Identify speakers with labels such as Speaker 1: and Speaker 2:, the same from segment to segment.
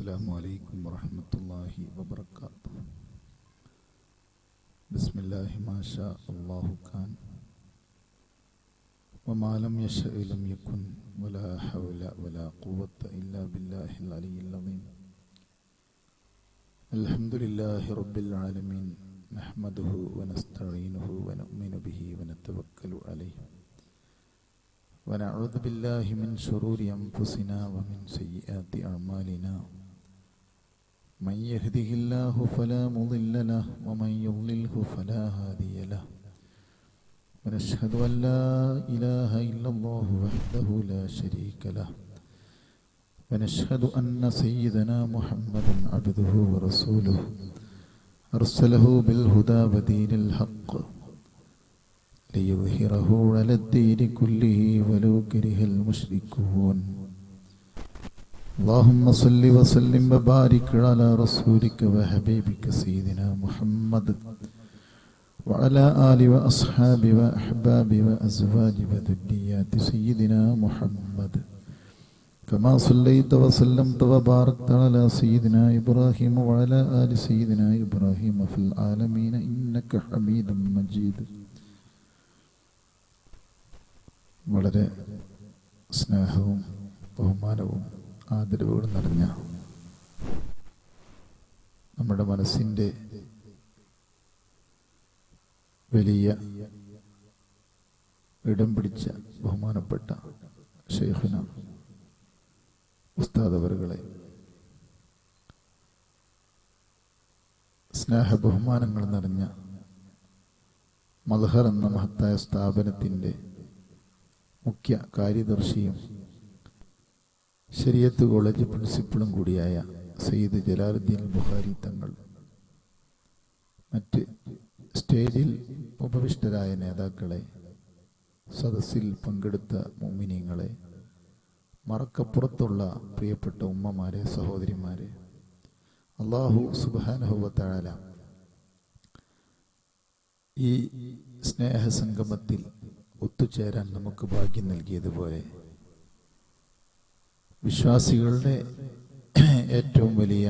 Speaker 1: السلام عليكم ورحمة الله وبركاته بسم الله ما شاء الله كان وما لم يشأ لم يكن ولا حول ولا قوة إلا بالله العلي العظيم الحمد لله رب العالمين نحمده ونستعينه ونؤمن به ونتوكل عليه ونعوذ بالله من شرور أنفسنا ومن سيئات أعمالنا من يهده الله فلا مضل له ومن يضلله فلا هادي له ونشهد أن لا إله إلا الله وحده لا شريك له ونشهد أن سيدنا محمدا عبده ورسوله أرسله بالهدى ودين الحق ليظهره على الدين كله ولو كره المشركون اللهم صل وسلم وبارك على رسولك وحبيبك سيدنا محمد وعلى آل وأصحاب وأحباب وأزواج وذريات سيدنا محمد كما صليت وسلمت وباركت على سيدنا إبراهيم وعلى آل سيدنا إبراهيم في العالمين إنك حميد مجيد വളരെ സ്നേഹവും ബഹുമാനവും ആദരവുകളും നിറഞ്ഞ നമ്മുടെ മനസ്സിൻ്റെ വലിയ ഇടം പിടിച്ച ബഹുമാനപ്പെട്ട ഷെയ്ഖുന ഉസ്താദവറുകളെ സ്നേഹ ബഹുമാനങ്ങൾ നിറഞ്ഞ മൽഹർ എന്ന മഹത്തായ സ്ഥാപനത്തിൻ്റെ മുഖ്യ കാര്യദർശിയും ശരിയത്ത് കോളേജ് പ്രിൻസിപ്പളും കൂടിയായ സയ്യിദ് ജലാലുദ്ദീൻ ബുഖാരി തങ്ങൾ മറ്റ് സ്റ്റേജിൽ ഉപവിഷ്ടരായ നേതാക്കളെ സദസ്സിൽ പങ്കെടുത്ത മുമിനിങ്ങളെ മറക്കപ്പുറത്തുള്ള പ്രിയപ്പെട്ട ഉമ്മമാരെ സഹോദരിമാരെ അള്ളാഹു സുബാനുഭവത്താഴല ഈ സ്നേഹസംഗമത്തിൽ ഒത്തുചേരാൻ നമുക്ക് ഭാഗ്യം നൽകിയതുപോലെ വിശ്വാസികളുടെ ഏറ്റവും വലിയ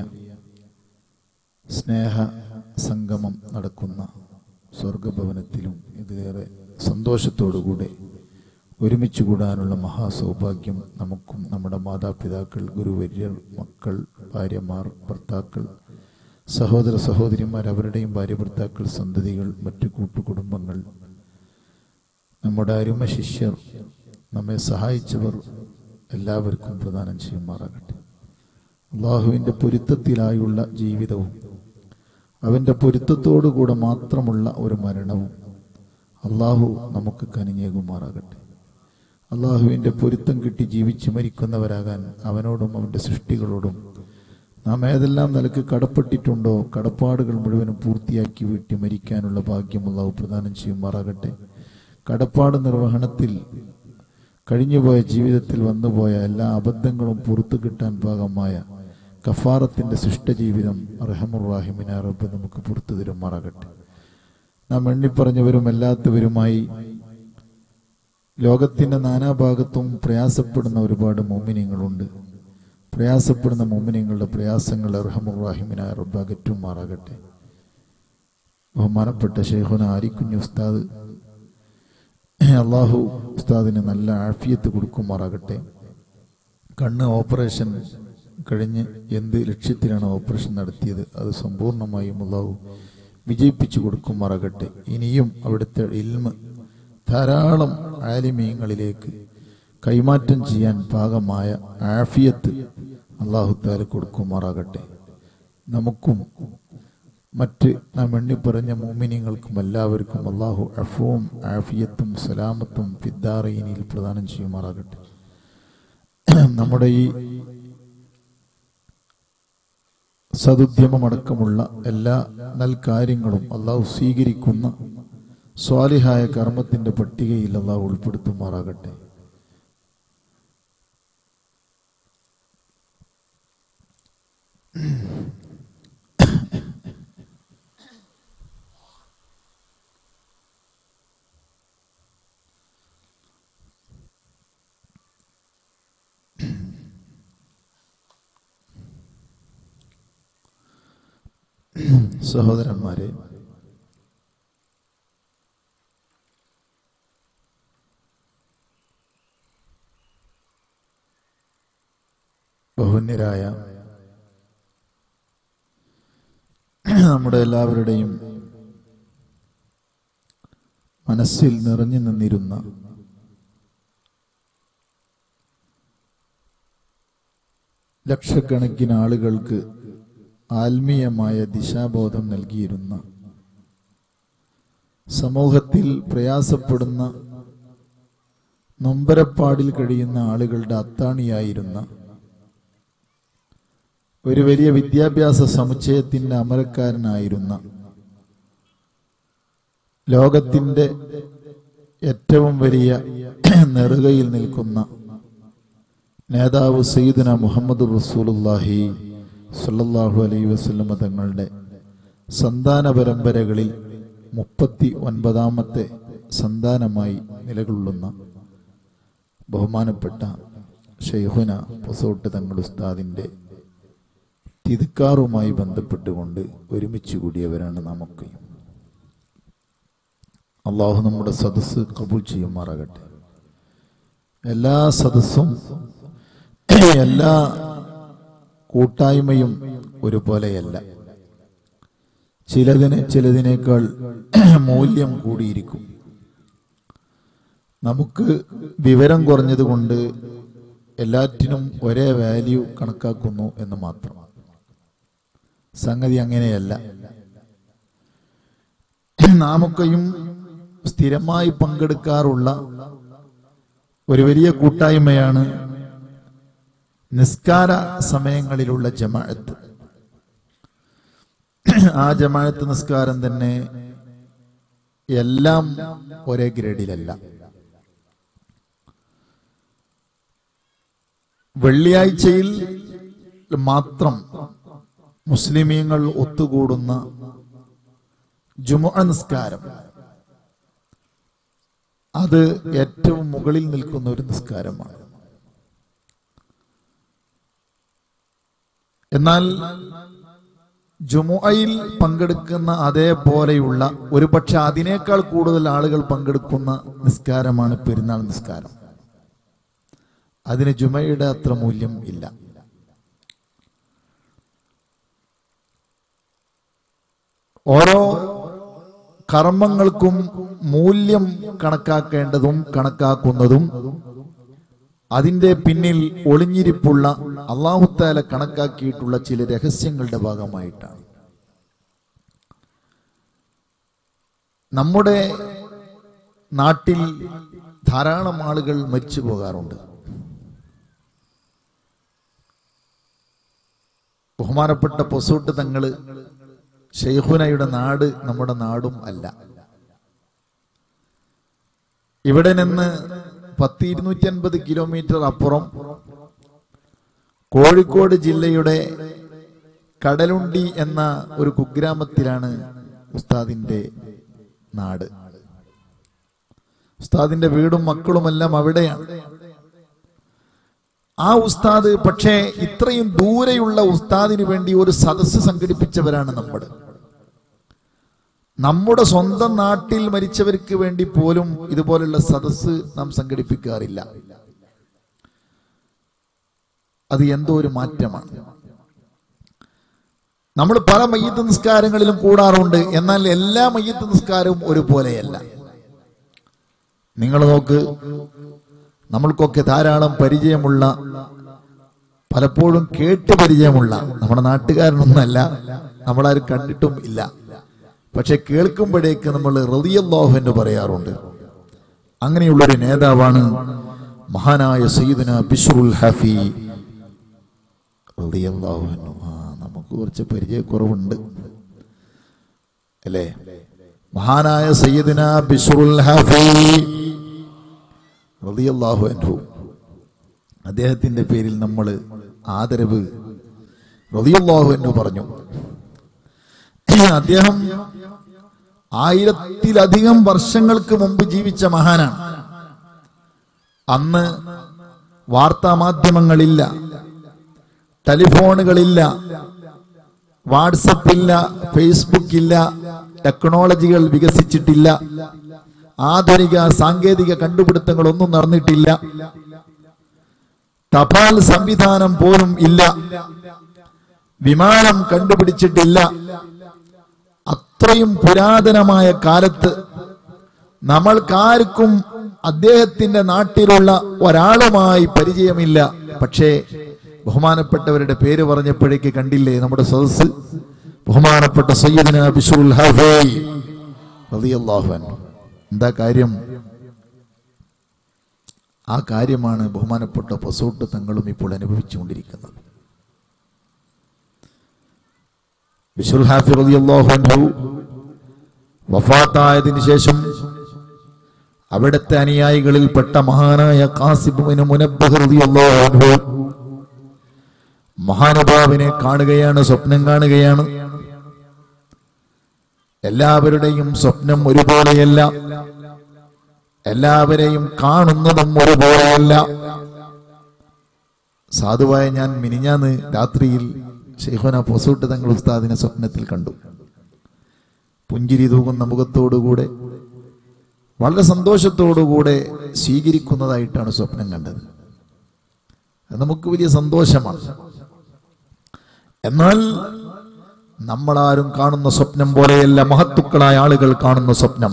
Speaker 1: സ്നേഹ സംഗമം നടക്കുന്ന സ്വർഗഭവനത്തിലും ഇതിലേറെ സന്തോഷത്തോടുകൂടെ ഒരുമിച്ച് കൂടാനുള്ള മഹാസൗഭാഗ്യം നമുക്കും നമ്മുടെ മാതാപിതാക്കൾ ഗുരുവര്യർ മക്കൾ ഭാര്യമാർ ഭർത്താക്കൾ സഹോദര സഹോദരിമാർ അവരുടെയും ഭാര്യ ഭർത്താക്കൾ സന്തതികൾ മറ്റു കൂട്ടുകുടുംബങ്ങൾ നമ്മുടെ അരുമ ശിഷ്യർ നമ്മെ സഹായിച്ചവർ എല്ലാവർക്കും പ്രദാനം ചെയ്യുമാറാകട്ടെ അള്ളാഹുവിൻ്റെ പൊരുത്തത്തിലായുള്ള ജീവിതവും അവൻ്റെ പൊരുത്തത്തോടുകൂടെ മാത്രമുള്ള ഒരു മരണവും അള്ളാഹു നമുക്ക് കനിഞ്ഞേകുമാറാകട്ടെ അള്ളാഹുവിൻ്റെ പൊരുത്തം കിട്ടി ജീവിച്ച് മരിക്കുന്നവരാകാൻ അവനോടും അവൻ്റെ സൃഷ്ടികളോടും നാം ഏതെല്ലാം നിലക്ക് കടപ്പെട്ടിട്ടുണ്ടോ കടപ്പാടുകൾ മുഴുവനും പൂർത്തിയാക്കി വീട്ടി മരിക്കാനുള്ള ഭാഗ്യം അള്ളാഹു പ്രദാനം ചെയ്യുമാറാകട്ടെ കടപ്പാട് നിർവഹണത്തിൽ കഴിഞ്ഞുപോയ ജീവിതത്തിൽ വന്നുപോയ എല്ലാ അബദ്ധങ്ങളും പുറത്തു കിട്ടാൻ ഭാഗമായ കഫാറത്തിന്റെ സൃഷ്ടജീവിതം റഹമുറാഹിമിന റബ്ബ് നമുക്ക് പുറത്തു തരുമാറാകട്ടെ നാം എണ്ണിപ്പറഞ്ഞവരും അല്ലാത്തവരുമായി ലോകത്തിന്റെ നാനാഭാഗത്തും പ്രയാസപ്പെടുന്ന ഒരുപാട് മോമിനിയങ്ങളുണ്ട് പ്രയാസപ്പെടുന്ന മോമിനിയങ്ങളുടെ പ്രയാസങ്ങൾ റഹമുറാഹിമിന റബ്ബ് അകറ്റുമാറാകട്ടെ ബഹുമാനപ്പെട്ട ഷെയ്ഖുന ആരിക്കുഞ്ഞു ഉസ്താദ് അള്ളാഹു ഉസ്താദിന് നല്ല ആഫിയത്ത് കൊടുക്കുമാറാകട്ടെ കണ്ണ് ഓപ്പറേഷൻ കഴിഞ്ഞ് എന്ത് ലക്ഷ്യത്തിലാണ് ഓപ്പറേഷൻ നടത്തിയത് അത് സമ്പൂർണമായും അള്ളാഹു വിജയിപ്പിച്ചു കൊടുക്കുമാറാകട്ടെ ഇനിയും അവിടുത്തെ ഇൽമ ധാരാളം ആലിമീയങ്ങളിലേക്ക് കൈമാറ്റം ചെയ്യാൻ പാകമായ ആഫിയത്ത് അള്ളാഹു താല കൊടുക്കുമാറാകട്ടെ നമുക്കും മറ്റ് നാം എണ്ണിപ്പറഞ്ഞ മോമിനിയങ്ങൾക്കും എല്ലാവർക്കും അള്ളാഹു അഫവും ആഫിയത്തും സലാമത്തും ഫിദ്ദാറയിനിൽ പ്രദാനം ചെയ്യുമാറാകട്ടെ നമ്മുടെ ഈ സതുദ്യമമടക്കമുള്ള എല്ലാ നൽകാര്യങ്ങളും അള്ളാഹു സ്വീകരിക്കുന്ന സ്വാലിഹായ കർമ്മത്തിന്റെ പട്ടികയിൽ അള്ളാഹു ഉൾപ്പെടുത്തുമാറാകട്ടെ സഹോദരന്മാരെ ബഹുന്യരായ നമ്മുടെ എല്ലാവരുടെയും മനസ്സിൽ നിറഞ്ഞു നിന്നിരുന്ന ലക്ഷക്കണക്കിന് ആളുകൾക്ക് ആത്മീയമായ ദിശാബോധം നൽകിയിരുന്ന സമൂഹത്തിൽ പ്രയാസപ്പെടുന്ന നൊമ്പരപ്പാടിൽ കഴിയുന്ന ആളുകളുടെ അത്താണിയായിരുന്ന ഒരു വലിയ വിദ്യാഭ്യാസ സമുച്ചയത്തിന്റെ അമരക്കാരനായിരുന്ന ലോകത്തിന്റെ ഏറ്റവും വലിയ നെറുകയിൽ നിൽക്കുന്ന നേതാവ് സയ്യിദന മുഹമ്മദ് റസൂലുല്ലാഹി സല്ലല്ലാഹു അലൈഹി വസല്ലമ തങ്ങളുടെ സന്താന പരമ്പരകളിൽ മുപ്പത്തി ഒൻപതാമത്തെ സന്താനമായി നിലകൊള്ളുന്ന ബഹുമാനപ്പെട്ട ഷെയ്ഹുന പൊസോട്ട് തങ്ങൾ ഉസ്താദിന്റെ തിരുക്കാറുമായി ബന്ധപ്പെട്ടുകൊണ്ട് ഒരുമിച്ച് കൂടിയവരാണ് നമുക്ക് അള്ളാഹു നമ്മുടെ സദസ്സ് കബൂൾ ചെയ്യുമാറാകട്ടെ എല്ലാ സദസ്സും എല്ലാ കൂട്ടായ്മയും ഒരുപോലെയല്ല ചിലതിന് ചിലതിനേക്കാൾ മൂല്യം കൂടിയിരിക്കും നമുക്ക് വിവരം കുറഞ്ഞതുകൊണ്ട് എല്ലാറ്റിനും ഒരേ വാല്യൂ കണക്കാക്കുന്നു എന്ന് മാത്രം സംഗതി അങ്ങനെയല്ല നാമൊക്കെയും സ്ഥിരമായി പങ്കെടുക്കാറുള്ള ഒരു വലിയ കൂട്ടായ്മയാണ് നിസ്കാര സമയങ്ങളിലുള്ള ജമാഅത്ത് ആ ജമാഅത്ത് നിസ്കാരം തന്നെ എല്ലാം ഒരേ ഗ്രേഡിലല്ല വെള്ളിയാഴ്ചയിൽ മാത്രം മുസ്ലിമീങ്ങൾ ഒത്തുകൂടുന്ന ജുമുഅ നിസ്കാരം അത് ഏറ്റവും മുകളിൽ നിൽക്കുന്ന ഒരു നിസ്കാരമാണ് എന്നാൽ ജുമുഅയിൽ പങ്കെടുക്കുന്ന അതേപോലെയുള്ള ഒരു പക്ഷെ അതിനേക്കാൾ കൂടുതൽ ആളുകൾ പങ്കെടുക്കുന്ന നിസ്കാരമാണ് പെരുന്നാൾ നിസ്കാരം അതിന് ജുമയുടെ അത്ര മൂല്യം ഇല്ല ഓരോ കർമ്മങ്ങൾക്കും മൂല്യം കണക്കാക്കേണ്ടതും കണക്കാക്കുന്നതും അതിന്റെ പിന്നിൽ ഒളിഞ്ഞിരിപ്പുള്ള അള്ളാഹുത്താല കണക്കാക്കിയിട്ടുള്ള ചില രഹസ്യങ്ങളുടെ ഭാഗമായിട്ടാണ് നമ്മുടെ നാട്ടിൽ ധാരാളം ആളുകൾ മരിച്ചു പോകാറുണ്ട് ബഹുമാനപ്പെട്ട പൊസൂട്ട് തങ്ങള് ഷെയ്ഖുനയുടെ നാട് നമ്മുടെ നാടും അല്ല ഇവിടെ നിന്ന് പത്ത് ഇരുന്നൂറ്റി അൻപത് കിലോമീറ്റർ അപ്പുറം കോഴിക്കോട് ജില്ലയുടെ കടലുണ്ടി എന്ന ഒരു കുഗ്രാമത്തിലാണ് ഉസ്താദിന്റെ നാട് ഉസ്താദിന്റെ വീടും മക്കളുമെല്ലാം അവിടെയാണ് ആ ഉസ്താദ് പക്ഷേ ഇത്രയും ദൂരെയുള്ള ഉസ്താദിന് വേണ്ടി ഒരു സദസ്സ് സംഘടിപ്പിച്ചവരാണ് നമ്മൾ നമ്മുടെ സ്വന്തം നാട്ടിൽ മരിച്ചവർക്ക് വേണ്ടി പോലും ഇതുപോലുള്ള സദസ്സ് നാം സംഘടിപ്പിക്കാറില്ല അത് എന്തോ ഒരു മാറ്റമാണ് നമ്മൾ പല മയ്യത്ത് നിസ്കാരങ്ങളിലും കൂടാറുണ്ട് എന്നാൽ എല്ലാ മയ്യത്ത് നിസ്കാരവും ഒരുപോലെയല്ല നിങ്ങൾ നോക്ക് നമ്മൾക്കൊക്കെ ധാരാളം പരിചയമുള്ള പലപ്പോഴും കേട്ട് പരിചയമുള്ള നമ്മുടെ നാട്ടുകാരനൊന്നല്ല നമ്മളാരും കണ്ടിട്ടും ഇല്ല പക്ഷെ കേൾക്കുമ്പോഴേക്ക് നമ്മൾ റളിയല്ലാഹു എന്ന് പറയാറുണ്ട് അങ്ങനെയുള്ളൊരു നേതാവാണ് മഹാനായ സയ്യിദന ബിഷ്റുൽ ഹഫി റളിയല്ലാഹു അൻഹു ആ നമുക്ക് കുറച്ച് പരിചയക്കുറവുണ്ട് അല്ലേ മഹാനായ സയ്യിദന ബിഷ്റുൽ ഹഫി റളിയല്ലാഹു അൻഹു അദ്ദേഹത്തിന്റെ പേരിൽ നമ്മൾ ആദരവ് റളിയല്ലാഹു അൻഹു പറഞ്ഞു അദ്ദേഹം ആയിരത്തിലധികം വർഷങ്ങൾക്ക് മുമ്പ് ജീവിച്ച മഹാനാണ് അന്ന് വാർത്താ മാധ്യമങ്ങളില്ല ടെലിഫോണുകളില്ല വാട്സപ്പ് ഇല്ല ഫേസ്ബുക്ക് ഇല്ല ടെക്നോളജികൾ വികസിച്ചിട്ടില്ല ആധുനിക സാങ്കേതിക കണ്ടുപിടുത്തങ്ങളൊന്നും നടന്നിട്ടില്ല തപാൽ സംവിധാനം പോലും ഇല്ല വിമാനം കണ്ടുപിടിച്ചിട്ടില്ല അത്രയും പുരാതനമായ കാലത്ത് നമ്മൾക്കാർക്കും അദ്ദേഹത്തിന്റെ നാട്ടിലുള്ള ഒരാളുമായി പരിചയമില്ല പക്ഷേ ബഹുമാനപ്പെട്ടവരുടെ പേര് പറഞ്ഞപ്പോഴേക്ക് കണ്ടില്ലേ നമ്മുടെ സദസ് ബഹുമാനപ്പെട്ട സയ്യദിന ബിഷുൽ ഹഫീ റളിയല്ലാഹു അൻഹു എന്താ കാര്യം ആ കാര്യമാണ് ബഹുമാനപ്പെട്ട പൊസോട്ട് തങ്ങളും ഇപ്പോൾ അനുഭവിച്ചുകൊണ്ടിരിക്കുന്നത് ബിഷുൽ ഹാഫി റളിയല്ലാഹു അൻഹു വഫാത്തായതിനു ശേഷം അവിടുത്തെ അനുയായികളിൽപ്പെട്ട മഹാനായ കാസിബുവിന് മുനബ്ബഹ് റളിയല്ലാഹു അൻഹു മഹാനുഭാവിനെ കാണുകയാണ് സ്വപ്നം കാണുകയാണ് എല്ലാവരുടെയും സ്വപ്നം ഒരുപോലെയല്ല എല്ലാവരെയും കാണുന്നതും ഒരുപോലെയല്ല സാധുവായ ഞാൻ മിനിഞ്ഞാന്ന് രാത്രിയിൽ ഷെയ്ഖുന പൊസൂട്ട് തങ്ങൾ ഉസ്താദിനെ സ്വപ്നത്തിൽ കണ്ടു പുഞ്ചിരി തൂകുന്ന മുഖത്തോടുകൂടെ വളരെ സന്തോഷത്തോടുകൂടെ സ്വീകരിക്കുന്നതായിട്ടാണ് സ്വപ്നം കണ്ടത് അത് നമുക്ക് വലിയ സന്തോഷമാണ് എന്നാൽ നമ്മളാരും കാണുന്ന സ്വപ്നം പോലെയല്ല മഹത്തുക്കളായ ആളുകൾ കാണുന്ന സ്വപ്നം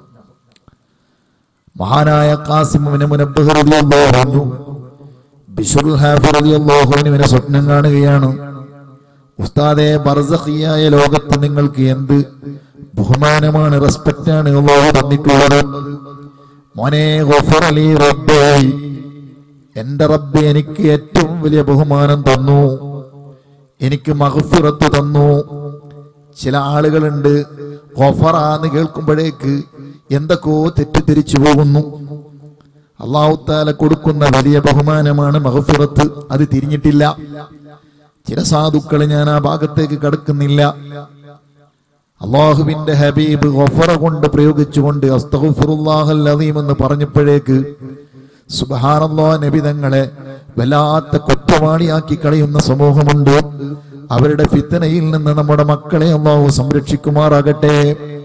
Speaker 1: മഹാനായ കാസിമിന് മുനബ്ബഹു ബിഷുൽ ഹാഫിറിനെ സ്വപ്നം കാണുകയാണ് ഉസ്താദെ ബർസഖിയായ ലോകത്ത് നിങ്ങൾക്ക് എന്ത് ബഹുമാനമാണ് റെസ്പെക്റ്റാണ് അള്ളാഹു തന്നിട്ടുള്ളത് മോനെ ഗഫറലി റബ്ബേ എന്റെ റബ്ബ് എനിക്ക് ഏറ്റവും വലിയ ബഹുമാനം തന്നു എനിക്ക് മഹഫിറത്ത് തന്നു ചില ആളുകളുണ്ട് ഗഫറാന്ന് കേൾക്കുമ്പോഴേക്ക് എന്തൊക്കെയോ തെറ്റിദ്ധരിച്ചു പോകുന്നു അള്ളാഹുത്താല കൊടുക്കുന്ന വലിയ ബഹുമാനമാണ് മഹഫിറത്ത് അത് തിരിഞ്ഞിട്ടില്ല ചില സാധുക്കൾ ഞാൻ ആ ഭാഗത്തേക്ക് കടക്കുന്നില്ല അള്ളാഹുവിന്റെ ഹബീബ് ഗഫറ കൊണ്ട് പ്രയോഗിച്ചുകൊണ്ട് അസ്തഗ്ഫിറുല്ലാഹൽ അലീം എന്ന് പറഞ്ഞപ്പോഴേക്ക് സുബ്ഹാനല്ലാ നബി തങ്ങളെ വല്ലാത്ത കുറ്റവാളിയാക്കി കളയുന്ന സമൂഹമുണ്ട് അവരുടെ ഫിത്തനയിൽ നിന്ന് നമ്മുടെ മക്കളെ അള്ളാഹു സംരക്ഷിക്കുമാറാകട്ടെ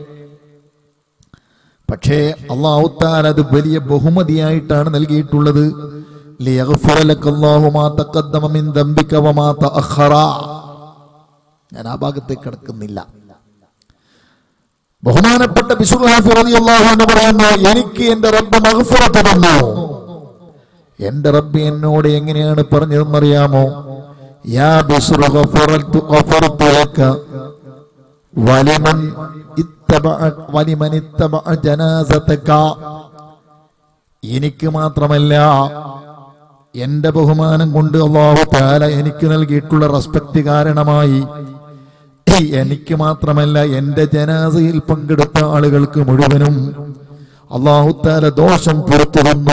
Speaker 1: പക്ഷേ അള്ളാഹു താൻ അത് വലിയ ബഹുമതിയായിട്ടാണ് നൽകിയിട്ടുള്ളത് ലിയഗ്ഫിറ ലക്കല്ലാഹു മാ തഖദ്ദമ മിൻ ദംബിക വമാ തഅഖറ ഞാൻ ആ ഭാഗത്തേക്ക് കടക്കുന്നില്ല ബഹുമാനപ്പെട്ട ബിശുർ ഹാഫി റളിയല്ലാഹു അൻഹു പറയുന്നു എനിക്ക് എന്റെ റബ്ബ് മഗ്ഫിറത്ത് തന്നു എന്റെ റബ്ബ് എന്നോട് എങ്ങനെയാണ് പറഞ്ഞതെന്നറിയാമോ യാ ബിശുർ ഗഫറത്തു ഗഫറത്തു ലക വലിമൻ ഇത്തബഅ വലിമൻ ഇത്തബഅ ജനാസതക എനിക്ക് മാത്രമല്ല എന്റെ ബഹുമാനം കൊണ്ട് അള്ളാഹു താല എനിക്ക് നൽകിയിട്ടുള്ള റെസ്പെക്ട് കാരണമായി എനിക്ക് മാത്രമല്ല എന്റെ ജനാസയിൽ പങ്കെടുത്ത ആളുകൾക്ക് മുഴുവനും അള്ളാഹു താല ദോഷം പുറത്തു തന്നു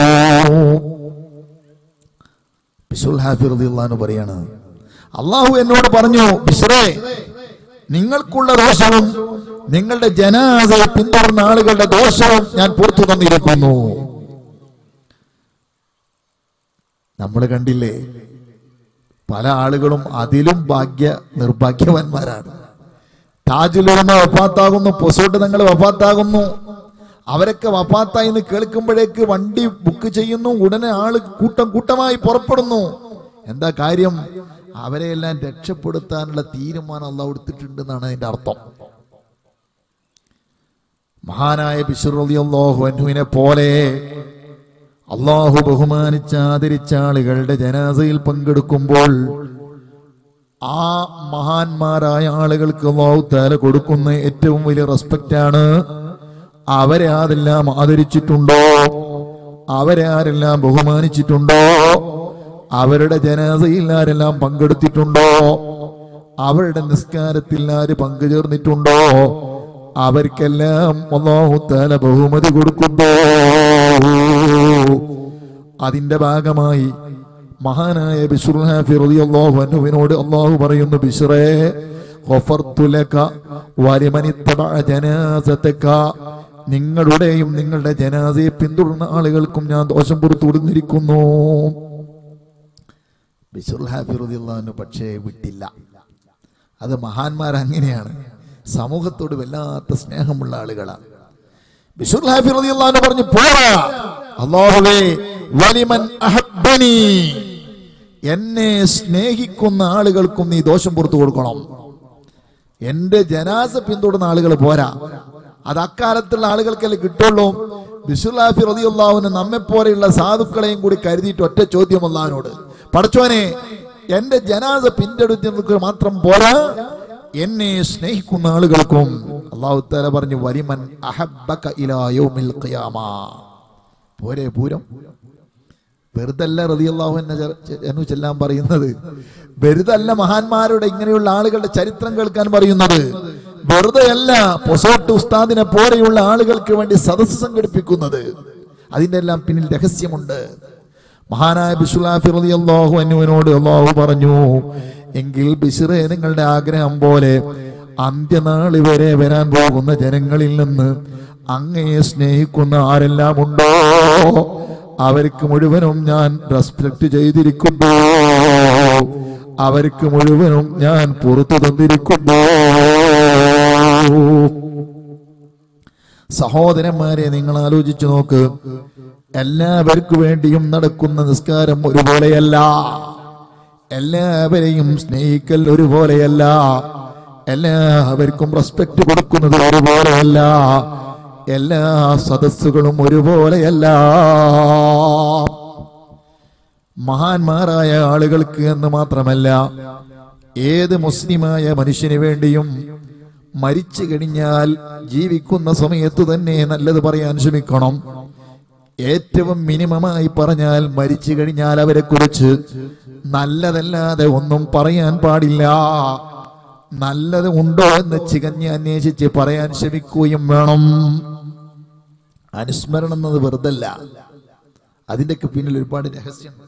Speaker 1: ബിസുൽ ഹാഫിർ റളിയല്ലാഹു പറയാണ് അള്ളാഹു എന്നോട് പറഞ്ഞു ബിസ്രേ നിങ്ങൾക്കുള്ള ദോഷവും നിങ്ങളുടെ ജനാസയെ പിന്തുടർന്ന ആളുകളുടെ ദോഷവും ഞാൻ പുറത്തു തന്നിരിക്കുന്നു നമ്മൾ കണ്ടില്ലേ പല ആളുകളും അതിലും ഭാഗ്യ നിർഭാഗ്യവാന്മാരാണ് താജുലുലമ വഫാത്താകുന്നു പൊസോട്ട് തങ്ങൾ വഫാത്താകുന്നു അവരൊക്കെ വഫാത്തായി എന്ന് കേൾക്കുമ്പോഴേക്ക് വണ്ടി ബുക്ക് ചെയ്യുന്നു ഉടനെ ആള് കൂട്ടം കൂട്ടമായി പുറപ്പെടുന്നു എന്താ കാര്യം അവരെയെല്ലാം രക്ഷപ്പെടുത്താനുള്ള തീരുമാനം അള്ളാഹ് എടുത്തിട്ടുണ്ടെന്നാണ് അതിന്റെ അർത്ഥം മഹാനായ ബിഷുറിയാഹു അൻഹുവിനെ പോലെ അള്ളാഹു ബഹുമാനിച്ച ആദരിച്ച ആളുകളുടെ ജനാസയിൽ പങ്കെടുക്കുമ്പോൾ ആ മഹാന്മാരായ ആളുകൾക്ക് അള്ളാഹു താല കൊടുക്കുന്ന ഏറ്റവും വലിയ റെസ്പെക്റ്റ് ആണ് അവരെ ആരെല്ലാം ആദരിച്ചിട്ടുണ്ടോ അവരെ ആരെല്ലാം ബഹുമാനിച്ചിട്ടുണ്ടോ അവരുടെ ജനാസയിൽ ആരെല്ലാം പങ്കെടുത്തിട്ടുണ്ടോ അവരുടെ നിസ്കാരത്തിൽ ആര് പങ്കുചേർന്നിട്ടുണ്ടോ അവർക്കെല്ലാം അള്ളാഹു താല ബഹുമതി കൊടുക്കുമ്പോ അതിന്റെ ഭാഗമായി മഹാനായ ബിഷുർ ഹാഫി റളിയല്ലാഹു അൻഹുവിനോട് അള്ളാഹു പറയുന്നു ബിഷറേ ഗഫർതു ലക വലിമൻ ഇത്തബഅ ജനാസതക നിങ്ങളുടെയും നിങ്ങളുടെ ജനാസയെ പിന്തുടർന്ന ആളുകൾക്കും ഞാൻ ദോഷം പുറത്തു കൊടുത്തിരിക്കുന്നു ബിഷുർ ഹാഫി റളിയല്ലാഹു അൻഹു പക്ഷേ വിട്ടില്ല അത് മഹാന്മാർ അങ്ങനെയാണ് സമൂഹത്തോട് വല്ലാത്ത സ്നേഹമുള്ള ആളുകളാണ് ബിശുർ ഹാഫി റളിയല്ലാഹു അൻഹു പറഞ്ഞു പോരാ അല്ലാഹുവേ വലിമൻ അഹബ്ബനി എന്നെ സ്നേഹിക്കുന്ന ആളുകൾക്കും നീ ദോഷം പുറത്തു കൊടുക്കണം എന്റെ ജനാസ പിന്തുടർന്ന ആളുകൾ പോരാ അത് അക്കാലത്തുള്ള ആളുകൾക്കല്ലേ കിട്ടുള്ളൂ ബിസുലാഫി റതിയുള്ളാവിന് നമ്മെ പോലെയുള്ള സാധുക്കളെയും കൂടി കരുതിയിട്ട് ഒറ്റ ചോദ്യം അള്ളഹാനോട് പടച്ചോനെ എന്റെ ജനാസ പിന്തുടരുന്നവർക്ക് മാത്രം പോരാ എന്നെ സ്നേഹിക്കുന്ന ആളുകൾക്കും അള്ളാഹു താല പറഞ്ഞു വലിമൻ അഹബ്ബക ഇലാ യൗമിൽ ഖിയാമ പോരെ പൂരം വെറുതല്ല റതിയല്ലാഹു എന്നെ എന്ന് ചെല്ലാൻ പറയുന്നത് വെറുതല്ല മഹാന്മാരുടെ ഇങ്ങനെയുള്ള ആളുകളുടെ ചരിത്രം കേൾക്കാൻ പറയുന്നത് വെറുതെയല്ല പൊസോട്ട് ഉസ്താദിനെ പോലെയുള്ള ആളുകൾക്ക് വേണ്ടി സദസ്സ് സംഘടിപ്പിക്കുന്നത് അതിന്റെ എല്ലാം പിന്നിൽ രഹസ്യമുണ്ട് മഹാനായ ബിസുലാഫി റളിയല്ലാഹു അൻഹുവിനോട് അള്ളാഹു പറഞ്ഞു എങ്കിൽ ബിസിറെ നിങ്ങളുടെ ആഗ്രഹം പോലെ അന്ത്യനാള് വരെ വരാൻ പോകുന്ന ജനങ്ങളിൽ നിന്ന് അങ്ങയെ സ്നേഹിക്കുന്ന ആരെല്ലാം ഉണ്ടോ അവർക്ക് മുഴുവനും ഞാൻ റെസ്പെക്ട് ചെയ്തിരിക്കുന്നു അവർക്ക് മുഴുവനും ഞാൻ പുറത്തു തന്നിരിക്കുന്നു സഹോദരന്മാരെ നിങ്ങൾ ആലോചിച്ചു നോക്ക് എല്ലാവർക്കു വേണ്ടിയും നടക്കുന്ന നിസ്കാരം ഒരുപോലെയല്ല എല്ലാവരെയും സ്നേഹിക്കൽ ഒരുപോലെയല്ല എല്ലാവർക്കും റെസ്പെക്ട് കൊടുക്കുന്നത് ഒരുപോലെയല്ല എല്ലാ സദസ്സുകളും ഒരുപോലെയല്ല മഹാന്മാരായ ആളുകൾക്ക് എന്ന് മാത്രമല്ല ഏത് മുസ്ലിമായ മനുഷ്യന് വേണ്ടിയും മരിച്ചു കഴിഞ്ഞാൽ ജീവിക്കുന്ന സമയത്ത് തന്നെ നല്ലത് പറയാൻ ശ്രമിക്കണം ഏറ്റവും മിനിമമായി പറഞ്ഞാൽ മരിച്ചു കഴിഞ്ഞാൽ അവരെ കുറിച്ച് നല്ലതല്ലാതെ ഒന്നും പറയാൻ പാടില്ല നല്ലത് ഉണ്ടോ എന്ന് ചികഞ്ഞ് അന്വേഷിച്ച് പറയാൻ ശ്രമിക്കുകയും വേണം അനുസ്മരണം എന്നത് വെറുതല്ല അതിൻ്റെയൊക്കെ പിന്നിൽ ഒരുപാട് രഹസ്യമുണ്ട്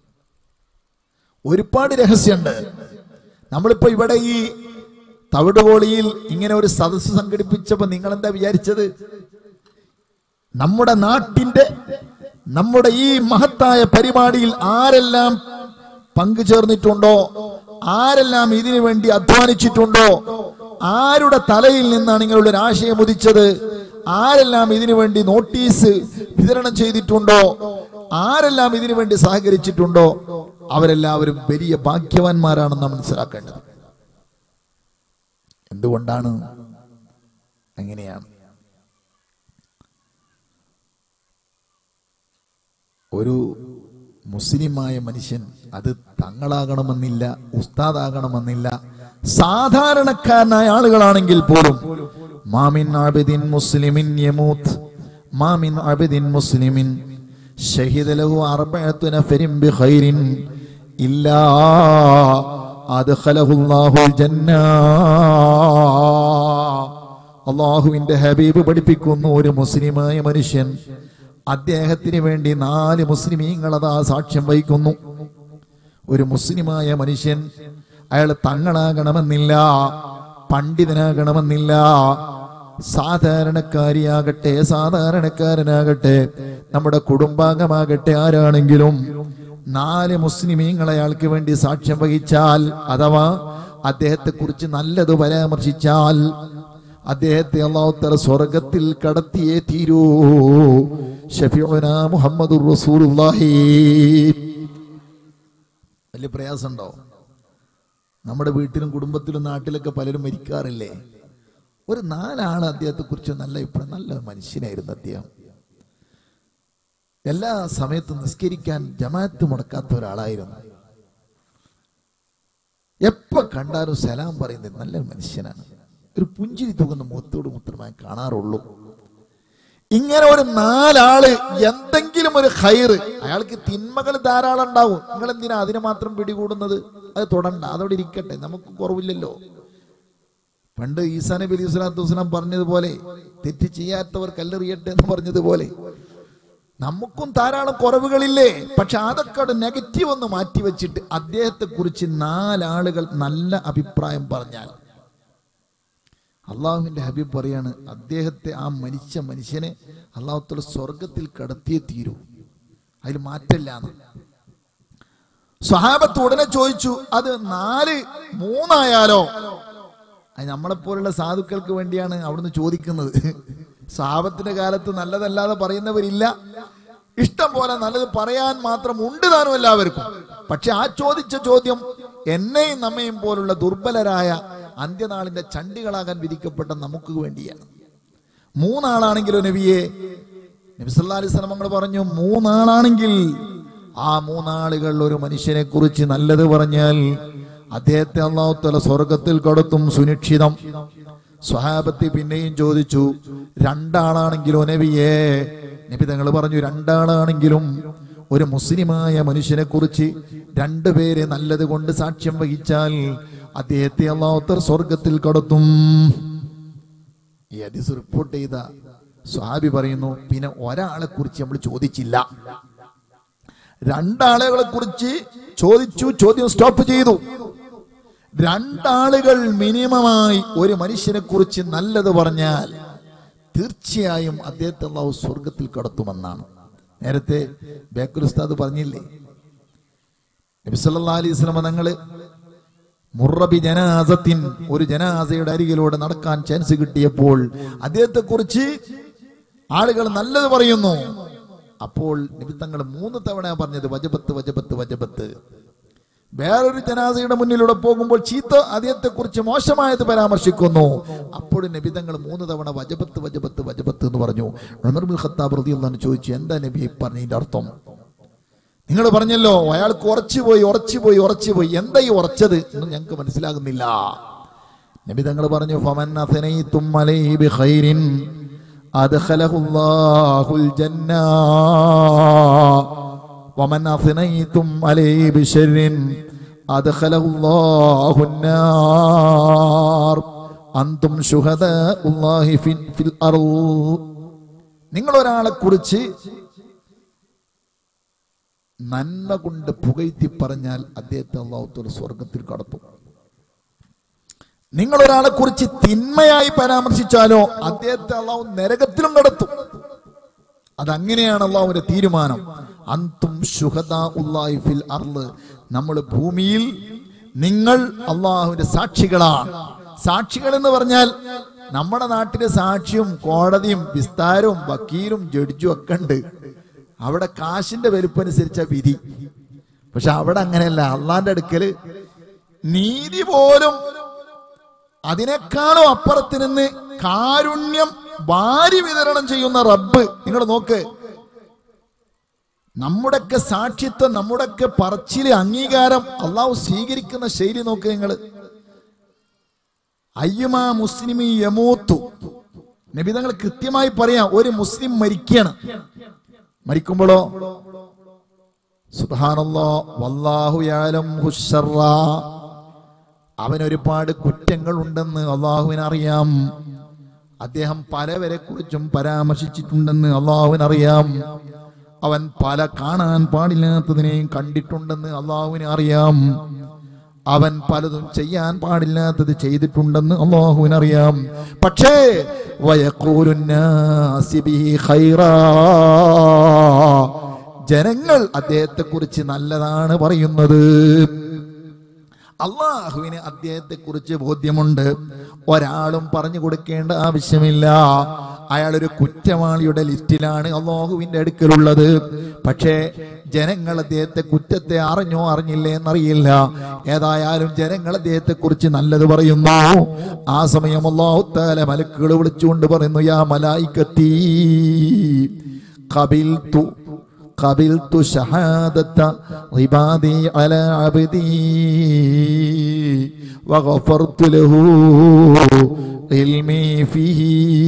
Speaker 1: ഒരുപാട് രഹസ്യമുണ്ട് നമ്മളിപ്പോ ഇവിടെ ഈ തവിടുകോളിയിൽ ഇങ്ങനെ ഒരു സദസ്സ് സംഘടിപ്പിച്ചപ്പോ നിങ്ങൾ എന്താ വിചാരിച്ചത് നമ്മുടെ നാട്ടിന്റെ നമ്മുടെ ഈ മഹത്തായ പരിപാടിയിൽ ആരെല്ലാം പങ്കുചേർന്നിട്ടുണ്ടോ ആരെല്ലാം ഇതിനു വേണ്ടി അധ്വാനിച്ചിട്ടുണ്ടോ ആരുടെ തലയിൽ നിന്നാണ് ഇങ്ങനെയുള്ള ഒരു ആശയം ഉദിച്ചത് ആരെല്ലാം ഇതിനു വേണ്ടി നോട്ടീസ് വിതരണം ചെയ്തിട്ടുണ്ടോ ആരെല്ലാം ഇതിനു വേണ്ടി സഹകരിച്ചിട്ടുണ്ടോ അവരെല്ലാവരും വലിയ ഭാഗ്യവാന്മാരാണെന്ന് മനസ്സിലാക്കേണ്ടത് എന്തുകൊണ്ടാണ് അങ്ങനെയാണ് ഒരു മുസ്ലിമായ മനുഷ്യൻ അത് തങ്ങളാകണമെന്നില്ല ഉസ്താദാകണമെന്നില്ല സാധാരണക്കാരനായ ആളുകളാണെങ്കിൽ പോലും മാമിൻ ആബിദിൻ മുസ്ലിമിൻ യമൂത്ത് മാമിൻ ആബിദിൻ മുസ്ലിമിൻ ഷഹിദ ലഹു അർബഅത്തു നഫരിൻ ബിഖൈരിൻ ഇല്ലാ അദ്ഖലഹു അല്ലാഹുൽ ജന്ന അള്ളാഹുവിന്റെ ഹബീബ് പഠിപ്പിക്കുന്നു ഒരു മുസ്ലിമായ മനുഷ്യൻ അദ്ദേഹത്തിന് വേണ്ടി നാല് മുസ്ലിമീങ്ങൾ അതാ സാക്ഷ്യം വഹിക്കുന്നു ഒരു മുസ്ലിമായ മനുഷ്യൻ അയാൾ തങ്ങളാകണമെന്നില്ല പണ്ഡിതനാകണമെന്നില്ല സാധാരണക്കാരിയാകട്ടെ സാധാരണക്കാരനാകട്ടെ നമ്മുടെ കുടുംബാംഗമാകട്ടെ ആരാണെങ്കിലും നാല് മുസ്ലിമീങ്ങൾ അയാൾക്ക് വേണ്ടി സാക്ഷ്യം വഹിച്ചാൽ അഥവാ അദ്ദേഹത്തെ കുറിച്ച് നല്ലത് പരാമർശിച്ചാൽ അദ്ദേഹത്തെ അള്ളാഹുത്തല സ്വർഗത്തിൽ കടത്തിയേ തീരൂ ഷഫിഉന മുഹമ്മദുർ റസൂലുള്ളാഹി വലിയ പ്രയാസമുണ്ടോ നമ്മുടെ വീട്ടിലും കുടുംബത്തിലും നാട്ടിലൊക്കെ പലരും മരിക്കാറില്ലേ ഒരു നാലാൾ അദ്ദേഹത്തെ കുറിച്ച് നല്ല ഇപ്പോഴും നല്ല മനുഷ്യനായിരുന്നു അദ്ദേഹം എല്ലാ സമയത്തും നിസ്കരിക്കാൻ ജമാഅത്ത് മുടക്കാത്ത ഒരാളായിരുന്നു എപ്പോ കണ്ടാലും സലാം പറയുന്നത് നല്ല മനുഷ്യനാണ് ഒരു പുഞ്ചിരി തൂക്കുന്ന മുഖത്തോട് മുത്രമായി കാണാറുള്ളൂ ഇങ്ങനെ ഒരു നാലാള് എന്തെങ്കിലും ഒരു ഹൈറ് അയാൾക്ക് തിന്മകൾ ധാരാളം ഉണ്ടാവും നിങ്ങൾ എന്തിനാ അതിനെ മാത്രം പിടികൂടുന്നത് അത് തൊടണ്ട അതവിടെ ഇരിക്കട്ടെ നമുക്ക് കുറവില്ലല്ലോ പണ്ട് ഈസാ നബി അലൈഹി സ്വലാത്തു വസ്സലാം പറഞ്ഞതുപോലെ തെറ്റ് ചെയ്യാത്തവർ കല്ലെറിയട്ടെ എന്ന് പറഞ്ഞതുപോലെ നമുക്കും ധാരാളം കുറവുകളില്ലേ പക്ഷെ അതൊക്കെ അവിടെ നെഗറ്റീവ് ഒന്ന് മാറ്റി വെച്ചിട്ട് അദ്ദേഹത്തെ കുറിച്ച് നാലാളുകൾ നല്ല അഭിപ്രായം പറഞ്ഞാൽ അള്ളാഹുവിന്റെ ഹബീബ് പറയാണ് അദ്ദേഹത്തെ ആ മരിച്ച മനുഷ്യനെ അള്ളാഹുത്തോടെ സ്വർഗത്തിൽ കടത്തിയേ തീരൂ അതിൽ മാറ്റമില്ലാന്ന് സ്വഹാബത്ത് ഉടനെ ചോദിച്ചു അത് നാല് മൂന്നായാലോ അത് നമ്മളെപ്പോലുള്ള സാധുക്കൾക്ക് വേണ്ടിയാണ് അവിടുന്ന് ചോദിക്കുന്നത് സ്വഹാബത്തിന്റെ കാലത്ത് നല്ലതല്ലാതെ പറയുന്നവരില്ല ഇഷ്ടം പോലെ നല്ലത് പറയാൻ മാത്രം ഉണ്ട് താനും എല്ലാവർക്കും പക്ഷെ ആ ചോദിച്ച ചോദ്യം എന്നെയും നമ്മയും പോലുള്ള ദുർബലരായ അന്ത്യനാളിന്റെ ചണ്ടികളാകാൻ വിധിക്കപ്പെട്ട നമുക്ക് വേണ്ടിയാണ് മൂന്നാളാണെങ്കിലോ നബിയെ നബി സല്ലല്ലാഹു അലൈഹി വസല്ലം തങ്ങൾ പറഞ്ഞു മൂന്നാളാണെങ്കിൽ ആ മൂന്നാളുകൾ ഒരു മനുഷ്യനെ കുറിച്ച് നല്ലത് പറഞ്ഞാൽ അദ്ദേഹത്തെ അള്ളാഹു തല സ്വർഗത്തിൽ കടത്തും സുനിക്ഷിതം സ്വഹാബത്തി പിന്നെയും ചോദിച്ചു രണ്ടാളാണെങ്കിലോ നബിയേ നബി തങ്ങൾ പറഞ്ഞു രണ്ടാളാണെങ്കിലും ഒരു മുസ്ലിമായ മനുഷ്യനെ കുറിച്ച് രണ്ടുപേരെ നല്ലത് കൊണ്ട് സാക്ഷ്യം വഹിച്ചാൽ അദ്ദേഹത്തെ അള്ളാഹുത്തർ സ്വർഗത്തിൽ കടത്തും ഈ ഹദീസ് റിപ്പോർട്ട് ചെയ്ത സ്വാബി പറയുന്നു പിന്നെ ഒരാളെ കുറിച്ച് നമ്മൾ ചോദിച്ചില്ല രണ്ടാളുകളെ കുറിച്ച് ചോദിച്ചു ചോദ്യം സ്റ്റോപ്പ് ചെയ്തു രണ്ടാളുകൾ മിനിമമായി ഒരു മനുഷ്യനെ കുറിച്ച് നല്ലത് പറഞ്ഞാൽ തീർച്ചയായും അദ്ദേഹത്തെ അള്ളാഹു സ്വർഗത്തിൽ കടത്തുമെന്നാണ് നേരത്തെ ബേക്കർ ഉസ്താദ് പറഞ്ഞില്ലേ നബി സല്ലല്ലാഹു അലൈഹി വസല്ലം തങ്ങള് മുറബി ജനാസത്തിൻ ഒരു ജനാസയുടെ അരികിലൂടെ നടക്കാൻ ചാൻസ് കിട്ടിയപ്പോൾ അദ്ദേഹത്തെ കുറിച്ച് ആളുകൾ നല്ലത് പറയുന്നു അപ്പോൾ നിമിത്തങ്ങൾ മൂന്ന് തവണ പറഞ്ഞത് വജബത്ത് വജബത്ത് വജബത്ത് വേറൊരു ജനാസയുടെ മുന്നിലൂടെ പോകുമ്പോൾ ചീത്ത അദ്ദേഹത്തെ കുറിച്ച് മോശമായത് പരാമർശിക്കുന്നു അപ്പോൾ നബിതങ്ങൾ മൂന്ന് തവണ വജബത്ത് വജബത്ത് വജബത്ത് എന്ന് പറഞ്ഞു ഉമർ ബിൻ ഖത്താബ് റളിയല്ലാഹു അൻഹു ചോദിച്ചു എന്താ നബി ഈ പറഞ്ഞതിന്റെ അർത്ഥം നിങ്ങൾ പറഞ്ഞല്ലോ അയാൾക്ക് ഉറച്ചു പോയി ഉറച്ചു പോയി ഉറച്ചു പോയി എന്താ ഈ ഉറച്ചത് എന്ന് ഞങ്ങൾക്ക് മനസ്സിലാകുന്നില്ല നബി തങ്ങൾ പറഞ്ഞു ഫമൻ അഥനൈതും അലൈഹി ബിഖൈരിൻ അദ്ഖലഹുല്ലാഹുൽ ജന്ന വമൻ അഥനൈതും അലൈഹി ബിശർരിൻ അദ്ഖലഹുല്ലാഹുൻ നാർ അന്തും ശുഹദാഉല്ലാഹി ഫിൽ ഫിൽ അർള് നിങ്ങൾ ഒരാളെ കുറിച്ച് നന്മ കൊണ്ട് പുകഴ്ത്തി പറഞ്ഞാൽ അദ്ദേഹത്തെ അള്ളാഹുത്തോട് സ്വർഗത്തിൽ കടത്തും നിങ്ങൾ ഒരാളെ കുറിച്ച് തിന്മയായി പരാമർശിച്ചാലോ അദ്ദേഹത്തെ അള്ളാഹു നരകത്തിലും കടത്തും അതങ്ങനെയാണ് അള്ളാഹുവിന്റെ തീരുമാനം അന്തും ശുഹദാ ഉള്ളാഹി ഫിൽ അർള് നമ്മൾ ഭൂമിയിൽ നിങ്ങൾ അള്ളാഹുവിന്റെ സാക്ഷികളാണ് സാക്ഷികൾ എന്ന് പറഞ്ഞാൽ നമ്മുടെ നാട്ടിലെ സാക്ഷിയും കോടതിയും വിസ്താരവും വക്കീലും ജഡ്ജും ഒക്കെ ഉണ്ട് അവിടെ കാശിന്റെ വലുപ്പനുസരിച്ച വിധി പക്ഷെ അവിടെ അങ്ങനെയല്ല അള്ളാന്റെ അടുക്കല് നീതി പോലും അതിനേക്കാളും അപ്പുറത്ത് നിന്ന് കാരുണ്യം വാരി വിതരണം ചെയ്യുന്ന റബ്ബ് നിങ്ങൾ നോക്ക് നമ്മുടെയൊക്കെ സാക്ഷിത്വം നമ്മുടെയൊക്കെ പറച്ചില് അംഗീകാരം അള്ളാഹു സ്വീകരിക്കുന്ന ശൈലി നോക്ക് നിങ്ങൾ അയ്യമാ മുസ്ലിമി യമൂത്തു നബി തങ്ങൾ കൃത്യമായി പറയാം ഒരു മുസ്ലിം മരിക്കുകയാണ് മരിക്കുമ്പോഴോ സുബ്ഹാനല്ലാ വല്ലാഹു യഅലം ഹുശ്ശറ അവൻ ഒരുപാട് കുറ്റങ്ങൾ ഉണ്ടെന്ന് അള്ളാഹുവിന് അറിയാം അദ്ദേഹം പലവരെ കുറിച്ചും പരാമർശിച്ചിട്ടുണ്ടെന്ന് അള്ളാഹുവിന് അറിയാം അവൻ പല കാണാൻ പാടില്ലാത്തതിനെയും കണ്ടിട്ടുണ്ടെന്ന് അള്ളാഹുവിന് അറിയാം അവൻ പലതും ചെയ്യാൻ പാടില്ലാത്തത് ചെയ്തിട്ടുണ്ടെന്ന് അള്ളാഹുവിന് അറിയാം പക്ഷേ വയക്കൂലുന്നാസി ബിഹി ഖൈറാ. ജനങ്ങൾ അദ്ദേഹത്തെ കുറിച്ച് നല്ലതാണ് പറയുന്നത് അള്ളാഹുവിന് അദ്ദേഹത്തെ കുറിച്ച് ബോധ്യമുണ്ട് ഒരാളും പറഞ്ഞു കൊടുക്കേണ്ട ആവശ്യമില്ല അയാൾ ഒരു കുറ്റവാളിയുടെ ലിസ്റ്റിലാണ് അള്ളാഹുവിന്റെ അടുക്കലുള്ളത് പക്ഷേ ജനങ്ങൾ അദ്ദേഹത്തെ കുറ്റത്തെ അറിഞ്ഞോ അറിഞ്ഞില്ലേ എന്നറിയില്ല ഏതായാലും ജനങ്ങൾ അദ്ദേഹത്തെ കുറിച്ച് നല്ലത് പറയുന്നു ആ സമയം അള്ളാഹുത്താല മലക്കുകൾ വിളിച്ചുകൊണ്ട് പറയുന്നു യാ മലായിക്കത്തീ കബിൽത്തു قبلت شهادة عبادي على عبدي وغفرت له علمي فيه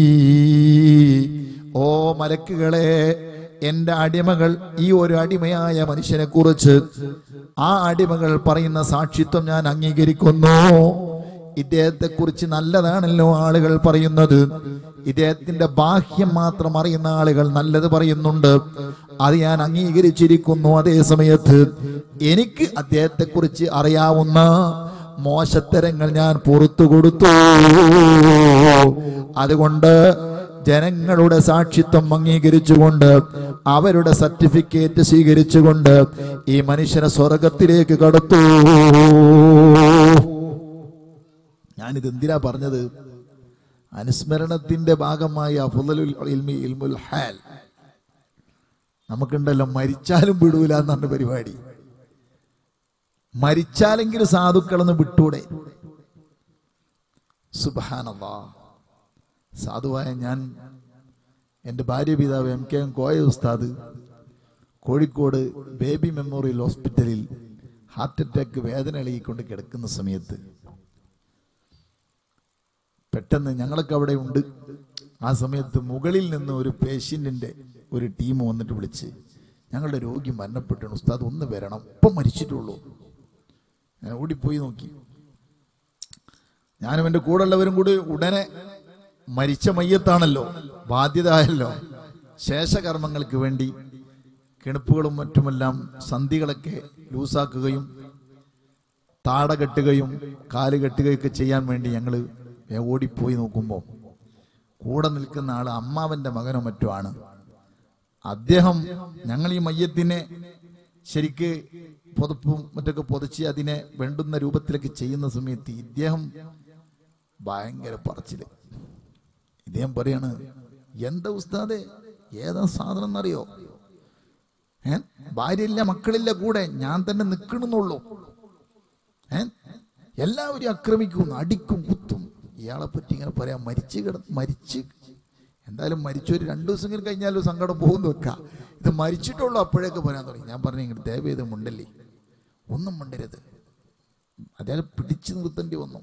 Speaker 1: ഓ മലക്കുകളെ എന്റെ അടിമകൾ ഈ ഒരു അടിമയായ മനുഷ്യനെ കുറിച്ച് ആ അടിമകൾ പറയുന്ന സാക്ഷിത്വം ഞാൻ അംഗീകരിക്കുന്നു ഇദ്ദേഹത്തെ കുറിച്ച് നല്ലതാണല്ലോ ആളുകൾ പറയുന്നത് ഇദ്ദേഹത്തിന്റെ ബാഹ്യം മാത്രം അറിയുന്ന ആളുകൾ നല്ലത് പറയുന്നുണ്ട് അത് ഞാൻ അംഗീകരിച്ചിരിക്കുന്നു അതേ സമയത്ത് എനിക്ക് അദ്ദേഹത്തെ കുറിച്ച് അറിയാവുന്ന മോശത്തരങ്ങൾ ഞാൻ പുറത്തു കൊടുത്തു അതുകൊണ്ട് ജനങ്ങളുടെ സാക്ഷിത്വം അംഗീകരിച്ചുകൊണ്ട് അവരുടെ സർട്ടിഫിക്കറ്റ് സ്വീകരിച്ചുകൊണ്ട് ഈ മനുഷ്യനെ സ്വർഗത്തിലേക്ക് കടത്തു ഞാനിത് എന്തിനാ പറഞ്ഞത് അനുസ്മരണത്തിന്റെ ഭാഗമായി അഫുദലുൽ ഇൽമി ഇൽമുൽ ഹാൽ നമുക്കുണ്ടല്ലോ മരിച്ചാലും വിടൂല എന്നാണ് പരിപാടി മരിച്ചാലെങ്കിലും സാധുക്കളൊന്ന് വിട്ടൂടെ സുബാനല്ലാ സാധുവായ ഞാൻ എൻ്റെ ഭാര്യ പിതാവ് എം കെ എം കോയ ഉസ്താദ് കോഴിക്കോട് ബേബി മെമ്മോറിയൽ ഹോസ്പിറ്റലിൽ ഹാർട്ട് അറ്റാക്ക് വേദന ഇളകിക്കൊണ്ട് കിടക്കുന്ന സമയത്ത് പെട്ടെന്ന് ഞങ്ങളൊക്കെ അവിടെ ഉണ്ട് ആ സമയത്ത് മുകളിൽ നിന്ന് ഒരു പേഷ്യന്റിന്റെ ഒരു ടീം വന്നിട്ട് വിളിച്ച് ഞങ്ങളുടെ രോഗി മരണപ്പെട്ടു ഉസ്താദ് ഒന്ന് വരണം ഇപ്പം മരിച്ചിട്ടുള്ളൂ ഞാൻ ഓടിപ്പോയി നോക്കി ഞാനും എൻ്റെ കൂടെ ഉള്ളവരും കൂടി ഉടനെ മരിച്ച മയ്യത്താണല്ലോ ബാധ്യത ആയല്ലോ ശേഷകർമ്മങ്ങൾക്ക് വേണ്ടി കിണുപ്പുകളും മറ്റുമെല്ലാം സന്ധികളൊക്കെ ലൂസാക്കുകയും താട കെട്ടുകയും കാല് കെട്ടുകയൊക്കെ ചെയ്യാൻ വേണ്ടി ഞങ്ങൾ ഓടിപ്പോയി നോക്കുമ്പോൾ കൂടെ നിൽക്കുന്ന ആൾ അമ്മാവന്റെ മകനോ മറ്റോ ആണ് അദ്ദേഹം ഞങ്ങൾ ഈ മയ്യത്തിനെ ശരിക്ക് പുതപ്പും മറ്റൊക്കെ പുതച്ച് അതിനെ വേണ്ടുന്ന രൂപത്തിലൊക്കെ ചെയ്യുന്ന സമയത്ത് ഇദ്ദേഹം ഭയങ്കര പറച്ചില് ഇദ്ദേഹം പറയാണ് എന്താ ഉസ്താദെ ഏതാ സാധനം എന്നറിയോ ഏ ഭാര്യയില്ല മക്കളില്ല കൂടെ ഞാൻ തന്നെ നിൽക്കണമെന്നുള്ളൂ ഏ എല്ലാവരും ആക്രമിക്കുന്നു അടിക്കും കുത്തും ഇയാളെ പറ്റി ഇങ്ങനെ പറയാം മരിച്ച് കിട മരിച്ച് എന്തായാലും മരിച്ചൊരു രണ്ടു ദിവസം കഴിഞ്ഞാലും സങ്കടം പോകുന്നു വെക്കാം ഇത് മരിച്ചിട്ടുള്ളൂ അപ്പോഴേക്ക് പറയാൻ തുടങ്ങി ഞാൻ പറഞ്ഞു ഇങ്ങനെ ദയവേത് മുണ്ടല്ലേ ഒന്നും മുണ്ടരുത് അദ്ദേഹം പിടിച്ചു നിർത്തേണ്ടി വന്നു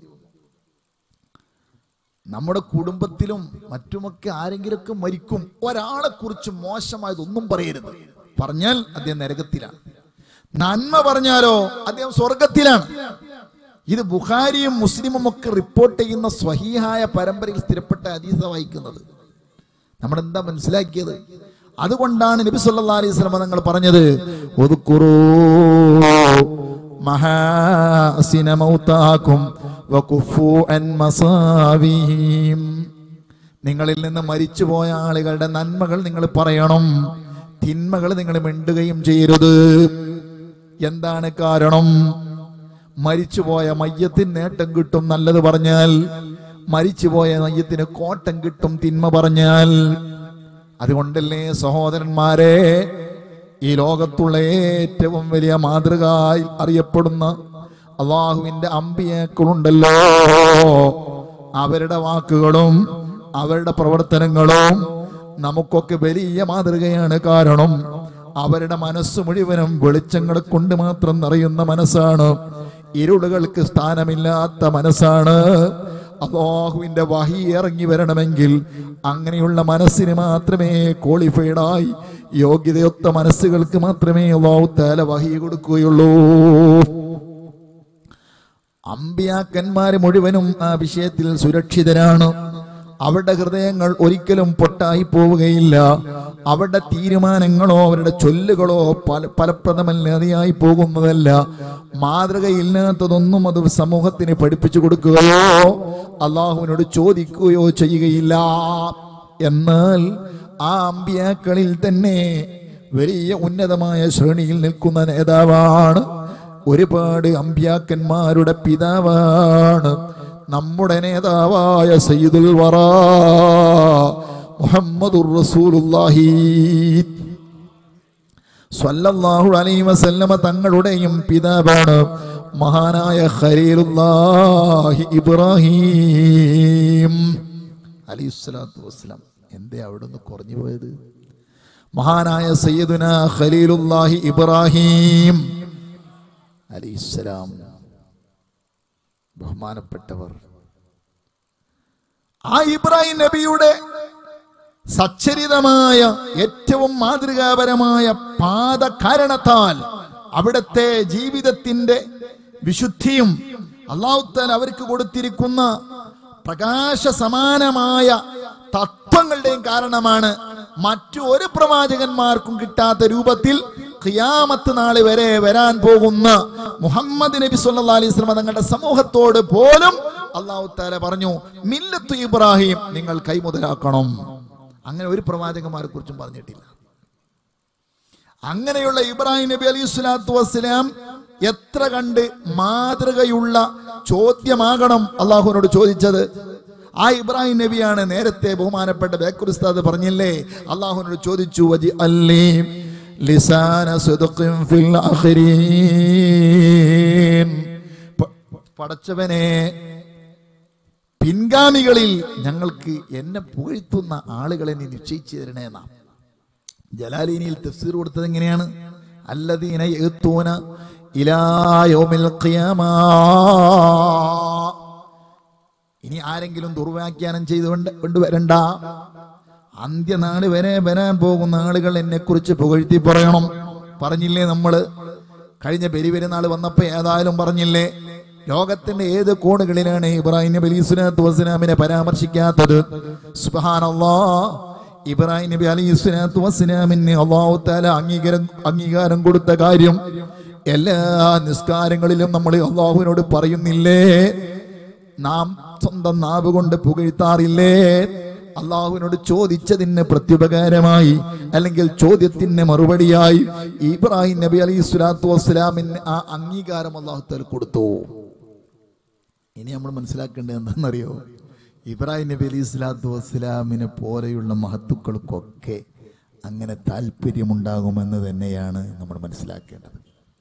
Speaker 1: നമ്മുടെ കുടുംബത്തിലും മറ്റുമൊക്കെ ആരെങ്കിലുമൊക്കെ മരിക്കും ഒരാളെ കുറിച്ച് മോശമായതൊന്നും പറയരുത് പറഞ്ഞാൽ അദ്ദേഹം നരകത്തിലാണ് നന്മ പറഞ്ഞാലോ അദ്ദേഹം സ്വർഗത്തിലാണ് ഇത് ബുഖാരിയും മുസ്ലിമും ഒക്കെ റിപ്പോർട്ട് ചെയ്യുന്ന സ്വഹീഹായ പരമ്പരയിൽ സ്ഥിരപ്പെട്ട ഹദീസ വായിക്കുന്നത് നമ്മൾ എന്താ മനസ്സിലാക്കിയത് അതുകൊണ്ടാണ് നബി സല്ലല്ലാഹു അലൈഹി വസല്ലം തങ്ങൾ പറഞ്ഞത് ഒതുക്കുറൂ മഹാസിന മൗതാക്കും വകുഫു അൻ മസാവീം നിങ്ങളിൽ നിന്ന് മരിച്ചുപോയ ആളുകളുടെ നന്മകൾ നിങ്ങൾ പറയണം തിന്മകൾ നിങ്ങൾ മിണ്ടുകയും ചെയ്യരുത് എന്താണ് കാരണം മരിച്ചുപോയ മയ്യത്തിന് നേട്ടം കിട്ടും നല്ലത് പറഞ്ഞാൽ മരിച്ചുപോയ മയ്യത്തിന് കോട്ടം കിട്ടും തിന്മ പറഞ്ഞാൽ അതുകൊണ്ടല്ലേ സഹോദരന്മാരെ ഈ ലോകത്തുള്ള ഏറ്റവും വലിയ മാതൃകയായി അറിയപ്പെടുന്ന അള്ളാഹുവിന്റെ അമ്പിയേക്കളുണ്ടല്ലോ അവരുടെ വാക്കുകളും അവരുടെ പ്രവർത്തനങ്ങളും നമുക്കൊക്കെ വലിയ മാതൃകയാണ് കാരണം അവരുടെ മനസ്സ് മുഴുവനും വെളിച്ചങ്ങളെ കൊണ്ട് മാത്രം നിറയുന്ന മനസ്സാണ് ഇരുളുകൾക്ക് സ്ഥാനമില്ലാത്ത മനസ്സാണ് അള്ളാഹുവിന്റെ വഹി ഇറങ്ങി വരണമെങ്കിൽ അങ്ങനെയുള്ള മനസ്സിന് മാത്രമേ ക്വാളിഫൈഡായി യോഗ്യതയൊത്ത മനസ്സുകൾക്ക് മാത്രമേ അള്ളാഹു താല വഹി കൊടുക്കുകയുള്ളൂ അമ്പിയാക്കന്മാര് മുഴുവനും ആ വിഷയത്തിൽ സുരക്ഷിതരാണ് അവരുടെ ഹൃദയങ്ങൾ ഒരിക്കലും പൊട്ടായി പോവുകയില്ല അവരുടെ തീരുമാനങ്ങളോ അവരുടെ ചൊല്ലുകളോ പല ഫലപ്രദമല്ലാതെയായി പോകുന്നതല്ല മാതൃകയില്ലാത്തതൊന്നും അത് സമൂഹത്തിന് പഠിപ്പിച്ചു കൊടുക്കുകയോ അള്ളാഹുവിനോട് ചോദിക്കുകയോ ചെയ്യുകയില്ല എന്നാൽ ആ അമ്പിയാക്കളിൽ തന്നെ വലിയ ഉന്നതമായ ശ്രേണിയിൽ നിൽക്കുന്ന നേതാവാണ് ഒരുപാട് അമ്പ്യാക്കന്മാരുടെ പിതാവാണ് നമ്മുടെ നേതാവായ സയ്യിദുൽ വറ മുഹമ്മദുർ റസൂലുള്ളാഹി സ്വല്ലല്ലാഹു അലൈഹി വസല്ലമ തങ്ങളുടെയും പിതാവാണ് മഹാനായ ഖലീലുല്ലാഹി ഇബ്രാഹിം അലൈഹിസ്സലാത്തു വസ്സലാം എന്തേ അവിടുന്ന് കുറഞ്ഞു പോയത് മഹാനായ സയ്യിദുന ഖലീലുല്ലാഹി ഇബ്രാഹിം അലൈഹിസ്സലാം ബഹുമാനപ്പെട്ടവർ ആ ഇബ്രാഹിം നബിയുടെ സച്ചരിതമായ ഏറ്റവും മാതൃകാപരമായ പാത കാരണത്താൽ അവിടുത്തെ ജീവിതത്തിന്റെ വിശുദ്ധിയും അള്ളാഹുത്താൽ അവർക്ക് കൊടുത്തിരിക്കുന്ന പ്രകാശ സമാനമായ തത്വങ്ങളുടെയും കാരണമാണ് മറ്റു ഒരു പ്രവാചകന്മാർക്കും കിട്ടാത്ത രൂപത്തിൽ ഖിയാമത്ത് നാളെ വരെ വരാൻ പോകുന്ന മുഹമ്മദ് നബി സല്ലാ അലൈഹി സ്വലം തങ്ങളുടെ സമൂഹത്തോട് പോലും അള്ളാഹു താല പറഞ്ഞു മില്ലത്തു ഇബ്രാഹിം നിങ്ങൾ കൈമുതലാക്കണം
Speaker 2: അങ്ങനെ ഒരു പ്രവാചകന്മാരെ കുറിച്ചും പറഞ്ഞിട്ടില്ല അങ്ങനെയുള്ള ഇബ്രാഹിം നബി അലൈഹി സ്വലാത്തു വസ്സലാം എത്ര കണ്ട് മാതൃകയുള്ള ചോദ്യമാകണം അള്ളാഹുവിനോട് ചോദിച്ചത് ആ ഇബ്രാഹിം നബിയാണ് നേരത്തെ ബഹുമാനപ്പെട്ട ബേക്കുർ ഉസ്താദ് പറഞ്ഞില്ലേ അള്ളാഹുവിനോട് ചോദിച്ചു വജി അല്ലീ ലിസാന സിദ്ഖിൻ ഫിൽ ആഖിരീൻ പ- പടച്ചവനെ പിൻഗാമികളിൽ ഞങ്ങൾക്ക് എന്നെ പുകഴ്ത്തുന്ന ആളുകളെ നീ നിശ്ചയിച്ചു തരണേ നാം ജലാലിനിയിൽ തഫ്സീർ കൊടുത്തത് എങ്ങനെയാണ് അല്ലദീന യഅ്തൂന ഇലാ യൗമിൽ ഖിയാമ ഇനി ആരെങ്കിലും ദുർവ്യാഖ്യാനം ചെയ്തുകൊണ്ട് കൊണ്ടുവരണ്ട അന്ത്യനാട് വരെ വരാൻ പോകുന്ന ആളുകൾ എന്നെ കുറിച്ച് പുകഴ്ത്തി പറയണം പറഞ്ഞില്ലേ നമ്മള് കഴിഞ്ഞ പെരുപെരുന്നാൾ വന്നപ്പോ ഏതായാലും പറഞ്ഞില്ലേ ലോകത്തിന്റെ ഏത് കോണുകളിലാണ് ഇബ്രാഹിം നബി അലൈഹി സ്വലാത്തു വസ്സലാമിനെ പരാമർശിക്കാത്തത് സുബ്ഹാനല്ലാ ഇബ്രാഹിം നബി അലൈഹി സ്വലാത്തു വസ്സലാമിന് അള്ളാഹു താല അംഗീകാരം അംഗീകാരം കൊടുത്ത കാര്യം എല്ലാ നിസ്കാരങ്ങളിലും നമ്മൾ അള്ളാഹുവിനോട് പറയുന്നില്ലേ നാം സ്വന്തം നാവ് കൊണ്ട് പുകഴ്ത്താറില്ലേ അള്ളാഹുവിനോട് ചോദിച്ചതിന് പ്രത്യുപകാരമായി അല്ലെങ്കിൽ ചോദ്യത്തിന് മറുപടിയായി ഇബ്രാഹിം നബി അലൈഹി സ്വലാത്തു വസ്സലാമിന് ആ അംഗീകാരം അള്ളാഹു കൊടുത്തു ഇനി നമ്മൾ മനസ്സിലാക്കേണ്ടത് എന്താണെന്നറിയോ ഇബ്രാഹിം നബി അലൈഹി സ്വലാത്തു വസ്സലാമിനെ പോലെയുള്ള മഹത്തുക്കൾക്കൊക്കെ അങ്ങനെ താല്പര്യമുണ്ടാകുമെന്ന് തന്നെയാണ് നമ്മൾ മനസ്സിലാക്കേണ്ടത്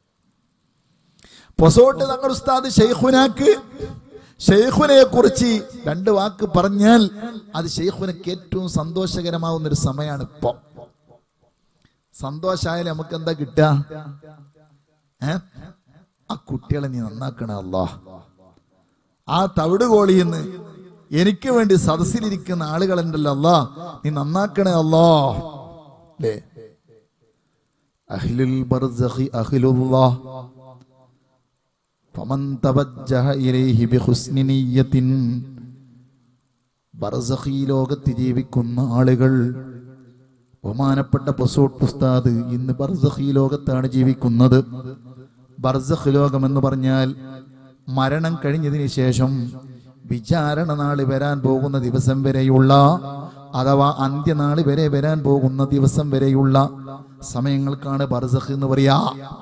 Speaker 2: പൊസോട്ട് തങ്ങൾ ഉസ്താദ് ഷെയ്ഖുനാക്ക് ഷെയ്ഖുനെ കുറിച്ച് രണ്ട് വാക്ക് പറഞ്ഞാൽ അത് ഷെയ്ഖുനക്ക് ഏറ്റവും സന്തോഷകരമാവുന്ന ഒരു സമയമാണ് ഇപ്പൊ സന്തോഷമായാലും നമുക്ക് എന്താ കിട്ടുക ഏ ആ കുട്ടികളെ നീ നന്നാക്കണ അല്ലോ ആ തവിട് കോളിന്ന് എനിക്ക് വേണ്ടി സദസ്സിലിരിക്കുന്ന ആളുകളുണ്ടല്ലോ അല്ലാ നീ നന്നാക്കണേ അല്ലോ അല്ലേ അഹ്ലുൽ ബർസഖി അഹ്ലുല്ലാഹ് فمن توجه إليه بحسن نية ബർസഖി ലോകത്ത് ജീവിക്കുന്ന ആളുകൾ ബഹുമാനപ്പെട്ട പൊസോട്ട് ഉസ്താദ് ഇന്ന് ബർസഖി ലോകത്താണ് ജീവിക്കുന്നത് ബർസഖ് ലോകം എന്ന് പറഞ്ഞാൽ മരണം കഴിഞ്ഞതിന് ശേഷം വിചാരണ നാള് വരാൻ പോകുന്ന ദിവസം വരെയുള്ള അഥവാ അന്ത്യനാള് വരെ വരാൻ പോകുന്ന ദിവസം വരെയുള്ള സമയങ്ങൾക്കാണ് ബർസഖ് എന്ന് പറയാ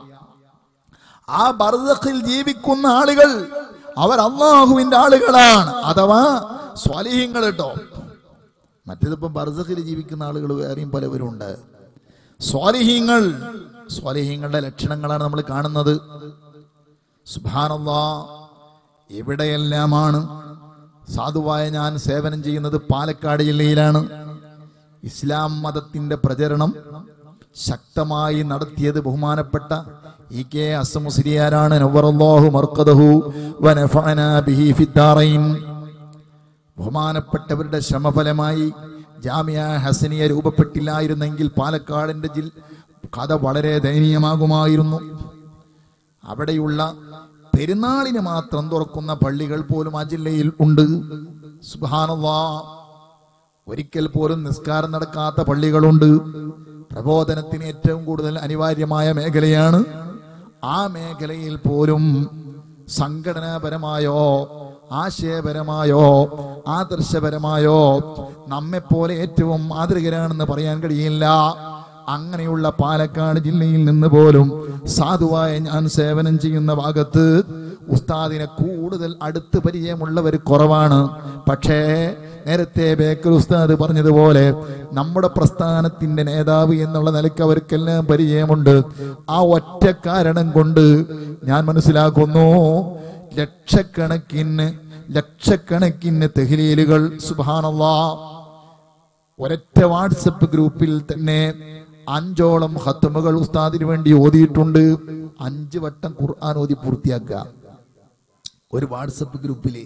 Speaker 2: ആ ബർദഖിൽ ജീവിക്കുന്ന ആളുകൾ അവർ അള്ളാഹുവിന്റെ ആളുകളാണ് അഥവാ സ്വാലിഹ്യങ്ങൾ കേട്ടോ മറ്റേതിപ്പം ബർദഖിൽ ജീവിക്കുന്ന ആളുകൾ വേറെയും പലവരും ഉണ്ട് സ്വാലിഹ്യങ്ങൾ സ്വാലിഹ്യങ്ങളുടെ ലക്ഷണങ്ങളാണ് നമ്മൾ കാണുന്നത് സുബാനല്ലാ എവിടെയെല്ലാമാണ് സാധുവായ ഞാൻ സേവനം ചെയ്യുന്നത് പാലക്കാട് ജില്ലയിലാണ് ഇസ്ലാം മതത്തിന്റെ പ്രചരണം ശക്തമായി നടത്തിയത് ബഹുമാനപ്പെട്ട ഇ കെ അസമുസ്ലിയാരാണ് നവ്വറല്ലാഹു മർക്കദഹു വനഫഅനാ ബിഹി ഫിദ്ദാറൈൻ ബഹുമാനപ്പെട്ടവരുടെ ശ്രമഫലമായി ജാമിയ ഹസനിയ രൂപപ്പെട്ടില്ലായിരുന്നെങ്കിൽ പാലക്കാടിന്റെ ജിൽ കഥ വളരെ ദയനീയമാകുമായിരുന്നു അവിടെയുള്ള പെരുന്നാളിന് മാത്രം തുറക്കുന്ന പള്ളികൾ പോലും ആ ജില്ലയിൽ ഉണ്ട് സുബാനല്ലാ ഒരിക്കൽ പോലും നിസ്കാരം നടക്കാത്ത പള്ളികളുണ്ട് പ്രബോധനത്തിന് ഏറ്റവും കൂടുതൽ അനിവാര്യമായ മേഖലയാണ് ആ മേഖലയിൽ പോലും സംഘടനാപരമായോ ആശയപരമായോ ആദർശപരമായോ നമ്മെപ്പോലെ ഏറ്റവും മാതൃകരാണെന്ന് പറയാൻ കഴിയില്ല അങ്ങനെയുള്ള പാലക്കാട് ജില്ലയിൽ നിന്ന് പോലും സാധുവായ ഞാൻ സേവനം ചെയ്യുന്ന ഭാഗത്ത് ഉസ്താദിനെ കൂടുതൽ അടുത്ത് പരിചയമുള്ളവർ കുറവാണ് പക്ഷേ നേരത്തെ ബേക്കർ ഉസ്താദ് പറഞ്ഞതുപോലെ നമ്മുടെ പ്രസ്ഥാനത്തിന്റെ നേതാവ് എന്നുള്ള നിലയ്ക്ക് അവർക്കെല്ലാം പരിചയമുണ്ട് ആ ഒറ്റ കാരണം കൊണ്ട് ഞാൻ മനസ്സിലാക്കുന്നു ലക്ഷക്കണക്കിന് ലക്ഷക്കണക്കിന് തെഹ്ലീലുകൾ സുബാനല്ലാ ഒരൊറ്റ വാട്സപ്പ് ഗ്രൂപ്പിൽ തന്നെ അഞ്ചോളം ഹത്തുമകൾ ഉസ്താദിന് വേണ്ടി ഓതിയിട്ടുണ്ട് അഞ്ച് വട്ടം ഖുർആൻ ഓതി പൂർത്തിയാക്കുക ഒരു വാട്സപ്പ് ഗ്രൂപ്പില്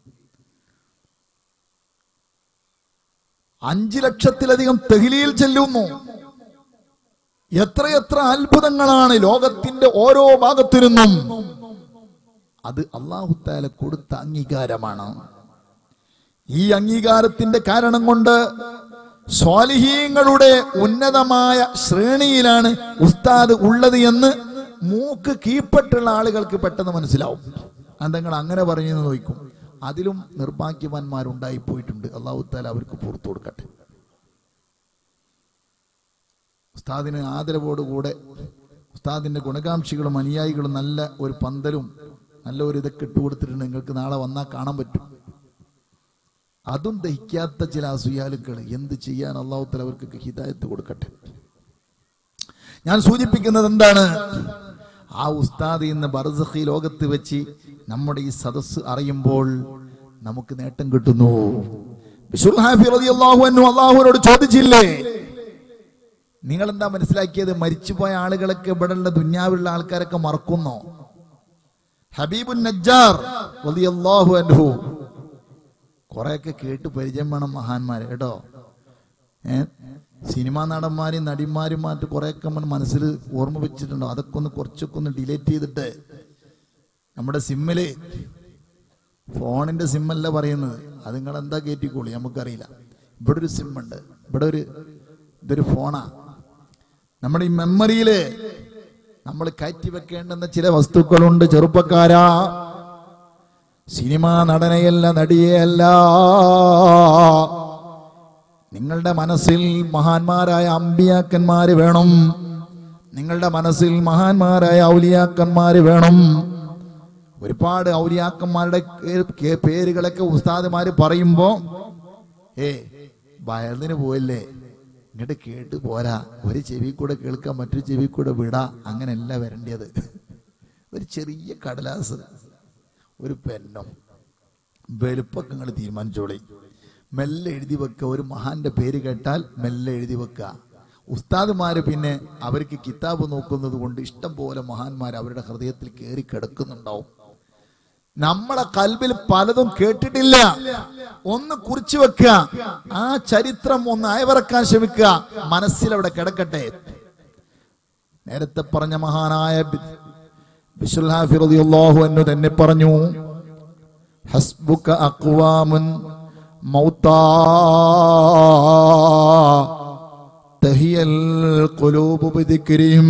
Speaker 2: അഞ്ചു ലക്ഷത്തിലധികം തെഹിലിയിൽ ചെല്ലുന്നു എത്രയെത്ര അത്ഭുതങ്ങളാണ് ലോകത്തിന്റെ ഓരോ ഭാഗത്തിരുന്നും അത് അള്ളാഹുത്താല കൊടുത്ത അംഗീകാരമാണ് ഈ അംഗീകാരത്തിന്റെ കാരണം കൊണ്ട് സ്വാലിഹീങ്ങളുടെ ഉന്നതമായ ശ്രേണിയിലാണ് ഉസ്താദ് ഉള്ളത് എന്ന് മൂക്ക് കീഴ്പ്പെട്ടുള്ള ആളുകൾക്ക് പെട്ടെന്ന് മനസ്സിലാവും അതെങ്ങൾ അങ്ങനെ പറഞ്ഞു നോക്കും അതിലും നിർഭാഗ്യവാന്മാരുണ്ടായി പോയിട്ടുണ്ട് അള്ളാഹു താല അവർക്ക് പുറത്തു കൊടുക്കട്ടെ ഉസ്താദിന് ആദരവോടുകൂടെ ഉസ്താദിന്റെ ഗുണകാംക്ഷികളും അനുയായികളും നല്ല ഒരു പന്തലും നല്ല ഒരു ഇതൊക്കെ ഇട്ടുകൊടുത്തിട്ടുണ്ട് നിങ്ങൾക്ക് നാളെ വന്നാൽ കാണാൻ പറ്റും അതും ദഹിക്കാത്ത ചില അസുയാലുക്കൾ എന്ത് ചെയ്യാൻ അള്ളാഹുത്തല അവർക്ക് ഹിദായത്ത് കൊടുക്കട്ടെ ഞാൻ സൂചിപ്പിക്കുന്നത് എന്താണ് ആ ഉസ്താദ് ഇന്ന് ബർസഖി ലോകത്ത് വെച്ച് നമ്മുടെ ഈ സദസ്സ് അറിയുമ്പോൾ നമുക്ക് നേട്ടം കിട്ടുന്നു ബിശുൽ ഹാഫി റളിയല്ലാഹു അൻഹു അള്ളാഹുവിനോട് ചോദിച്ചില്ലേ നിങ്ങൾ എന്താ മനസ്സിലാക്കിയത് മരിച്ചുപോയ ആളുകളൊക്കെ ഇവിടെയുള്ള ദുന്യാവിലുള്ള ആൾക്കാരൊക്കെ മറക്കുന്നോ ഹബീബുൻ നജ്ജാർ റളിയല്ലാഹു അൻഹു കുറെയൊക്കെ കേട്ട് പരിചയം വേണം മഹാന്മാരെ കേട്ടോ ഏ സിനിമാ നടന്മാരും നടിമാരും മറ്റു കുറെയൊക്കെ നമ്മൾ മനസ്സിൽ ഓർമ്മ വെച്ചിട്ടുണ്ടോ അതൊക്കെ ഒന്ന് കുറച്ചൊക്കെ ഒന്ന് ഡിലേറ്റ് ചെയ്തിട്ട് നമ്മുടെ സിമ്മില് ഫോണിന്റെ സിമ്മല്ല പറയുന്നത് അത് നിങ്ങൾ എന്താ കയറ്റിക്കോളി നമുക്കറിയില്ല ഇവിടെ ഒരു സിമ്മുണ്ട് ഇവിടെ ഒരു ഇതൊരു ഫോണാ നമ്മുടെ ഈ മെമ്മറിയില് നമ്മൾ കയറ്റി വെക്കേണ്ടുന്ന ചില വസ്തുക്കളുണ്ട് ചെറുപ്പക്കാരാ സിനിമാ നടനെയല്ല നടിയെയല്ല നിങ്ങളുടെ മനസ്സിൽ മഹാന്മാരായ അമ്പിയാക്കന്മാര് വേണം നിങ്ങളുടെ മനസ്സിൽ മഹാന്മാരായ ഔലിയാക്കന്മാര് വേണം ഒരുപാട് ഔലിയാക്കന്മാരുടെ കേ- കേ- പേരുകളൊക്കെ ഉസ്താദുമാര് പറയുമ്പോ ഏ വയലിന് പോയല്ലേ ഇങ്ങോട്ട് കേട്ട് പോരാ ഒരു ചെവി കൂടെ കേൾക്കാൻ മറ്റൊരു ചെവി കൂടെ വിടാ അങ്ങനെയല്ല വരേണ്ടത് ഒരു ചെറിയ കടലാസ് ഒരു പെന്നോ വലുപ്പൊക്കെ നിങ്ങൾ തീരുമാനിച്ചോളി മെല്ലെ എഴുതി വെക്കുക ഒരു മഹാന്റെ പേര് കേട്ടാൽ മെല്ലെ എഴുതി വെക്കുക ഉസ്താദുമാര് പിന്നെ അവർക്ക് കിതാബ് നോക്കുന്നത് കൊണ്ട് ഇഷ്ടം പോലെ മഹാന്മാർ അവരുടെ ഹൃദയത്തിൽ കയറി കിടക്കുന്നുണ്ടാവും നമ്മളെ കൽബിൽ പലതും കേട്ടിട്ടില്ല ഒന്ന് കുറിച്ചു വെക്കുക ആ ചരിത്രം ഒന്ന് അയവിറക്കാൻ ശ്രമിക്കുക മനസ്സിൽ അവിടെ കിടക്കട്ടെ നേരത്തെ പറഞ്ഞ മഹാനായ ബി- ബിശുൽ ഹാഫി റളിയല്ലാഹു അൻഹു തന്നെ പറഞ്ഞു ഹസ്ബുക അഖ്വാമുൻ മൗതാ തഹിയൽ ഖുലൂബു ബിദിക്രിഹിം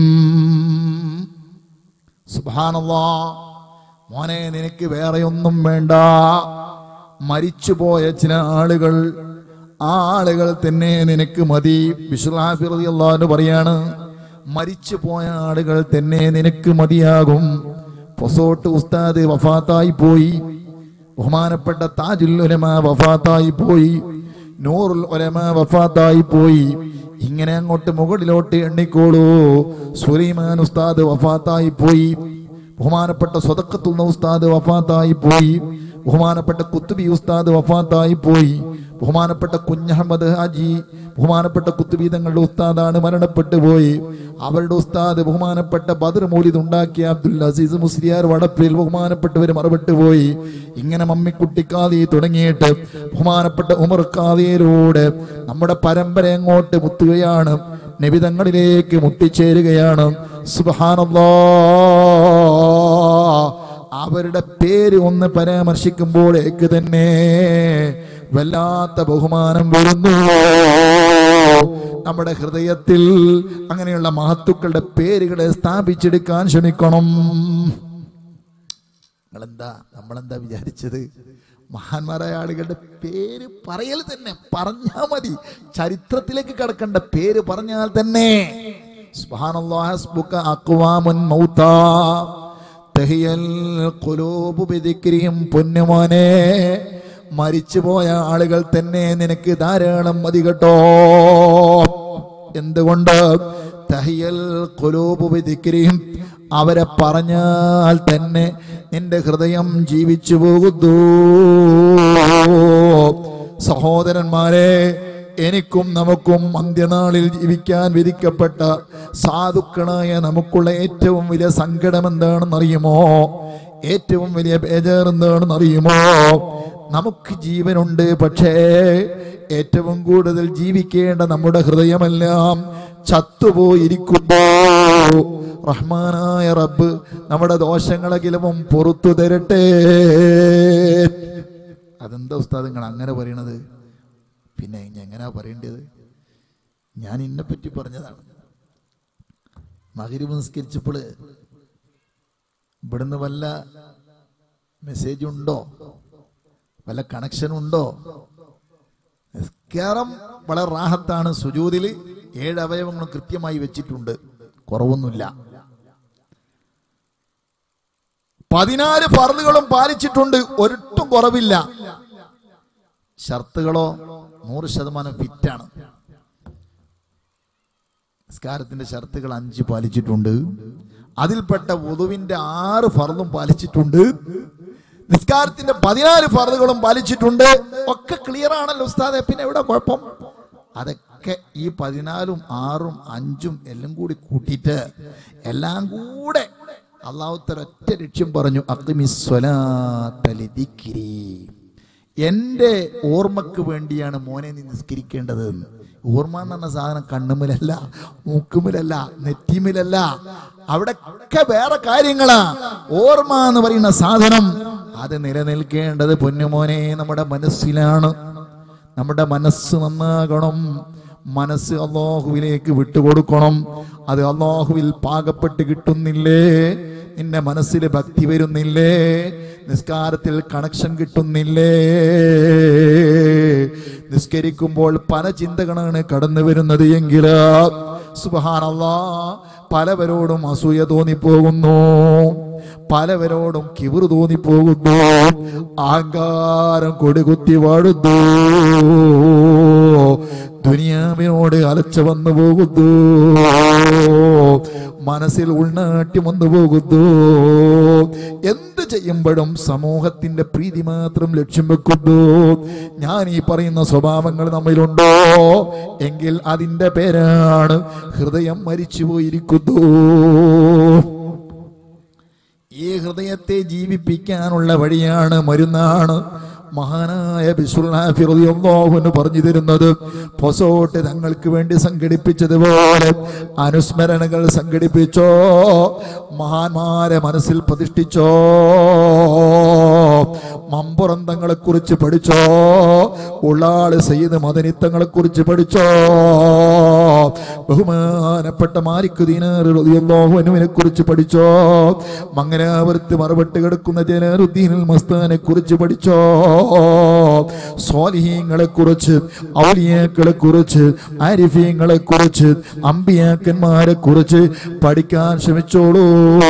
Speaker 2: സുബ്ഹാനല്ലാ മോനെ നിനക്ക് വേറെയൊന്നും വേണ്ട മരിച്ചുപോയ ചില ആളുകൾ ആ ആളുകൾ തന്നെ നിനക്ക് മതി വിശ്വലാഫി റളിയല്ലാഹു പറയാണ് മരിച്ചു പോയ ആളുകൾ തന്നെ നിനക്ക് മതിയാകും പൊസോട്ട് ഉസ്താദ് വഫാത്തായി പോയി ബഹുമാനപ്പെട്ട താജുൽ ഉലമ വഫാത്തായി പോയി നൂറുൽ ഉലമ വഫാത്തായി പോയി ഇങ്ങനെ അങ്ങോട്ട് മുകളിലോട്ട് എണ്ണിക്കോളൂ സുലൈമാൻ ഉസ്താദ് വഫാത്തായി പോയി ബഹുമാനപ്പെട്ട സ്വതക്കത്തുന്ന ഉസ്താദ് വഫാത്തായി പോയി ബഹുമാനപ്പെട്ട കുത്തുബി ഉസ്താദ് വഫാത്തായി പോയി ബഹുമാനപ്പെട്ട കുഞ്ഞഹമ്മദ് ഹാജി ബഹുമാനപ്പെട്ട കുത്തുബി തങ്ങളുടെ ഉസ്താദാണ് മരണപ്പെട്ടു പോയി അവരുടെ ഉസ്താദ് ബഹുമാനപ്പെട്ട ബദർ മൗലിദ് ഉണ്ടാക്കിയ അബ്ദുൽ അസീസ് മുസ്ലിയാർ വടപ്പിൽ ബഹുമാനപ്പെട്ടവർ മറപ്പെട്ടു പോയി ഇങ്ങനെ മമ്മിക്കുട്ടി കാതി തുടങ്ങിയിട്ട് ബഹുമാനപ്പെട്ട ഉമർ കാതിയിലൂടെ നമ്മുടെ പരമ്പര എങ്ങോട്ട് മുത്തുകയാണ് നിബിതങ്ങളിലേക്ക് മുട്ടിച്ചേരുകയാണ് സുബഹാനല്ലാ അവരുടെ പേര് ഒന്ന് പരാമർശിക്കുമ്പോഴേക്ക് തന്നെ വല്ലാത്ത ബഹുമാനം വരുന്നു നമ്മുടെ ഹൃദയത്തിൽ അങ്ങനെയുള്ള മഹത്തുക്കളുടെ പേരുകളെ സ്ഥാപിച്ചെടുക്കാൻ ശ്രമിക്കണം നിങ്ങളെന്താ നമ്മളെന്താ വിചാരിച്ചത് മഹാന്മാരായ ആളുകളുടെ പേര് പറയൽ തന്നെ പറഞ്ഞാൽ മതി ചരിത്രത്തിലേക്ക് കടക്കേണ്ട പേര് പറഞ്ഞാൽ തന്നെ സുബ്ഹാനല്ലാഹ് ഹസ്ബുക അഖ്വാമുൻ മൗതാ തഹിയൽ ഖുലൂബു ബിദിക്രിഹിം പൊന്നുമോനെ മരിച്ചുപോയ ആളുകൾ തന്നെ നിനക്ക് ധാരാളം മതി കേട്ടോ എന്തുകൊണ്ട് തഹിയൽ ഖുലൂബു ബിദിക്രിഹിം അവരെ പറഞ്ഞാൽ തന്നെ നിന്റെ ഹൃദയം ജീവിച്ചു പോകുന്നു സഹോദരന്മാരെ എനിക്കും നമുക്കും അന്ത്യനാളിൽ ജീവിക്കാൻ വിധിക്കപ്പെട്ട സാധുക്കളായ നമുക്കുള്ള ഏറ്റവും വലിയ സങ്കടം എന്താണെന്നറിയുമോ ഏറ്റവും വലിയ ബേജാർ എന്താണെന്നറിയുമോ നമുക്ക് ജീവനുണ്ട് പക്ഷേ ഏറ്റവും കൂടുതൽ ജീവിക്കേണ്ട നമ്മുടെ ഹൃദയമെല്ലാം ചത്തുപോയിരിക്കുന്നു റഹ്മാനായ റബ്ബ് നമ്മുടെ ദോഷങ്ങളെങ്കിലും പുറത്തു തരട്ടെ അതെന്താ ഉസ്താദ് നിങ്ങൾ അങ്ങനെ പറയണത് പിന്നെ ഇനി എങ്ങനെയാ പറയേണ്ടത് ഞാൻ ഇന്നെ പറ്റി പറഞ്ഞതാണ് മകരി നിസ്കരിച്ചപ്പോൾ ഇവിടുന്ന് വല്ല മെസ്സേജ് ഉണ്ടോ വല്ല കണക്ഷൻ ഉണ്ടോ നിസ്കാരം വളരെ റാഹത്താണ് സുജൂതിൽ ഏഴ് അവയവങ്ങളും കൃത്യമായി വെച്ചിട്ടുണ്ട് കുറവൊന്നുമില്ല പതിനാല് ഫർദുകളും പാലിച്ചിട്ടുണ്ട് ഒരിട്ടും കുറവില്ല ഷർത്തുകളോ നൂറ് ശതമാനം ഫിറ്റാണ് നിസ്കാരത്തിന്റെ ഷർത്തുകൾ അഞ്ച് പാലിച്ചിട്ടുണ്ട് അതിൽപ്പെട്ട വധുവിന്റെ ആറ് ഫർദും പാലിച്ചിട്ടുണ്ട് നിസ്കാരത്തിന്റെ പതിനാല് ഫർദുകളും പാലിച്ചിട്ടുണ്ട് ഒക്കെ ക്ലിയർ ആണല്ലോ ഉസ്താദെ പിന്നെ എവിടെ കുഴപ്പം അതൊക്കെ ഈ പതിനാലും ആറും അഞ്ചും എല്ലാം കൂടി കൂട്ടിയിട്ട് എല്ലാം കൂടെ അള്ളാഹുത്തര ഒറ്റ ലക്ഷ്യം പറഞ്ഞു അക്മിസ്വലാത്തലിദിക്കിരി എൻ്റെ ഓർമ്മക്ക് വേണ്ടിയാണ് മോനെ നീ നിസ്കരിക്കേണ്ടത് ഓർമ്മ എന്ന് പറഞ്ഞ സാധനം കണ്ണുമിലല്ല മൂക്കുമിലല്ല നെറ്റിമിലല്ല അവിടെ ഒക്കെ വേറെ കാര്യങ്ങളാ ഓർമ്മ എന്ന് പറയുന്ന സാധനം അത് നിലനിൽക്കേണ്ടത് പൊന്നുമോനെ നമ്മുടെ മനസ്സിലാണ് നമ്മുടെ മനസ്സ് നന്നാകണം മനസ്സ് അള്ളാഹുവിലേക്ക് വിട്ടുകൊടുക്കണം അത് അള്ളാഹുവിൽ പാകപ്പെട്ട് കിട്ടുന്നില്ലേ നിന്റെ മനസ്സിൽ ഭക്തി വരുന്നില്ലേ നിസ്കാരത്തിൽ കണക്ഷൻ കിട്ടുന്നില്ലേ നിസ്കരിക്കുമ്പോൾ പല ചിന്തകളാണ് കടന്നു വരുന്നത് എങ്കിൽ സുബഹാനല്ലാ പലവരോടും അസൂയ തോന്നിപ്പോകുന്നു പലവരോടും കിവറ് തോന്നിപ്പോകുന്നു അഹങ്കാരം കൊടികുത്തി വാഴുന്നു ദുനിയാവിനോട് അലച്ച വന്നു പോകുന്നു മനസ്സിൽ ഉൾനാട്ടി വന്നു പോകുന്നു എന്ത് ചെയ്യുമ്പോഴും സമൂഹത്തിന്റെ പ്രീതി മാത്രം ലക്ഷ്യം വെക്കുന്നു ഞാൻ ഈ പറയുന്ന സ്വഭാവങ്ങൾ നമ്മിലുണ്ടോ എങ്കിൽ അതിന്റെ പേരാണ് ഹൃദയം മരിച്ചു പോയിരിക്കുന്നു ഈ ഹൃദയത്തെ ജീവിപ്പിക്കാനുള്ള വഴിയാണ് മരുന്നാണ് മഹാനായ ബിസുല്ലാഫിറിയൊന്നോഹന് പറഞ്ഞു തരുന്നത് പൊസോട്ട് തങ്ങൾക്ക് വേണ്ടി സംഘടിപ്പിച്ചതുപോലെ അനുസ്മരണകൾ സംഘടിപ്പിച്ചോ മഹാന്മാരെ മനസ്സിൽ പ്രതിഷ്ഠിച്ചോ മമ്പുറന്തങ്ങളെ കുറിച്ച് പഠിച്ചോ ഉള്ളാള് സയ്യിദ് മദനിത്തങ്ങളെ കുറിച്ച് പഠിച്ചോ ബഹുമാനപ്പെട്ട മാലിക് ദീനാറുവിനെ കുറിച്ച് പഠിച്ചോ മംഗലാപുരത്ത് മറുപട്ട് കിടക്കുന്ന ജലാലുദ്ദീൻ മസ്താനെ കുറിച്ച് പഠിച്ചോ സ്വാലിഹീങ്ങളെ കുറിച്ച് ഔലിയാക്കളെ കുറിച്ച് ആരിഫീങ്ങളെ കുറിച്ച് അമ്പിയാക്കന്മാരെ കുറിച്ച് പഠിക്കാൻ ശ്രമിച്ചോളൂ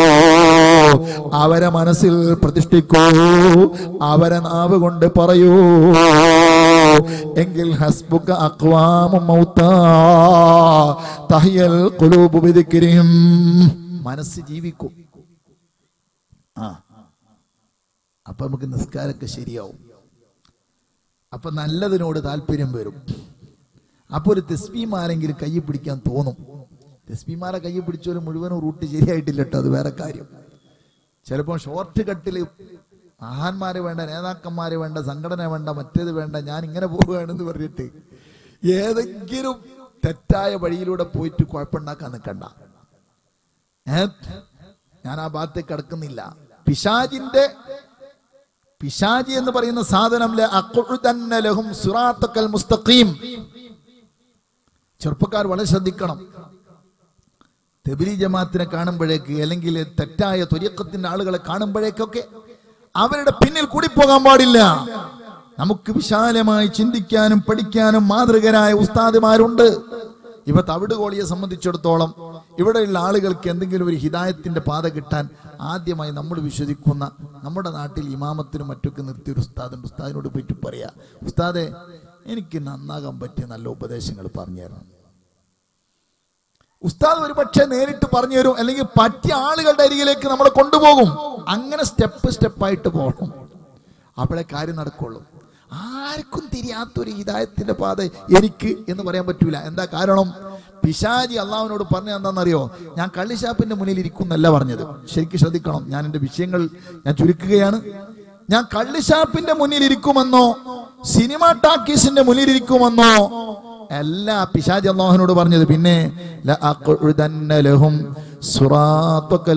Speaker 2: അവരെ മനസ്സിൽ പ്രതിഷ്ഠിക്കൂ അവരെ നാവ് കൊണ്ട് പറയൂ എങ്കിൽ ഹസ്ബുക അക്വാമും മൗത്താ തഹ്യൽ ഖുലൂബു ബിദിക്രിഹിം മനസ്സ് ജീവിക്കും ആ അപ്പൊ നമുക്ക് നിസ്കാരമൊക്കെ ശരിയാവും അപ്പൊ നല്ലതിനോട് താല്പര്യം വരും അപ്പൊ ഒരു തെസ്ബീമാരെങ്കിലും കൈ പിടിക്കാൻ തോന്നും തെസ്ബീമാരെ കൈ പിടിച്ചോലും മുഴുവനും റൂട്ട് ശരിയായിട്ടില്ല കേട്ടോ അത് വേറെ കാര്യം ചിലപ്പോൾ ഷോർട്ട് കട്ടിൽ മഹാന്മാര് വേണ്ട നേതാക്കന്മാര് വേണ്ട സംഘടന വേണ്ട മറ്റേത് വേണ്ട ഞാൻ ഇങ്ങനെ പോവുകയാണെന്ന് പറഞ്ഞിട്ട് ഏതെങ്കിലും തെറ്റായ വഴിയിലൂടെ പോയിട്ട് കുഴപ്പമുണ്ടാക്കാൻ നിൽക്കണ്ട ഏ? ഞാൻ ആ ഭാഗത്തേക്ക് കടക്കുന്നില്ല പിശാജിന്റെ പിശാജി എന്ന് പറയുന്ന സാധനം ല അഖുദന്ന ലഹും സിറാത്തക്കൽ മുസ്തഖീം ചെറുപ്പക്കാർ വളരെ ശ്രദ്ധിക്കണം തെബിലി ജമാത്തിനെ കാണുമ്പോഴേക്ക് അല്ലെങ്കിൽ തെറ്റായ ത്വരീക്കത്തിന്റെ ആളുകളെ കാണുമ്പോഴേക്കൊക്കെ അവരുടെ പിന്നിൽ കൂടി പോകാൻ പാടില്ല നമുക്ക് വിശാലമായി ചിന്തിക്കാനും പഠിക്കാനും മാതൃകരായ ഉസ്താദുമാരുണ്ട് ഇവ തവിടുകോളിയെ സംബന്ധിച്ചിടത്തോളം ഇവിടെയുള്ള ആളുകൾക്ക് എന്തെങ്കിലും ഒരു ഹിദായത്തിന്റെ പാത കിട്ടാൻ ആദ്യമായി നമ്മൾ വിശ്വസിക്കുന്ന നമ്മുടെ നാട്ടിൽ ഇമാമത്തിനും മറ്റൊക്കെ നിർത്തിയ ഒരു ഉസ്താദുണ്ട് ഉസ്താദിനോട് പോയിട്ട് പറയാ ഉസ്താദെ എനിക്ക് നന്നാകാൻ പറ്റിയ നല്ല ഉപദേശങ്ങൾ പറഞ്ഞു തരണം ഉസ്താദ് ഒരു പക്ഷേ നേരിട്ട് പറഞ്ഞു തരും അല്ലെങ്കിൽ പറ്റിയ ആളുകളുടെ അരികിലേക്ക് നമ്മളെ കൊണ്ടുപോകും അങ്ങനെ സ്റ്റെപ്പ് സ്റ്റെപ്പായിട്ട് പോകണം അപ്പോഴേ കാര്യം നടക്കുള്ളൂ ആർക്കും തിരിയാത്തൊരു ഹിദായത്തിന്റെ പാത എനിക്ക് എന്ന് പറയാൻ പറ്റൂല എന്താ കാരണം പിശാജി അള്ളാഹുവിനോട് പറഞ്ഞ എന്താണെന്നറിയോ ഞാൻ കള്ളിഷാപ്പിന്റെ മുന്നിൽ ഇരിക്കുന്നല്ല പറഞ്ഞത് ശരിക്കും ശ്രദ്ധിക്കണം ഞാൻ എന്റെ വിഷയങ്ങൾ ഞാൻ ചുരുക്കുകയാണ് ഞാൻ കള്ളിഷാപ്പിന്റെ മുന്നിൽ ഇരിക്കുമെന്നോ സിനിമ ടാക്കീസിന്റെ മുന്നിൽ ഇരിക്കുമെന്നോ എല്ലാ പിശാജ് അള്ളാഹുവിനോട് പറഞ്ഞത് പിന്നെ ലഅഖുദന്ന ലഹും സിറാത്തക്കൽ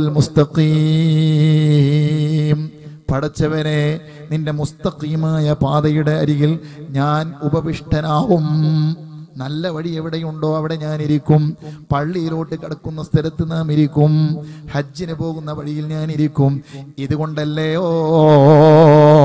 Speaker 2: മുസ്തഖീം പടച്ചവനെ നിന്റെ മുസ്തഖീമായ പാതയുടെ അരികിൽ ഞാൻ ഉപവിഷ്ടനാവും നല്ല വഴി എവിടെയുണ്ടോ അവിടെ ഞാൻ ഇരിക്കും പള്ളിയിലോട്ട് കിടക്കുന്ന സ്ഥലത്ത് നാം ഇരിക്കും ഹജ്ജിന് പോകുന്ന വഴിയിൽ ഞാൻ ഇരിക്കും ഇതുകൊണ്ടല്ലയോ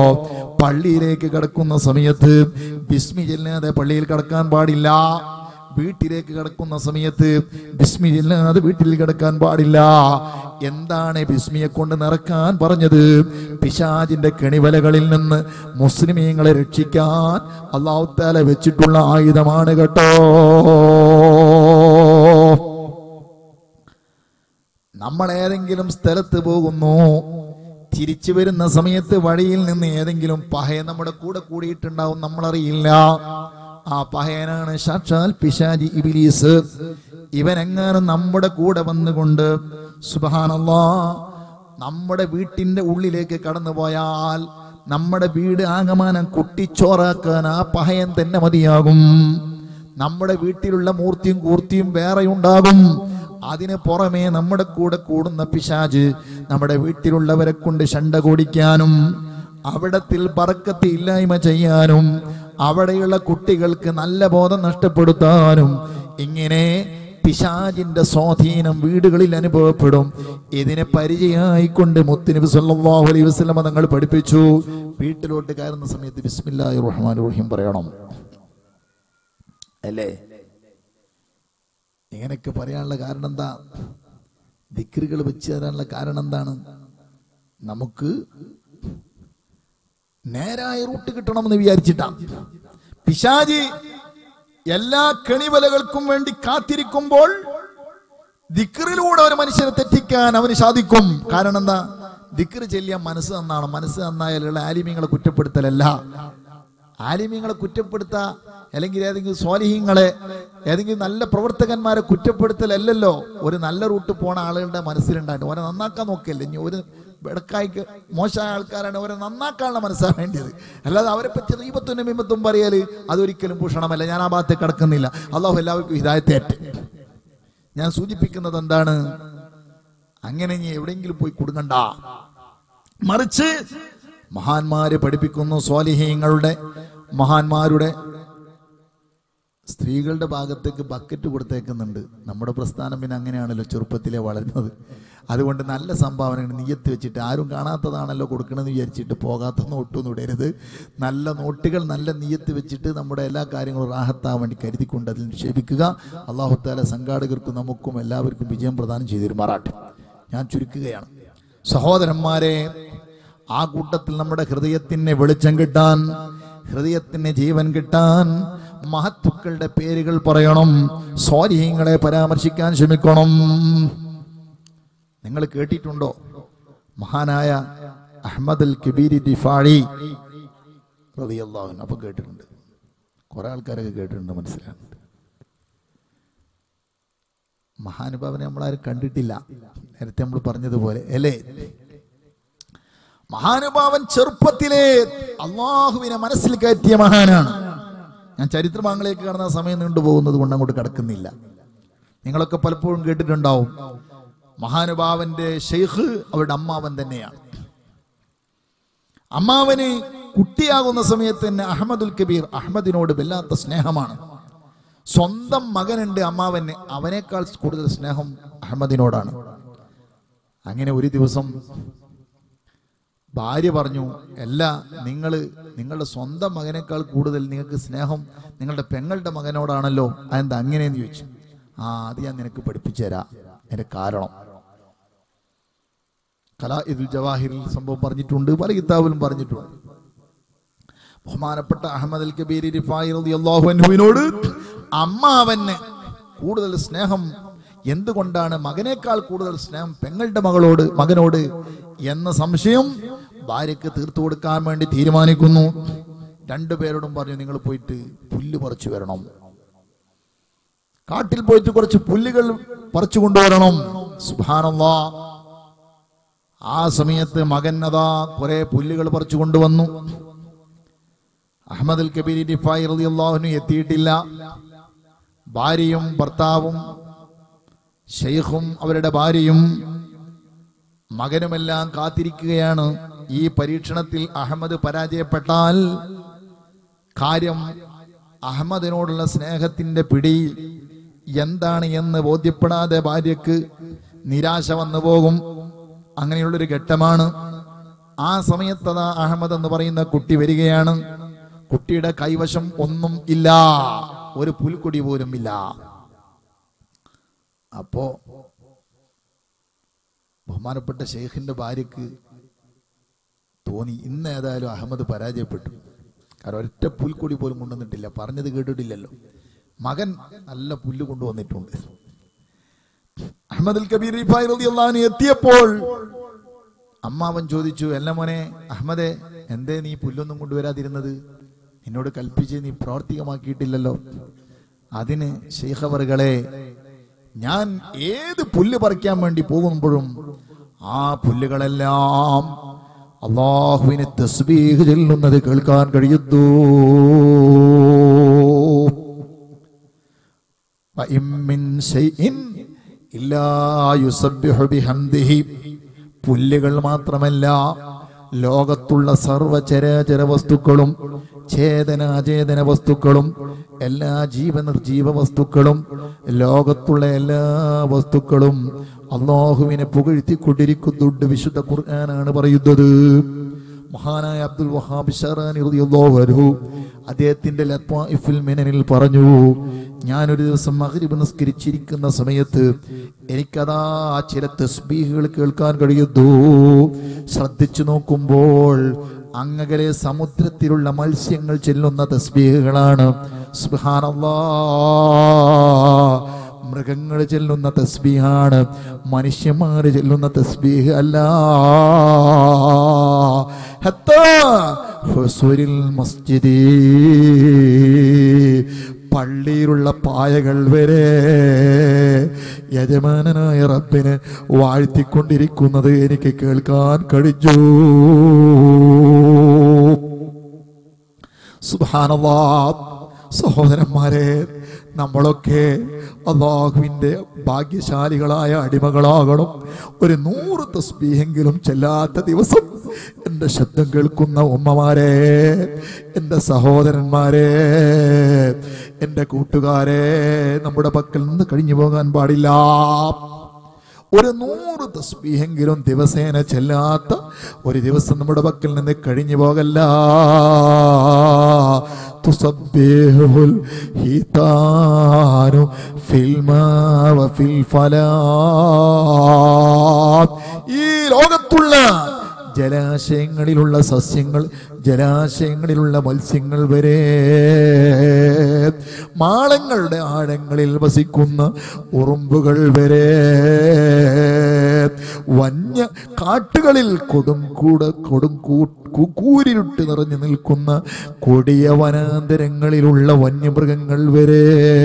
Speaker 2: പള്ളിയിലേക്ക് കിടക്കുന്ന സമയത്ത് ബിസ്മി ചെല്ലാതെ പള്ളിയിൽ കിടക്കാൻ പാടില്ല വീട്ടിലേക്ക് കിടക്കുന്ന സമയത്ത് ബിസ്മി ഇല്ലാതെ വീട്ടിൽ കിടക്കാൻ പാടില്ല എന്താണ് ബിസ്മിയെ കൊണ്ട് നിറക്കാൻ പറഞ്ഞത് പിശാജിന്റെ കെണിവലകളിൽ നിന്ന് മുസ്ലിമീങ്ങളെ രക്ഷിക്കാൻ അള്ളാഹു താല വെച്ചിട്ടുള്ള ആയുധമാണ് കേട്ടോ നമ്മൾ ഏതെങ്കിലും സ്ഥലത്ത് പോകുന്നു തിരിച്ചു വരുന്ന സമയത്ത് വഴിയിൽ നിന്ന് ഏതെങ്കിലും പഹയ നമ്മുടെ കൂടെ കൂടിയിട്ടുണ്ടാവും നമ്മളറിയില്ല ആ പഹയനാണ് സാക്ഷാൽ പിശാജി ഇബിലീസ് ഇവനെങ്ങാനും നമ്മുടെ കൂടെ വന്നുകൊണ്ട് സുബഹാനല്ലാ നമ്മുടെ വീട്ടിന്റെ ഉള്ളിലേക്ക് കടന്നു പോയാൽ നമ്മുടെ വീട് ആകമാനം കുട്ടിച്ചോറാക്കാൻ ആ പഹയൻ തന്നെ മതിയാകും നമ്മുടെ വീട്ടിലുള്ള മൂർത്തിയും കൂർത്തിയും വേറെ ഉണ്ടാകും അതിന് പുറമേ നമ്മുടെ കൂടെ കൂടുന്ന പിശാജ് നമ്മുടെ വീട്ടിലുള്ളവരെ കൊണ്ട് ശണ്ട കൂടിക്കാനും അവിടത്തിൽ പറക്കത്തി ഇല്ലായ്മ ചെയ്യാനും അവിടെയുള്ള കുട്ടികൾക്ക് നല്ല ബോധം നഷ്ടപ്പെടുത്താനും ഇങ്ങനെ പിശാജിന്റെ സ്വാധീനം വീടുകളിൽ അനുഭവപ്പെടും ഇതിനെ പരിചയമായിക്കൊണ്ട് മുത്തുനബി സല്ലല്ലാഹു അലൈഹി വസല്ലമ തങ്ങൾ പഠിപ്പിച്ചു വീട്ടിലോട്ട് കയറുന്ന സമയത്ത് ബിസ്മില്ലാഹിർ റഹ്മാനിർ റഹീം പറയണം അല്ലേ ഇങ്ങനെയൊക്കെ പറയാനുള്ള കാരണം എന്താ ദിക്റുകൾ വെച്ച് തരാനുള്ള കാരണം എന്താണ് നമുക്ക് നേരായ റൂട്ട് കിട്ടണമെന്ന് വിചാരിച്ചിട്ടാ പിശാജി എല്ലാ കെണിവലകൾക്കും വേണ്ടി കാത്തിരിക്കുമ്പോൾ ദിക്റിലൂടെ ഒരു മനുഷ്യനെ തെറ്റിക്കാൻ അവന് സാധിക്കും കാരണം എന്താ ദിക്റ് ചെല്ലിയാൻ മനസ്സ് നന്നാണ് മനസ്സ് നന്നായാലുള്ള ആലിമ്യങ്ങളെ കുറ്റപ്പെടുത്തലല്ല ആലിമ്യങ്ങളെ കുറ്റപ്പെടുത്ത അല്ലെങ്കിൽ ഏതെങ്കിലും സ്വാലിഹ്യങ്ങളെ ഏതെങ്കിലും നല്ല പ്രവർത്തകന്മാരെ കുറ്റപ്പെടുത്തലല്ലല്ലോ ഒരു നല്ല റൂട്ട് പോണ ആളുകളുടെ മനസ്സിലുണ്ടായിട്ട് ഓരെ നന്നാക്കാൻ നോക്കിയല്ലേ ഇനി ഒരു വെടക്കായിക്ക് മോശമായ ആൾക്കാരാണ് അവരെ നന്നാക്കാനുള്ള മനസ്സാണ് വേണ്ടിയത് അല്ലാതെ അവരെ പറ്റി റീപത്തും ബിംബത്തും പറയല് അതൊരിക്കലും ഭൂഷണമല്ല ഞാൻ ആ ഭാഗത്തേക്ക് കടക്കുന്നില്ല അള്ളാഹു എല്ലാവർക്കും ഹിതായത്തേറ്റ് ഞാൻ സൂചിപ്പിക്കുന്നത് എന്താണ് അങ്ങനെ ഇനി എവിടെയെങ്കിലും പോയി കൊടുക്കണ്ട മറിച്ച് മഹാന്മാര് പഠിപ്പിക്കുന്നു സ്വാലിഹീങ്ങളുടെ മഹാന്മാരുടെ സ്ത്രീകളുടെ ഭാഗത്തേക്ക് ബക്കറ്റ് കൊടുത്തേക്കുന്നുണ്ട് നമ്മുടെ പ്രസ്ഥാനം പിന്നെ അങ്ങനെയാണല്ലോ ചെറുപ്പത്തിലെ വളരുന്നത് അതുകൊണ്ട് നല്ല സംഭാവനകൾ നീയത്ത് വെച്ചിട്ട് ആരും കാണാത്തതാണല്ലോ കൊടുക്കണമെന്ന് വിചാരിച്ചിട്ട് പോകാത്ത നോട്ടൊന്നും ഇടരുത് നല്ല നോട്ടുകൾ നല്ല നീയത്ത് വെച്ചിട്ട് നമ്മുടെ എല്ലാ കാര്യങ്ങളും റാഹത്താൻ വേണ്ടി കരുതിക്കൊണ്ട് അതിൽ നിക്ഷേപിക്കുക അള്ളാഹുത്താല സംഘാടകർക്കും നമുക്കും എല്ലാവർക്കും വിജയം പ്രദാനം ചെയ്തിരുമാറാട്ടെ ഞാൻ ചുരുക്കുകയാണ് സഹോദരന്മാരെ ആ കൂട്ടത്തിൽ നമ്മുടെ ഹൃദയത്തിന് വെളിച്ചം കിട്ടാൻ ഹൃദയത്തിന് ജീവൻ കിട്ടാൻ മഹത്തുക്കളുടെ പേരുകൾ പറയണം സ്വാലിഹ്യങ്ങളെ പരാമർശിക്കാൻ ശ്രമിക്കണം നിങ്ങൾ കേട്ടിട്ടുണ്ടോ മഹാനായ അഹമ്മദ് അൽ കബീരി ദിഫാഴി റളിയല്ലാഹു അൻഹു. അപ്പൊ കേട്ടിട്ടുണ്ട് കുറെ ആൾക്കാരൊക്കെ കേട്ടിട്ടുണ്ട് മനസ്സിലാകുന്നുണ്ട് മഹാനുഭാവനെ നമ്മളാരും കണ്ടിട്ടില്ല നേരത്തെ നമ്മൾ പറഞ്ഞതുപോലെ അല്ലേ മഹാനുഭാവൻ ചെറുപ്പത്തിലെ അള്ളാഹുവിനെ മനസ്സിൽ കയറ്റിയ മഹാനാണ് ഞാൻ ചരിത്രഭാഗങ്ങളിലേക്ക് കടന്ന സമയം നീണ്ടുപോകുന്നത് കൊണ്ട് അങ്ങോട്ട് കടക്കുന്നില്ല നിങ്ങളൊക്കെ പലപ്പോഴും കേട്ടിട്ടുണ്ടാവും മഹാനുഭാവന്റെ ഷെയ്ഖ് അവരുടെ അമ്മാവൻ തന്നെയാണ് അമ്മാവന് കുട്ടിയാകുന്ന സമയത്ത് തന്നെ അഹമ്മദുൽ കബീർ അഹമ്മദിനോട് വല്ലാത്ത സ്നേഹമാണ് സ്വന്തം മകനുണ്ട് അമ്മാവന് അവനേക്കാൾ കൂടുതൽ സ്നേഹം അഹമ്മദിനോടാണ് അങ്ങനെ ഒരു ദിവസം ഭാര്യ പറഞ്ഞു അല്ല നിങ്ങൾ നിങ്ങളുടെ സ്വന്തം മകനേക്കാൾ കൂടുതൽ നിങ്ങൾക്ക് സ്നേഹം നിങ്ങളുടെ പെങ്ങളുടെ മകനോടാണല്ലോ അതെന്താ അങ്ങനെയെന്ന് ചോദിച്ചു ആ അത് ഞാൻ നിനക്ക് പഠിപ്പിച്ചു തരാം എന്റെ കാരണം കലാ ഇദുൽ ജവാഹിറിൽ സംഭവം പറഞ്ഞിട്ടുണ്ട് പല കിതാബിലും പറഞ്ഞിട്ടുണ്ട് ബഹുമാനപ്പെട്ട അഹമ്മദ് അൽ കബീർ റിഫായി റളിയല്ലാഹു അൻഹുവിനോട് അമ്മാവന് കൂടുതൽ സ്നേഹം എന്തുകൊണ്ടാണ് മകനേക്കാൾ കൂടുതൽ സ്നേഹം പെങ്ങളുടെ മകളോട് മകനോട് എന്ന സംശയം ഭാര്യയ്ക്ക് തീർത്തു കൊടുക്കാൻ വേണ്ടി തീരുമാനിക്കുന്നു രണ്ടുപേരോടും പറഞ്ഞു നിങ്ങൾ പോയിട്ട് പുല്ല് പറിച്ചു വരണം കാട്ടിൽ പോയിട്ട് കുറച്ച് പുല്ലുകൾ പറിച്ചു കൊണ്ടുവരണം സുബാനല്ലാ ആ സമയത്ത് മകൻ അതാ കുറെ പുല്ലുകൾ പറിച്ചു കൊണ്ടുവന്നു അഹമ്മദ് അൽ കബീർ ഡിഫായി റളിയല്ലാഹുവിന് എത്തിയിട്ടില്ല ഭാര്യയും ഭർത്താവും ഷെയ്ഖും അവരുടെ ഭാര്യയും മകനുമെല്ലാം കാത്തിരിക്കുകയാണ് ഈ പരീക്ഷണത്തിൽ അഹമ്മദ് പരാജയപ്പെട്ടാൽ കാര്യം അഹമ്മദിനോടുള്ള സ്നേഹത്തിന്റെ പിടി എന്താണ് എന്ന് ബോധ്യപ്പെടാതെ ഭാര്യക്ക് നിരാശ വന്നു പോകും അങ്ങനെയുള്ളൊരു ഘട്ടമാണ് ആ സമയത്തതാ അഹമ്മദ് എന്ന് പറയുന്ന കുട്ടി വരികയാണ് കുട്ടിയുടെ കൈവശം ഒന്നും ഇല്ല ഒരു പുൽക്കൊടി പോലും ഇല്ല അപ്പോ ബഹുമാനപ്പെട്ട ഷെയ്ഖിന്റെ ഭാര്യക്ക് തോന്നി ഇന്ന് ഏതായാലും അഹമ്മദ് പരാജയപ്പെട്ടു കാരണം ഒറ്റ പുൽക്കൊടി പോലും കൊണ്ടുവന്നിട്ടില്ല പറഞ്ഞത് കേട്ടിട്ടില്ലല്ലോ മകൻ നല്ല പുല്ല് കൊണ്ടുവന്നിട്ടുണ്ട് അഹമ്മദ് കബീർ റിഫായി റളിയല്ലാഹു അൻഹു എത്തിയപ്പോൾ അമ്മാവൻ ചോദിച്ചു അല്ല മോനെ അഹമ്മദെ എന്തേ നീ പുല്ലൊന്നും കൊണ്ടുവരാതിരുന്നത് നിന്നോട് കൽപ്പിച്ച് നീ പ്രാവർത്തികമാക്കിയിട്ടില്ലല്ലോ അതിന് ശൈഖവറുകളെ ഞാൻ ഏത് പുല്ല് പറിക്കാൻ വേണ്ടി പോകുമ്പോഴും ആ പുല്ലുകളെല്ലാം അള്ളാഹുവിന് തസ്ബീഹ് ചെല്ലുന്നത് കേൾക്കാൻ കഴിയുന്നു وإن من شيء إلا يسبح بحمده പുല്ലുകൾ മാത്രമല്ല ലോകത്തുള്ള സർവചരാചര വസ്തുക്കളും ചേതനാചേതന വസ്തുക്കളും എല്ലാ ജീവനിർജീവ വസ്തുക്കളും ലോകത്തുള്ള എല്ലാ വസ്തുക്കളും അള്ളാഹുവിനെ പുകഴ്ത്തിക്കൊണ്ടിരിക്കുന്നുണ്ട് വിശുദ്ധ ഖുർആനാണ് പറയുന്നത് മഹാനായ അബ്ദുൽ വഹാബ് ഷറാനി റളിയല്ലാഹു അൻഹു അദ്ദേഹത്തിന്റെ ലത്വാഇഫുൽ മിനനിൽ പറഞ്ഞു ഞാനൊരു ദിവസം മഗ്രിബ് നിസ്കരിച്ചിരിക്കുന്ന സമയത്ത് എനിക്കതാ ചില തസ്ബീഹുകൾ കേൾക്കാൻ കഴിയുന്നു ശ്രദ്ധിച്ചു നോക്കുമ്പോൾ അങ്ങകലെ സമുദ്രത്തിലുള്ള മത്സ്യങ്ങൾ ചെല്ലുന്ന തസ്ബീഹുകളാണ് സുബ്ഹാനല്ലാഹ് മൃഗങ്ങൾ ചെല്ലുന്ന തസ്ബീഹാണ് മനുഷ്യന്മാര് ചെല്ലുന്ന തസ്ബീഹ് അല്ല ഹത്താ ഹുസൂരിൽ മസ്ജിദി പള്ളിയിലുള്ള പായകൾ വരെ യജമാനനായ റബ്ബിനെ വാഴ്ത്തിക്കൊണ്ടിരിക്കുന്നത് എനിക്ക് കേൾക്കാൻ കഴിഞ്ഞു സുബാനവാ സഹോദരന്മാരെ നമ്മളൊക്കെ അള്ളാഹുവിൻ്റെ ഭാഗ്യശാലികളായ അടിമകളാകണം ഒരു നൂറ് തസ്ബീഹെങ്കിലും ചെല്ലാത്ത ദിവസം എൻ്റെ ശബ്ദം കേൾക്കുന്ന ഉമ്മമാരെ എൻ്റെ സഹോദരന്മാരെ എൻ്റെ കൂട്ടുകാരെ നമ്മുടെ പക്കൽ നിന്ന് കഴിഞ്ഞു പോകാൻ പാടില്ല ഒരു നൂറ് തസ്ബീഹെങ്കിലും ദിവസേന ചെല്ലാത്ത ഒരു ദിവസം നമ്മുടെ പക്കൽ നിന്ന് കഴിഞ്ഞു പോകല്ല തുസബ്ബിഹുൽ ഹിതാനു ഫിൽ മാ വഫിൽ ഫലാ ഈ ലോകത്തുള്ള ജലാശയങ്ങളിലുള്ള സസ്യങ്ങൾ ജലാശയങ്ങളിലുള്ള മത്സ്യങ്ങൾ വരെ മാളങ്ങളുടെ ആഴങ്ങളിൽ വസിക്കുന്ന ഉറുമ്പുകൾ വരെ വന്യ കാട്ടുകളിൽ കൊടുംകൂട കൊടുംകൂ കൂരിരുട്ട് നിറഞ്ഞു നിൽക്കുന്ന കൊടിയ വനാന്തരങ്ങളിലുള്ള വന്യമൃഗങ്ങൾ വരെ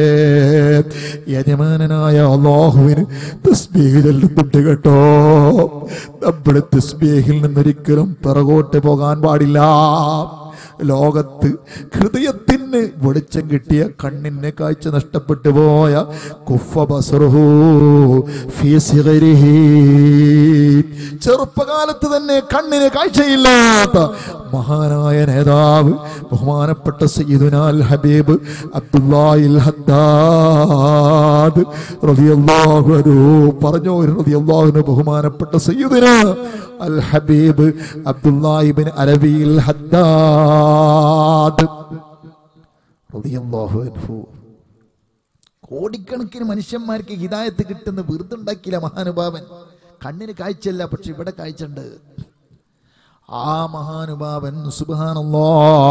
Speaker 2: യജമാനനായ അള്ളാഹുവിന് തസ്ബീഹ് ചെല്ലുന്നുണ്ട് കേട്ടോ നമ്മുടെ തസ്ബീഹിൽ നിന്നൊരിക്കലും പിറകോട്ട് പോകാൻ പാടില്ല ലോകത്ത് ഹൃദയത്തിന് വെളിച്ചം കിട്ടിയ കണ്ണിന് കാഴ്ച നഷ്ടപ്പെട്ടു പോയ കുഫ ബസറുഹു ഫീ സിഗരിഹി. ചെറുപ്പകാലത്ത് തന്നെ കണ്ണിന് കാഴ്ചയില്ലാത്ത മഹാനായ നേതാവ് ബഹുമാനപ്പെട്ട സയ്യിദുനാൽ ഹബീബ് അബ്ദുല്ലാഹിൽ ഹദ്ദാദ് റളിയല്ലാഹു അൻഹു പറഞ്ഞു റളിയല്ലാഹു ബഹുമാനപ്പെട്ട സയ്യിദുന അൽ ഹബീബ് അബ്ദുല്ലാഹിബിൻ അലവിയിൽ ഹദ്ദാദ് റളിയല്ലാഹു അൻഹു കോടിക്കണക്കിന് മനുഷ്യന്മാർക്ക് ഹിദായത്ത് കിട്ടുന്ന വെറുതുണ്ടാക്കിയില്ല മഹാനുഭാവൻ കണ്ണിന് കാഴ്ചയല്ല പക്ഷെ ഇവിടെ കാഴ്ചയുണ്ട് ആ മഹാനുഭാവൻ സുബാനല്ലോ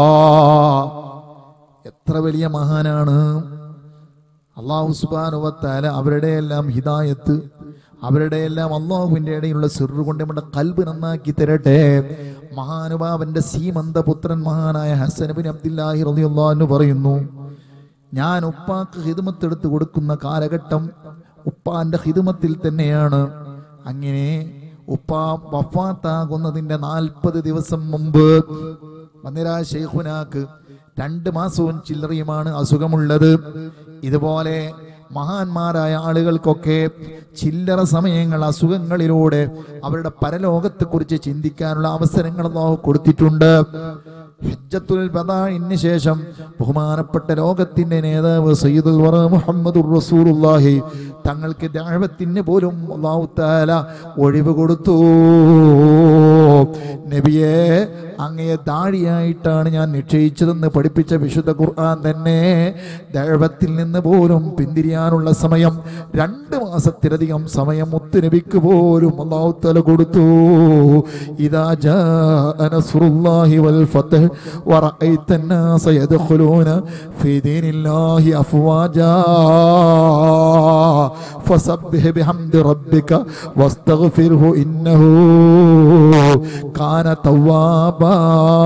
Speaker 2: എത്ര വലിയ മഹാനാണ് അള്ളാഹു സുബാനുവത്താല അവരുടെ എല്ലാം ഹിദായത്ത് അവരുടെ എല്ലാം അള്ളാഹുവിന്റെ ഇടയിലുള്ള സിറു കൊണ്ട് നമ്മുടെ കൽബ് നന്നാക്കി തരട്ടെ മഹാനുഭാവന്റെ സീമന്ത പുത്രൻ മഹാനായ ഹസൻ ബിൻ അബ്ദുല്ലാഹി റളിയല്ലാഹു അൻഹു പറയുന്നു ഞാൻ ഉപ്പാക്ക് ഹിദമത്ത് എടുത്ത് കൊടുക്കുന്ന കാലഘട്ടം ഉപ്പാന്റെ ഹിദമത്തിൽ തന്നെയാണ് അങ്ങനെ ഉപ്പ വഫാത്താകുന്നതിന്റെ നാൽപ്പത് ദിവസം മുമ്പ് മന്ദിരാ ഷെയ്ഖുനാക്ക് രണ്ട് മാസവും ചില്ലറയുമാണ് അസുഖമുള്ളത് ഇതുപോലെ മഹാന്മാരായ ആളുകൾക്കൊക്കെ ചില്ലറ സമയങ്ങൾ അസുഖങ്ങളിലൂടെ അവരുടെ പരലോകത്തെക്കുറിച്ച് ചിന്തിക്കാനുള്ള അവസരങ്ങൾ അല്ലാഹു കൊടുത്തിട്ടുണ്ട് ഹജ്ജത്തുൽ ബദാഇന് ശേഷം ബഹുമാനപ്പെട്ട ലോകത്തിന്റെ നേതാവ് സയ്യിദുൽ വറ മുഹമ്മദുർ റസൂലുള്ളാഹി തങ്ങൾക്ക് ദഅവത്തിന് പോലും അല്ലാഹു തആല ഒഴിവ് കൊടുത്തു നബിയെ അങ്ങയെ ദാഴിയായിട്ടാണ് ഞാൻ നിശ്ചയിച്ചതെന്ന് പഠിപ്പിച്ച വിശുദ്ധ ഖുർആൻ തന്നെ ദൈവത്തിൽ നിന്ന് പോലും പിന്തിരിയാനുള്ള സമയം രണ്ട് മാസത്തിലധികം സമയം മുത്തുനബിക്ക് പോലും അള്ളാഹു തല കൊടുത്തു ഇതാ ജാഅ നസ്റുല്ലാഹി വൽ ഫത്ഹ് വറഅയ്ത الناس يدخلون في دين الله أفواجا فسبح بحمد ربك واستغفره إنه كان توابا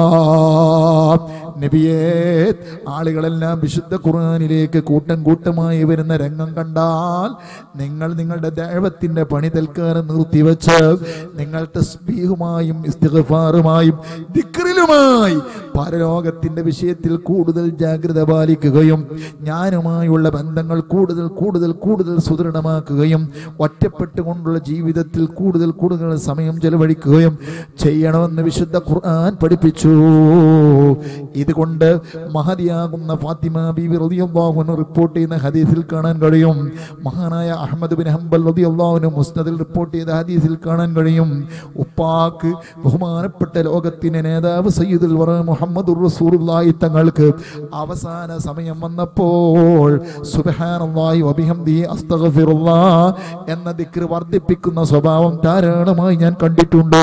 Speaker 2: നബിയേ ആളുകളെല്ലാം വിശുദ്ധ ഖുർആനിലേക്ക് കൂട്ടം കൂട്ടമായി വരുന്ന രംഗം കണ്ടാൽ നിങ്ങൾ നിങ്ങളുടെ ദൈവത്തിന്റെ പണി തൽക്കാലം നിർത്തിവെച്ച് നിങ്ങൾ തസ്ബീഹുമായും ഇസ്തിഗ്ഫാറുമായും ദിക്റിലുമായി പരലോകത്തിന്റെ വിഷയത്തിൽ കൂടുതൽ ജാഗ്രത പാലിക്കുകയും ഞാനുമായുള്ള ബന്ധങ്ങൾ കൂടുതൽ കൂടുതൽ കൂടുതൽ സുദൃഢമാക്കുകയും ഒറ്റപ്പെട്ടുകൊണ്ടുള്ള ജീവിതത്തിൽ കൂടുതൽ കൂടുതൽ സമയം ചെലവഴിക്കുകയും ചെയ്യണമെന്ന് വിശുദ്ധ ഖുർആൻ പഠിപ്പിച്ചു ഇതുകൊണ്ട് മഹതിയാകുന്ന ഫാത്തിമ ബീവി റളിയല്ലാഹു അൻഹ റിപ്പോർട്ട് ചെയ്യുന്ന ഹദീസിൽ കാണാൻ കഴിയും മഹാനായ അഹമ്മദ് ബിൻ ഹംബൽ റളിയല്ലാഹു അൻഹു മുസ്നദിൽ റിപ്പോർട്ട് ചെയ്ത ഹദീസിൽ കാണാൻ കഴിയും ഉപ്പാക്ക് ബഹുമാനപ്പെട്ട ലോകത്തിന്റെ നേതാവ് സയ്യിദുൽ വറ മുഹമ്മദുർ റസൂലുള്ളാഹി തങ്ങൾക്ക് അവസാന സമയം വന്നപ്പോൾ സുബ്ഹാനല്ലാഹി വബിഹംദിഹി അസ്തഗ്ഫിറുല്ലാഹ് എന്ന ദിക്ർ വർദ്ധിപ്പിക്കുന്ന സ്വഭാവം ധാരാളമായി ഞാൻ കണ്ടിട്ടുണ്ട്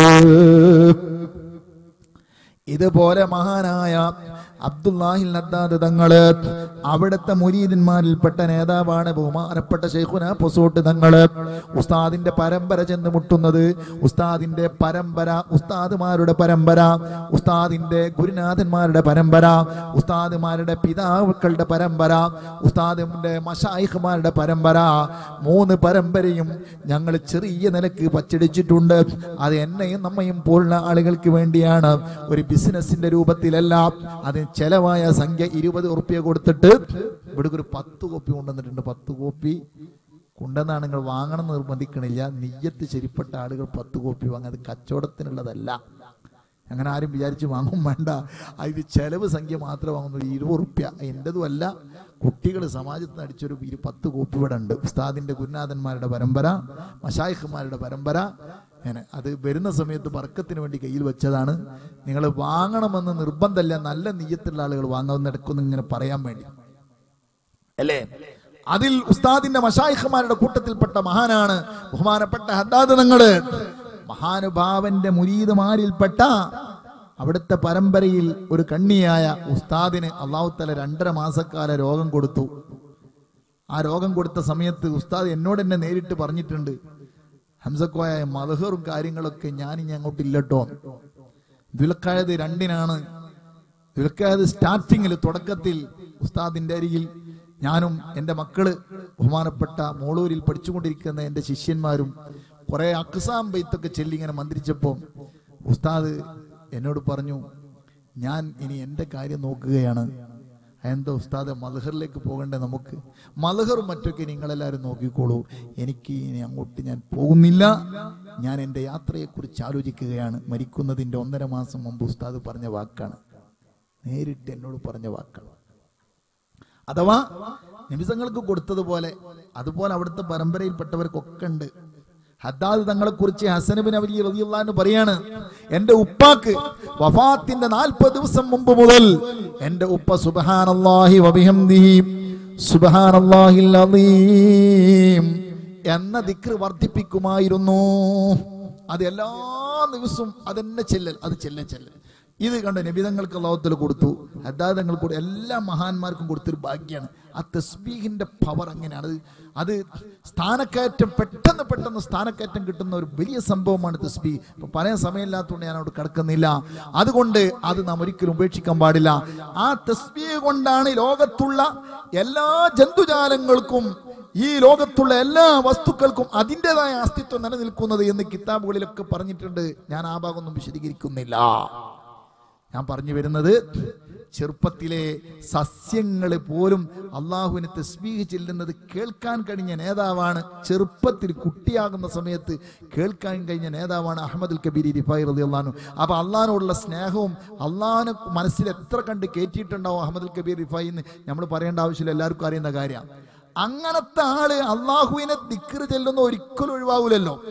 Speaker 2: ഇതുപോലെ മഹാനായ അബ്ദുല്ലാഹിൽ നദ്ദാദ് തങ്ങള് അവിടുത്തെ മുരീദന്മാരിൽപ്പെട്ട നേതാവാണ് ബഹുമാനപ്പെട്ട ഷെയ്ഖുന പൊസോട്ട് തങ്ങള് ഉസ്താദിന്റെ പരമ്പര ചെന്ന് മുട്ടുന്നത് ഉസ്താദിന്റെ പരമ്പര ഉസ്താദുമാരുടെ പരമ്പര ഉസ്താദിന്റെ ഗുരുനാഥന്മാരുടെ പരമ്പര ഉസ്താദുമാരുടെ പിതാക്കളുടെ പരമ്പര ഉസ്താദിന്റെ മഷായിഖുമാരുടെ പരമ്പര മൂന്ന് പരമ്പരയും ഞങ്ങൾ ചെറിയ നിലക്ക് പച്ചടിച്ചിട്ടുണ്ട് അത് എന്നെയും നമ്മയും പോലുള്ള ആളുകൾക്ക് വേണ്ടിയാണ് ഒരു ബിസിനസിന്റെ രൂപത്തിലല്ല അതിന് ചെലവായ സംഖ്യ ഇരുപത് ഉറുപ്പ്യ കൊടുത്തിട്ട് ഇവിടെ ഒരു പത്ത് കോപ്പി കൊണ്ടുവന്നിട്ടുണ്ട് പത്ത് കോപ്പി കൊണ്ടുവന്നാണ് നിങ്ങൾ വാങ്ങണം എന്ന് നിർബന്ധിക്കണില്ല നെയ്യത്ത് ശരിപ്പെട്ട ആളുകൾ പത്ത് കോപ്പി വാങ്ങുക അത് കച്ചവടത്തിനുള്ളതല്ല അങ്ങനെ ആരും വിചാരിച്ച് വാങ്ങും വേണ്ട അതിന് ചെലവ് സംഖ്യ മാത്രമേ വാങ്ങുന്നുള്ളൂ ഇരുപത് ഉറുപ്പ്യ എൻ്റെതും അല്ല കുട്ടികൾ സമാജത്തിൽ നിന്ന് അടിച്ചൊരു ഇരു പത്ത് കോപ്പി ഇവിടെ ഉണ്ട് ഉസ്താദിൻ്റെ ഗുരുനാഥന്മാരുടെ പരമ്പര മഷായിഖുമാരുടെ പരമ്പര അങ്ങനെ അത് വരുന്ന സമയത്ത് വർക്കത്തിന് വേണ്ടി കയ്യിൽ വെച്ചതാണ് നിങ്ങൾ വാങ്ങണമെന്ന് നിർബന്ധമല്ല നല്ല നീയത്തുള്ള ആളുകൾ വാങ്ങുന്ന ഇടക്കൊന്നും ഇങ്ങനെ പറയാൻ വേണ്ടി അല്ലേ അതിൽ ഉസ്താദിന്റെ മഷായിഖുമാരുടെ കൂട്ടത്തിൽപ്പെട്ട മഹാനാണ് ബഹുമാനപ്പെട്ട ഹദ്ദാദ് നിങ്ങള് മഹാനുഭാവന്റെ മുരീദുമാരിൽപ്പെട്ട അവിടുത്തെ പരമ്പരയിൽ ഒരു കണ്ണിയായ ഉസ്താദിന് അള്ളാഹുത്തല രണ്ടര മാസക്കാല രോഗം കൊടുത്തു ആ രോഗം കൊടുത്ത സമയത്ത് ഉസ്താദ് എന്നോട് എന്നെ നേരിട്ട് പറഞ്ഞിട്ടുണ്ട് ഹംസക്കോയ മതഹറും കാര്യങ്ങളൊക്കെ ഞാൻ ഇനി അങ്ങോട്ടില്ലട്ടോ ദുൽഖായത് രണ്ടിനാണ് ദുൽഖായത് സ്റ്റാർട്ടിങ്ങിൽ തുടക്കത്തിൽ ഉസ്താദിന്റെ അരികിൽ ഞാനും എൻ്റെ മക്കള് ബഹുമാനപ്പെട്ട മോളൂരിൽ പഠിച്ചുകൊണ്ടിരിക്കുന്ന എൻ്റെ ശിഷ്യന്മാരും കുറെ അക്സാം ബെയ്ത്തൊക്കെ ചൊല്ലി ഇങ്ങനെ മന്ത്രിച്ചപ്പോൾ ഉസ്താദ് എന്നോട് പറഞ്ഞു ഞാൻ ഇനി എൻ്റെ കാര്യം നോക്കുകയാണ് എന്താ ഉസ്താദ് മലഹറിലേക്ക് പോകണ്ടേ നമുക്ക് മലഹറും മറ്റൊക്കെ നിങ്ങളെല്ലാവരും നോക്കിക്കോളൂ എനിക്ക് ഇനി അങ്ങോട്ട് ഞാൻ പോകുന്നില്ല ഞാൻ എൻ്റെ യാത്രയെക്കുറിച്ച് ആലോചിക്കുകയാണ് മരിക്കുന്നതിൻ്റെ ഒന്നര മാസം മുമ്പ് ഉസ്താദ് പറഞ്ഞ വാക്കാണ് നേരിട്ട് എന്നോട് പറഞ്ഞ വാക്കാണ് അഥവാ നിമിഷങ്ങൾക്ക് കൊടുത്തതുപോലെ അതുപോലെ അവിടുത്തെ പരമ്പരയിൽപ്പെട്ടവർക്കൊക്കെ ഉണ്ട് ഹദ്ദാദ് തങ്ങളെ കുറിച്ച് ഹസനബിൻ അവലി റളിയല്ലാഹു പറയാണ് എന്റെ ഉപ്പാക്ക് വഫാത്തിന്റെ നാൽപ്പത് ദിവസം മുമ്പ് മുതൽ എന്റെ ഉപ്പ സുബ്ഹാനല്ലാഹി വബിഹംദിഹി സുബ്ഹാനല്ലാഹിൽ അലീം എന്ന ദിക്ർ വർദ്ധിപ്പിക്കുമായിരുന്നു അത് എല്ലാ ദിവസവും അതെന്നെ ചെല്ലൽ അത് ചെല്ല ചെല്ലൽ ഇത് കണ്ട് നബിതങ്ങൾക്ക് ലോകത്തിൽ കൊടുത്തു ഹദ്ദാദങ്ങൾ കൊടുത്തു എല്ലാ മഹാന്മാർക്കും കൊടുത്തൊരു ഭാഗ്യമാണ് ആ തസ്ബീഹിന്റെ പവർ അങ്ങനെയാണ് അത് അത് സ്ഥാനക്കയറ്റം പെട്ടെന്ന് പെട്ടെന്ന് സ്ഥാനക്കയറ്റം കിട്ടുന്ന ഒരു വലിയ സംഭവമാണ് തസ്ബീഹ് ഇപ്പൊ പറയാൻ സമയമില്ലാത്തതുകൊണ്ട് ഞാൻ അവിടെ കിടക്കുന്നില്ല അതുകൊണ്ട് അത് നാം ഒരിക്കലും ഉപേക്ഷിക്കാൻ പാടില്ല ആ തസ്ബീഹ് കൊണ്ടാണ് ലോകത്തുള്ള എല്ലാ ജന്തുജാലങ്ങൾക്കും ഈ ലോകത്തുള്ള എല്ലാ വസ്തുക്കൾക്കും അതിൻ്റെതായ അസ്തിത്വം നിലനിൽക്കുന്നത് എന്ന് കിതാബുകളിലൊക്കെ പറഞ്ഞിട്ടുണ്ട് ഞാൻ ആ ഭാഗമൊന്നും വിശദീകരിക്കുന്നില്ല ഞാൻ പറഞ്ഞു വരുന്നത് ചെറുപ്പത്തിലെ സസ്യങ്ങൾ പോലും അള്ളാഹുവിന് തസ്ബീഹ് ചെല്ലുന്നത് കേൾക്കാൻ കഴിഞ്ഞ നേതാവാണ് ചെറുപ്പത്തിൽ കുട്ടിയാകുന്ന സമയത്ത് കേൾക്കാൻ കഴിഞ്ഞ നേതാവാണ് അഹമ്മദുൽ കബീർ റിഫായി റതി അള്ളഹാനു അപ്പൊ അള്ളഹാനോടുള്ള സ്നേഹവും അള്ളാഹിനെ മനസ്സിൽ എത്ര കണ്ട് കയറ്റിയിട്ടുണ്ടാവും അഹമ്മദുൽ കബീർ റിഫായി എന്ന് നമ്മൾ പറയേണ്ട ആവശ്യമില്ല എല്ലാവർക്കും അറിയുന്ന കാര്യമാണ് അങ്ങനത്തെ ആള് അള്ളാഹുവിനെ ദിക്കറ് ചെല്ലുന്ന ഒരിക്കലും ഒഴിവാകൂലല്ലോ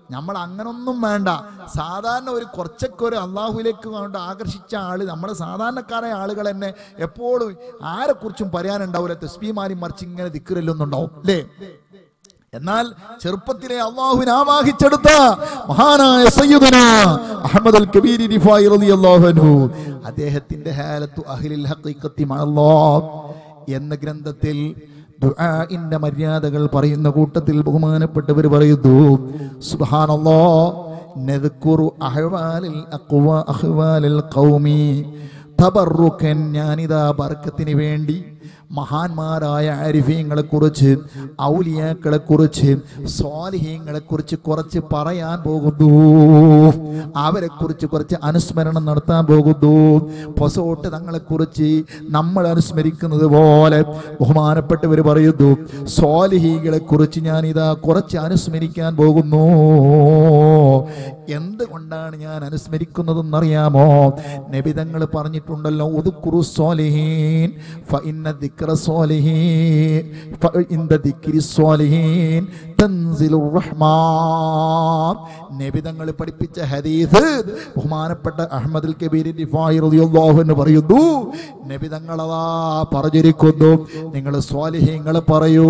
Speaker 2: നമ്മൾ അങ്ങനൊന്നും വേണ്ട സാധാരണ ഒരു കുറച്ചൊക്കെ ഒരു അള്ളാഹുലേക്ക് കൊണ്ട് ആകർഷിച്ച ആള് നമ്മുടെ സാധാരണക്കാരായ ആളുകൾ തന്നെ എപ്പോഴും ആരെക്കുറിച്ചും പറയാനുണ്ടാവില്ല തസ്ബീമാരി മറിച്ച് ഇങ്ങനെ ദിക്കറില്ലൊന്നുണ്ടാവും അല്ലേ എന്നാൽ ചെറുപ്പത്തിലെ അള്ളാഹുവിനെ ആവാഹിച്ചെടുത്ത മഹാനായ സയ്യിദുന അഹമ്മദ് അൽ കബീരി റിഫായി റളിയല്ലാഹു അൻഹു അദ്ദേഹത്തിന്റെ ഹാലത്തു അഹ്ലിൽ ഹഖീഖത്തി മഅല്ലാഹ് എന്ന ഗ്രന്ഥത്തിൽ ദുആഇന്റെ മര്യാദകൾ പറയുന്ന കൂട്ടത്തിൽ ബഹുമാനപ്പെട്ടവർ പറയുന്നു സുബ്ഹാനല്ലാഹ് നദ്കുറു അഹ്വാലിൽ അഖ്വാ അഹ്വാലിൽ ഖൗമി തബറുക്കൻ ഞാനിതാ ബർക്കത്തിന് വേണ്ടി മഹാന്മാരായ ആരിഫീങ്ങളെ കുറിച്ച് ഔലിയാക്കളെ കുറിച്ച് സ്വാലിഹീങ്ങളെ കുറിച്ച് കുറച്ച് പറയാൻ പോകുന്നു അവരെ കുറിച്ച് കുറച്ച് അനുസ്മരണം നടത്താൻ പോകുന്നു പൊസോട്ട് തങ്ങളെ കുറിച്ച് നമ്മൾ അനുസ്മരിക്കുന്നത് പോലെ ബഹുമാനപ്പെട്ടവർ പറയുന്നു സ്വാലിഹീകളെ കുറിച്ച് ഞാനിതാ കുറച്ച് അനുസ്മരിക്കാൻ പോകുന്നു എന്തുകൊണ്ടാണ് ഞാൻ അനുസ്മരിക്കുന്നതെന്നറിയാമോ നബിതങ്ങൾ പറഞ്ഞിട്ടുണ്ടല്ലോ ഉദുക്കുറു സ്വാലിഹീൻ ഫഇന്ന ദിക്ര സ്വാലിഹീൻ ഫഇന്ന ദിക്രി സ്വാലിഹീൻ തൻസിലുർ റഹ്മാൻ നബിതങ്ങൾ പഠിപ്പിച്ച ഹദീസ് ബഹുമാനപ്പെട്ട അഹമ്മദുൽ കബീർ റിഫായി റളിയല്ലാഹു അൻഹു പറയുന്നു നബിതങ്ങളതാ പറഞ്ഞിരിക്കുന്നു നിങ്ങൾ സ്വാലിഹീങ്ങളെ പറയൂ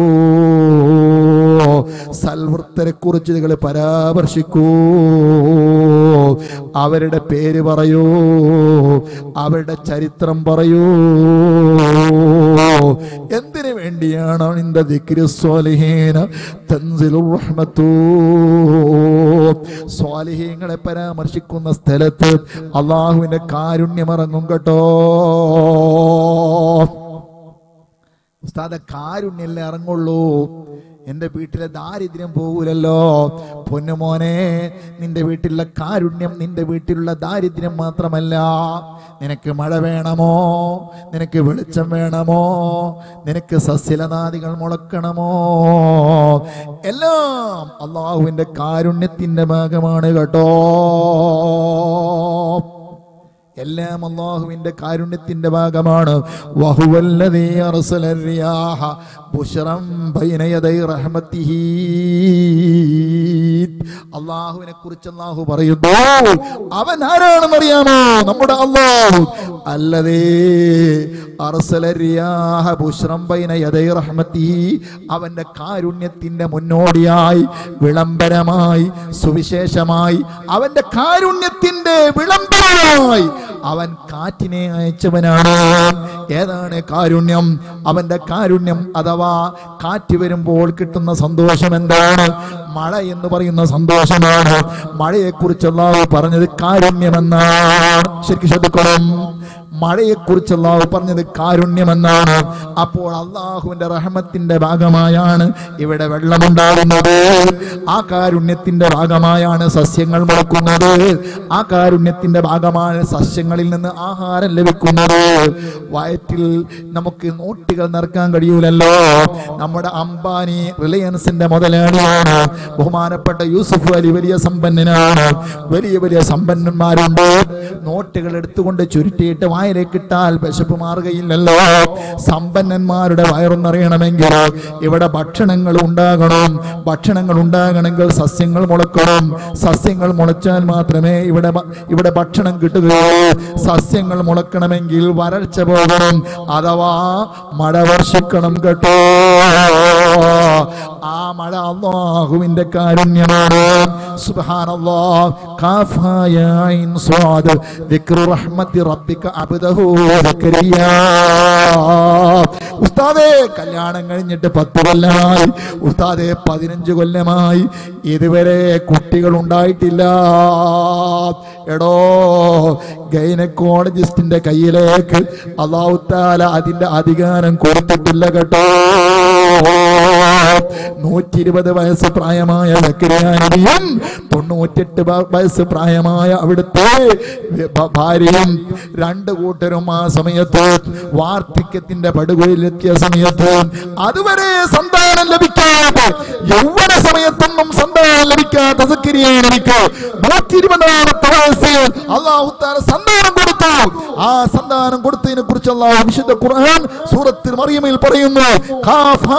Speaker 2: സൽവൃത്തരെ കുറിച്ച് നിങ്ങൾ പരാമർശിക്കൂ അവരുടെ പേര് പറയൂ അവരുടെ ചരിത്രം പറയൂ എന്തിനു വേണ്ടിയാണ് ഇന്ത ദിക്രി സ്വാലിഹീന തൻസിലുർ റഹ്മത്തു സ്വാലിഹീങ്ങളെ പരാമർശിക്കുന്ന സ്ഥലത്ത് അള്ളാഹുവിന്റെ കാരുണ്യം ഇറങ്ങും കേട്ടോ ഉസ്താദ കാരുണ്യല്ലേ ഇറങ്ങുള്ളൂ എൻ്റെ വീട്ടിലെ ദാരിദ്ര്യം പോകൂലല്ലോ പൊന്നുമോനെ നിന്റെ വീട്ടിലുള്ള കാരുണ്യം നിന്റെ വീട്ടിലുള്ള ദാരിദ്ര്യം മാത്രമല്ല നിനക്ക് മഴ വേണമോ നിനക്ക് വെളിച്ചം വേണമോ നിനക്ക് സസ്യലനാദികൾ മുളക്കണമോ എല്ലാം അള്ളാഹുവിൻ്റെ കാരുണ്യത്തിൻ്റെ ഭാഗമാണ് കേട്ടോ എല്ലാം അള്ളാഹുവിന്റെ കാരുണ്യത്തിന്റെ ഭാഗമാണ് വഹുവല്ലദീ അർസല റിയാഹ ബുശ്റം ബൈന യദൈ റഹ്മത്തിഹി അള്ളാഹുവിനെ കുറിച്ച് അള്ളാഹു പറയുന്നു അവൻ ആരാണെന്ന് അറിയാമോ നമ്മുടെ അള്ളാഹു അല്ലതേ അർസല റിയാഹ ബുശ്റം ബൈന യദൈ റഹ്മത്തിഹി അവന്റെ കാരുണ്യത്തിന്റെ മുന്നോടിയായി വിളംബരമായി സുവിശേഷമായി അവന്റെ കാരുണ്യത്തിന്റെ വിളംബരമായി അവൻ കാറ്റിനെ അയച്ചവനാണ് ഏതാണ് കാരുണ്യം അവന്റെ കാരുണ്യം അഥവാ കാറ്റ് വരുമ്പോൾ കിട്ടുന്ന സന്തോഷം എന്താണ് മഴ എന്ന് പറയുന്ന സന്തോഷമാണ് മഴയെക്കുറിച്ചുള്ള പറഞ്ഞത് കാരുണ്യമെന്നാണ് ശരിക്കും ശ്രദ്ധിക്കണം മഴയെക്കുറിച്ച് അള്ളാഹു പറഞ്ഞത് കാരുണ്യമെന്നാണ് അപ്പോൾ അള്ളാഹുവിന്റെ റഹമത്തിന്റെ ഭാഗമായാണ് ഇവിടെ വെള്ളമുണ്ടാകുന്നത് ആ കാരുണ്യത്തിന്റെ ഭാഗമായാണ് സസ്യങ്ങൾ മുളക്കുന്നത് ആ കാരുണ്യത്തിന്റെ ഭാഗമാണ് സസ്യങ്ങളിൽ നിന്ന് ആഹാരം ലഭിക്കുന്നത് വയറ്റിൽ നമുക്ക് നോട്ടുകൾ നിറക്കാൻ കഴിയൂലല്ലോ നമ്മുടെ അംബാനി റിലയൻസിന്റെ മുതലാളിയാണ് ബഹുമാനപ്പെട്ട യൂസുഫ് അലി വലിയ സമ്പന്നനാണ് വലിയ വലിയ സമ്പന്നന്മാരുണ്ട് നോട്ടുകൾ എടുത്തുകൊണ്ട് ചുരുട്ടിയിട്ട് വായിലേക്ക് ഇട്ടാൽ വിശപ്പ് മാറുകയില്ലല്ലോ സമ്പന്നന്മാരുടെ വയറൊന്നറിയണമെങ്കിൽ ഇവിടെ ഭക്ഷണങ്ങൾ ഉണ്ടാകണം ഭക്ഷണങ്ങൾ ഉണ്ടാകണമെങ്കിൽ സസ്യങ്ങൾ മുളക്കണം സസ്യങ്ങൾ മുളച്ചാൽ മാത്രമേ ഇവിടെ ഭ- ഇവിടെ ഭക്ഷണം കിട്ടുകയുള്ളൂ സസ്യങ്ങൾ മുളക്കണമെങ്കിൽ വരൾച്ച പോകണം അഥവാ മഴ വർഷിക്കണം കേട്ടോ ആ മഴ അള്ളാഹുവിന്റെ കാരുണ്യമാണ് സുബ്ഹാനല്ലാഹ് കാഫായ ഐൻ സ്വാദ് ദിക്റു റഹ്മത്തി റബ്ബിക അബ്ദഹു സക്കരിയ ഉസ്താദേ കല്യാണം കഴിഞ്ഞിട്ട് പത്ത് കൊല്ലമായി ഉസ്താദേ പതിനഞ്ച് കൊല്ലമായി ഇതുവരെ കുട്ടികൾ ഉണ്ടായിട്ടില്ല എടോ ഗൈനക്കോളജിസ്റ്റിന്റെ കയ്യിലേക്ക് അള്ളാഹു താല അതിന്റെ അധികാരം കൊടുത്തിട്ടില്ല കേട്ടോ നൂറ്റി ഇരുപത് വയസ്സ് പ്രായമായ സക്രിയാനിയും തൊണ്ണൂറ്റെട്ട് വ- വയസ്സ് പ്രായമായ അവിടുത്തെ ഭ- ഭാര്യയും രണ്ട് കൂട്ടരും ആ സമയത്ത് വാർദ്ധക്യത്തിന്റെ പടുകുഴിയിലെത്തിയ സമയത്ത് അതുവരെ സന്താനം ലഭിക്കാതെ യൗവന സമയത്തൊന്നും സന്താനം ലഭിക്കാത്ത സക്രിയാനിക്ക് നൂറ്റി ഇരുപതാമത്തെ വയസ്സിൽ അള്ളാഹു താല സന്താനം കൊടുത്തു ആ സന്താനം കൊടുത്തതിനെ കുറിച്ച് അള്ളാഹു വിശുദ്ധ ഖുർആൻ സൂറത്തിൽ മറിയമിൽ പറയുന്നു ഖാഫായ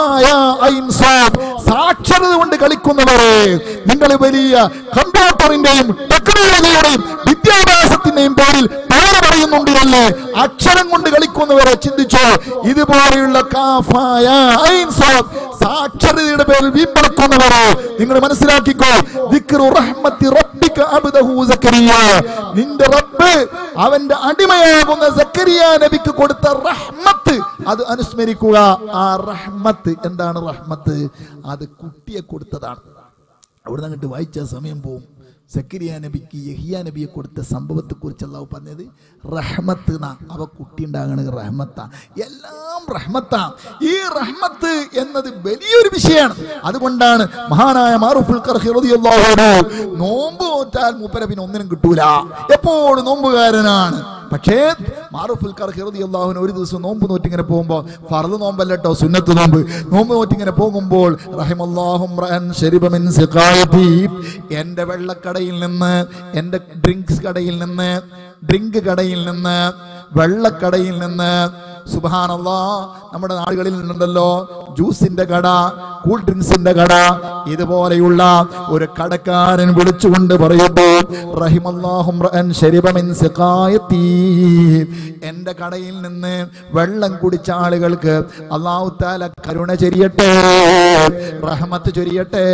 Speaker 2: ഐൻ സാദ്. സാക്ഷരത കൊണ്ട് കളിക്കുന്നവരെ നിങ്ങൾ വലിയ കമ്പ്യൂട്ടറിന്റെയും ടെക്നോളജിയുടെയും വിദ്യാഭ്യാസത്തിന്റെയും പേരിൽ പേര് പറയുന്നുണ്ട് അല്ലേ അക്ഷരം കൊണ്ട് കളിക്കുന്നവരെ ചിന്തിച്ചോ ഇതുപോലെയുള്ള കാഫായ ഐൻ സാദ്. സാക്ഷരതയുടെ പേരിൽ വീമ്പളക്കുന്നവരെ നിങ്ങൾ മനസ്സിലാക്കിക്കോ ദിക്റു റഹ്മത്തി റബ്ബിക അബ്ദഹു സക്കരിയ നിന്റെ റബ്ബ് അവന്റെ അടിമയാകുന്ന സക്കരിയ നബിക്ക് കൊടുത്ത റഹ്മത്ത് അത് അനുസ്മരിക്കുക ആ റഹ്മത്ത് എന്താണ് റഹ്മത്ത് അത് കുട്ടിയെ കൊടുത്തതാണ് അവിടെ അങ്ങോട്ട് വായിച്ച സമയം പോവും സക്കരിയ നബിക്ക് യഹിയ നബിയെ കൊടുത്ത സംഭവത്തെ കുറിച്ച് അള്ളാഹു പറഞ്ഞത് റഹ്മത്ത് എന്നാ അവ കുട്ടി ഉണ്ടാകണ റഹ്മത്താ എല്ലാം റഹ്മത്താ ഈ റഹ്മത്ത് എന്നത് വലിയൊരു വിഷയമാണ് അതുകൊണ്ടാണ് മഹാനായ മാറുഫുൽ ഖർഹി റളിയല്ലാഹു അൻഹു നോമ്പ് നോറ്റാൽ മൂപ്പര പിന്നെ ഒന്നിനും കിട്ടൂല എപ്പോഴും നോമ്പുകാരനാണ് പക്ഷേ മാറുഫുൽ ഖർഹി റളിയല്ലാഹുവിന് ഒരു ദിവസം നോമ്പ് നോറ്റിങ്ങനെ പോകുമ്പോൾ ഫർദ് നോമ്പല്ല കേട്ടോ സുന്നത്ത് നോമ്പ് നോമ്പ് നോറ്റിങ്ങനെ പോകുമ്പോൾ റഹിമല്ലാഹും റഅൻ ശരിബ മിൻ സിഖായതി എൻ്റെ വെള്ളക്കടയിൽ നിന്ന് എൻ്റെ ഡ്രിങ്ക്സ് കടയിൽ നിന്ന് ഡ്രിങ്ക് കടയിൽ നിന്ന് വെള്ളക്കടയിൽ നിന്ന് സുബാനല്ലാ നമ്മുടെ നാടുകളിൽ നിന്നുണ്ടല്ലോ ജ്യൂസിന്റെ കട കൂൾ ഡ്രിങ്ക്സിന്റെ കട ഇതുപോലെയുള്ള ഒരു കടക്കാരൻ വിളിച്ചുകൊണ്ട് പറയുന്നു റഹിമല്ലാഹും റഅൻ ശരിബ മിൻ സിഖായത്തി എന്റെ കടയിൽ നിന്ന് വെള്ളം കുടിച്ച ആളുകൾക്ക് അള്ളാഹു താല കരുണ ചൊരിയട്ടെ റഹ്മത്ത് ചൊരിയട്ടെ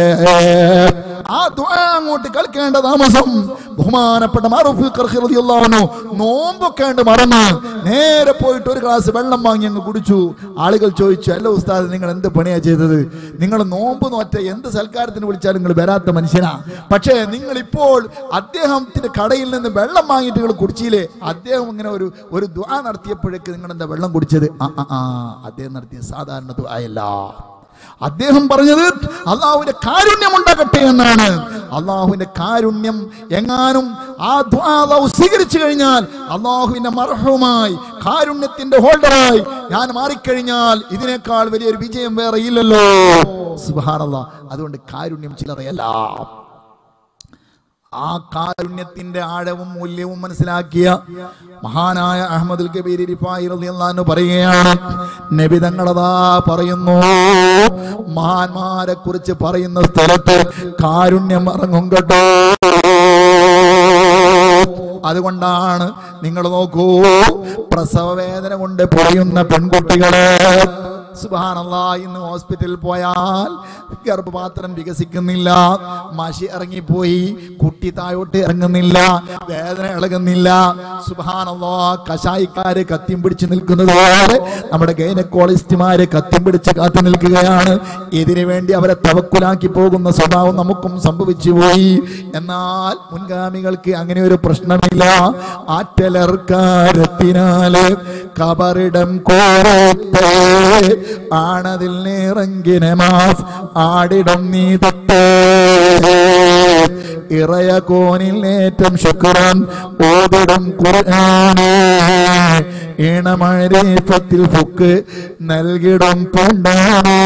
Speaker 2: ആ ദുആ അങ്ങോട്ട് കളിക്കേണ്ട താമസം ബഹുമാനപ്പെട്ട മാറൂഫ് ഖർഖി റളിയല്ലാഹു അൻഹു നോമ്പൊക്കെ ഉണ്ട് മറന്ന് നേരെ പോയിട്ട് ഒരു ഗ്ലാസ് വെള്ളം വാങ്ങി അങ്ങ് കുടിച്ചു ആളുകൾ ചോദിച്ചു അല്ല ഉസ്താദ് നിങ്ങൾ എന്ത് പണിയാ ചെയ്തത് നിങ്ങൾ നോമ്പ് നോറ്റ എന്ത് സൽക്കാരത്തിന് വിളിച്ചാലും നിങ്ങൾ വരാത്ത മനുഷ്യനാ പക്ഷേ നിങ്ങൾ ഇപ്പോൾ അദ്ദേഹത്തിന്റെ കടയിൽ നിന്ന് വെള്ളം വാങ്ങിയിട്ട് നിങ്ങൾ കുടിച്ചില്ലേ അദ്ദേഹം ഇങ്ങനെ ഒരു ഒരു ദ്വാ നടത്തിയപ്പോഴേക്ക് നിങ്ങൾ എന്താ വെള്ളം കുടിച്ചത് ആ ആ, ആ അദ്ദേഹം നടത്തിയ സാധാരണ ദ്വായല്ല അദ്ദേഹം പറഞ്ഞത് അള്ളാഹുവിന്റെ കാരുണ്യം ഉണ്ടാകട്ടെ എന്നാണ് അള്ളാഹുവിന്റെ കാരുണ്യം എങ്ങാനും ആ ദ്വാ അള്ളാഹു സ്വീകരിച്ചു കഴിഞ്ഞാൽ അള്ളാഹുവിന്റെ മർഹവുമായി കാരുണ്യത്തിന്റെ ഹോൾഡറായി ഞാൻ മാറിക്കഴിഞ്ഞാൽ ഇതിനേക്കാൾ വലിയൊരു വിജയം വേറെ ഇല്ലല്ലോ സുബാനല്ല അതുകൊണ്ട് കാരുണ്യം ചില്ലറയല്ല ആ കാരുണ്യത്തിന്റെ ആഴവും മൂല്യവും മനസ്സിലാക്കിയ മഹാനായ അഹമ്മദുൽ കബീർ റിഫായി റളിയല്ലാഹു അൻഹു പറയുകയാണ് നബി തങ്ങളതാ പറയുന്നു മഹാന്മാരെ കുറിച്ച് പറയുന്ന സ്ഥലത്ത് കാരുണ്യം ഇറങ്ങും കേട്ടോ അതുകൊണ്ടാണ് നിങ്ങൾ നോക്കൂ പ്രസവ വേദന കൊണ്ട് പൊളിയുന്ന പെൺകുട്ടികളെ സുബാനല്ലാ ഇന്ന് ഹോസ്പിറ്റലിൽ പോയാൽ ഗർഭപാത്രം വികസിക്കുന്നില്ല മഷി ഇറങ്ങിപ്പോയി കുട്ടി താഴോട്ട് ഇറങ്ങുന്നില്ല വേദന ഇളകുന്നില്ല സുബാനല്ലാ കഷായിക്കാര് കത്തിയും പിടിച്ച് നിൽക്കുന്നത് പോലെ നമ്മുടെ ഗൈനക്കോളജിസ്റ്റുമാര് കത്തിയും പിടിച്ച് കാത്തു നിൽക്കുകയാണ് ഇതിനു വേണ്ടി അവരെ തവക്കുലാക്കി പോകുന്ന സ്വഭാവം നമുക്കും സംഭവിച്ചു പോയി എന്നാൽ മുൻഗാമികൾക്ക് അങ്ങനെ ഒരു പ്രശ്നമില്ല ആറ്റലർക്കാരത്തിനാല് കബറിടം കോരത്തെ ആണതിൽ നിറങ്ങിനെ മാസ് ആടിടം നീ തൊട്ടേ ഇറയ കോനിൽ ഏറ്റം ശുക്രൻ ഓതിടും ഖുർആനേ ഈണമഴീഫത്തിൽ ഫുക്ക് നൽകിടും പണ്ടാനേ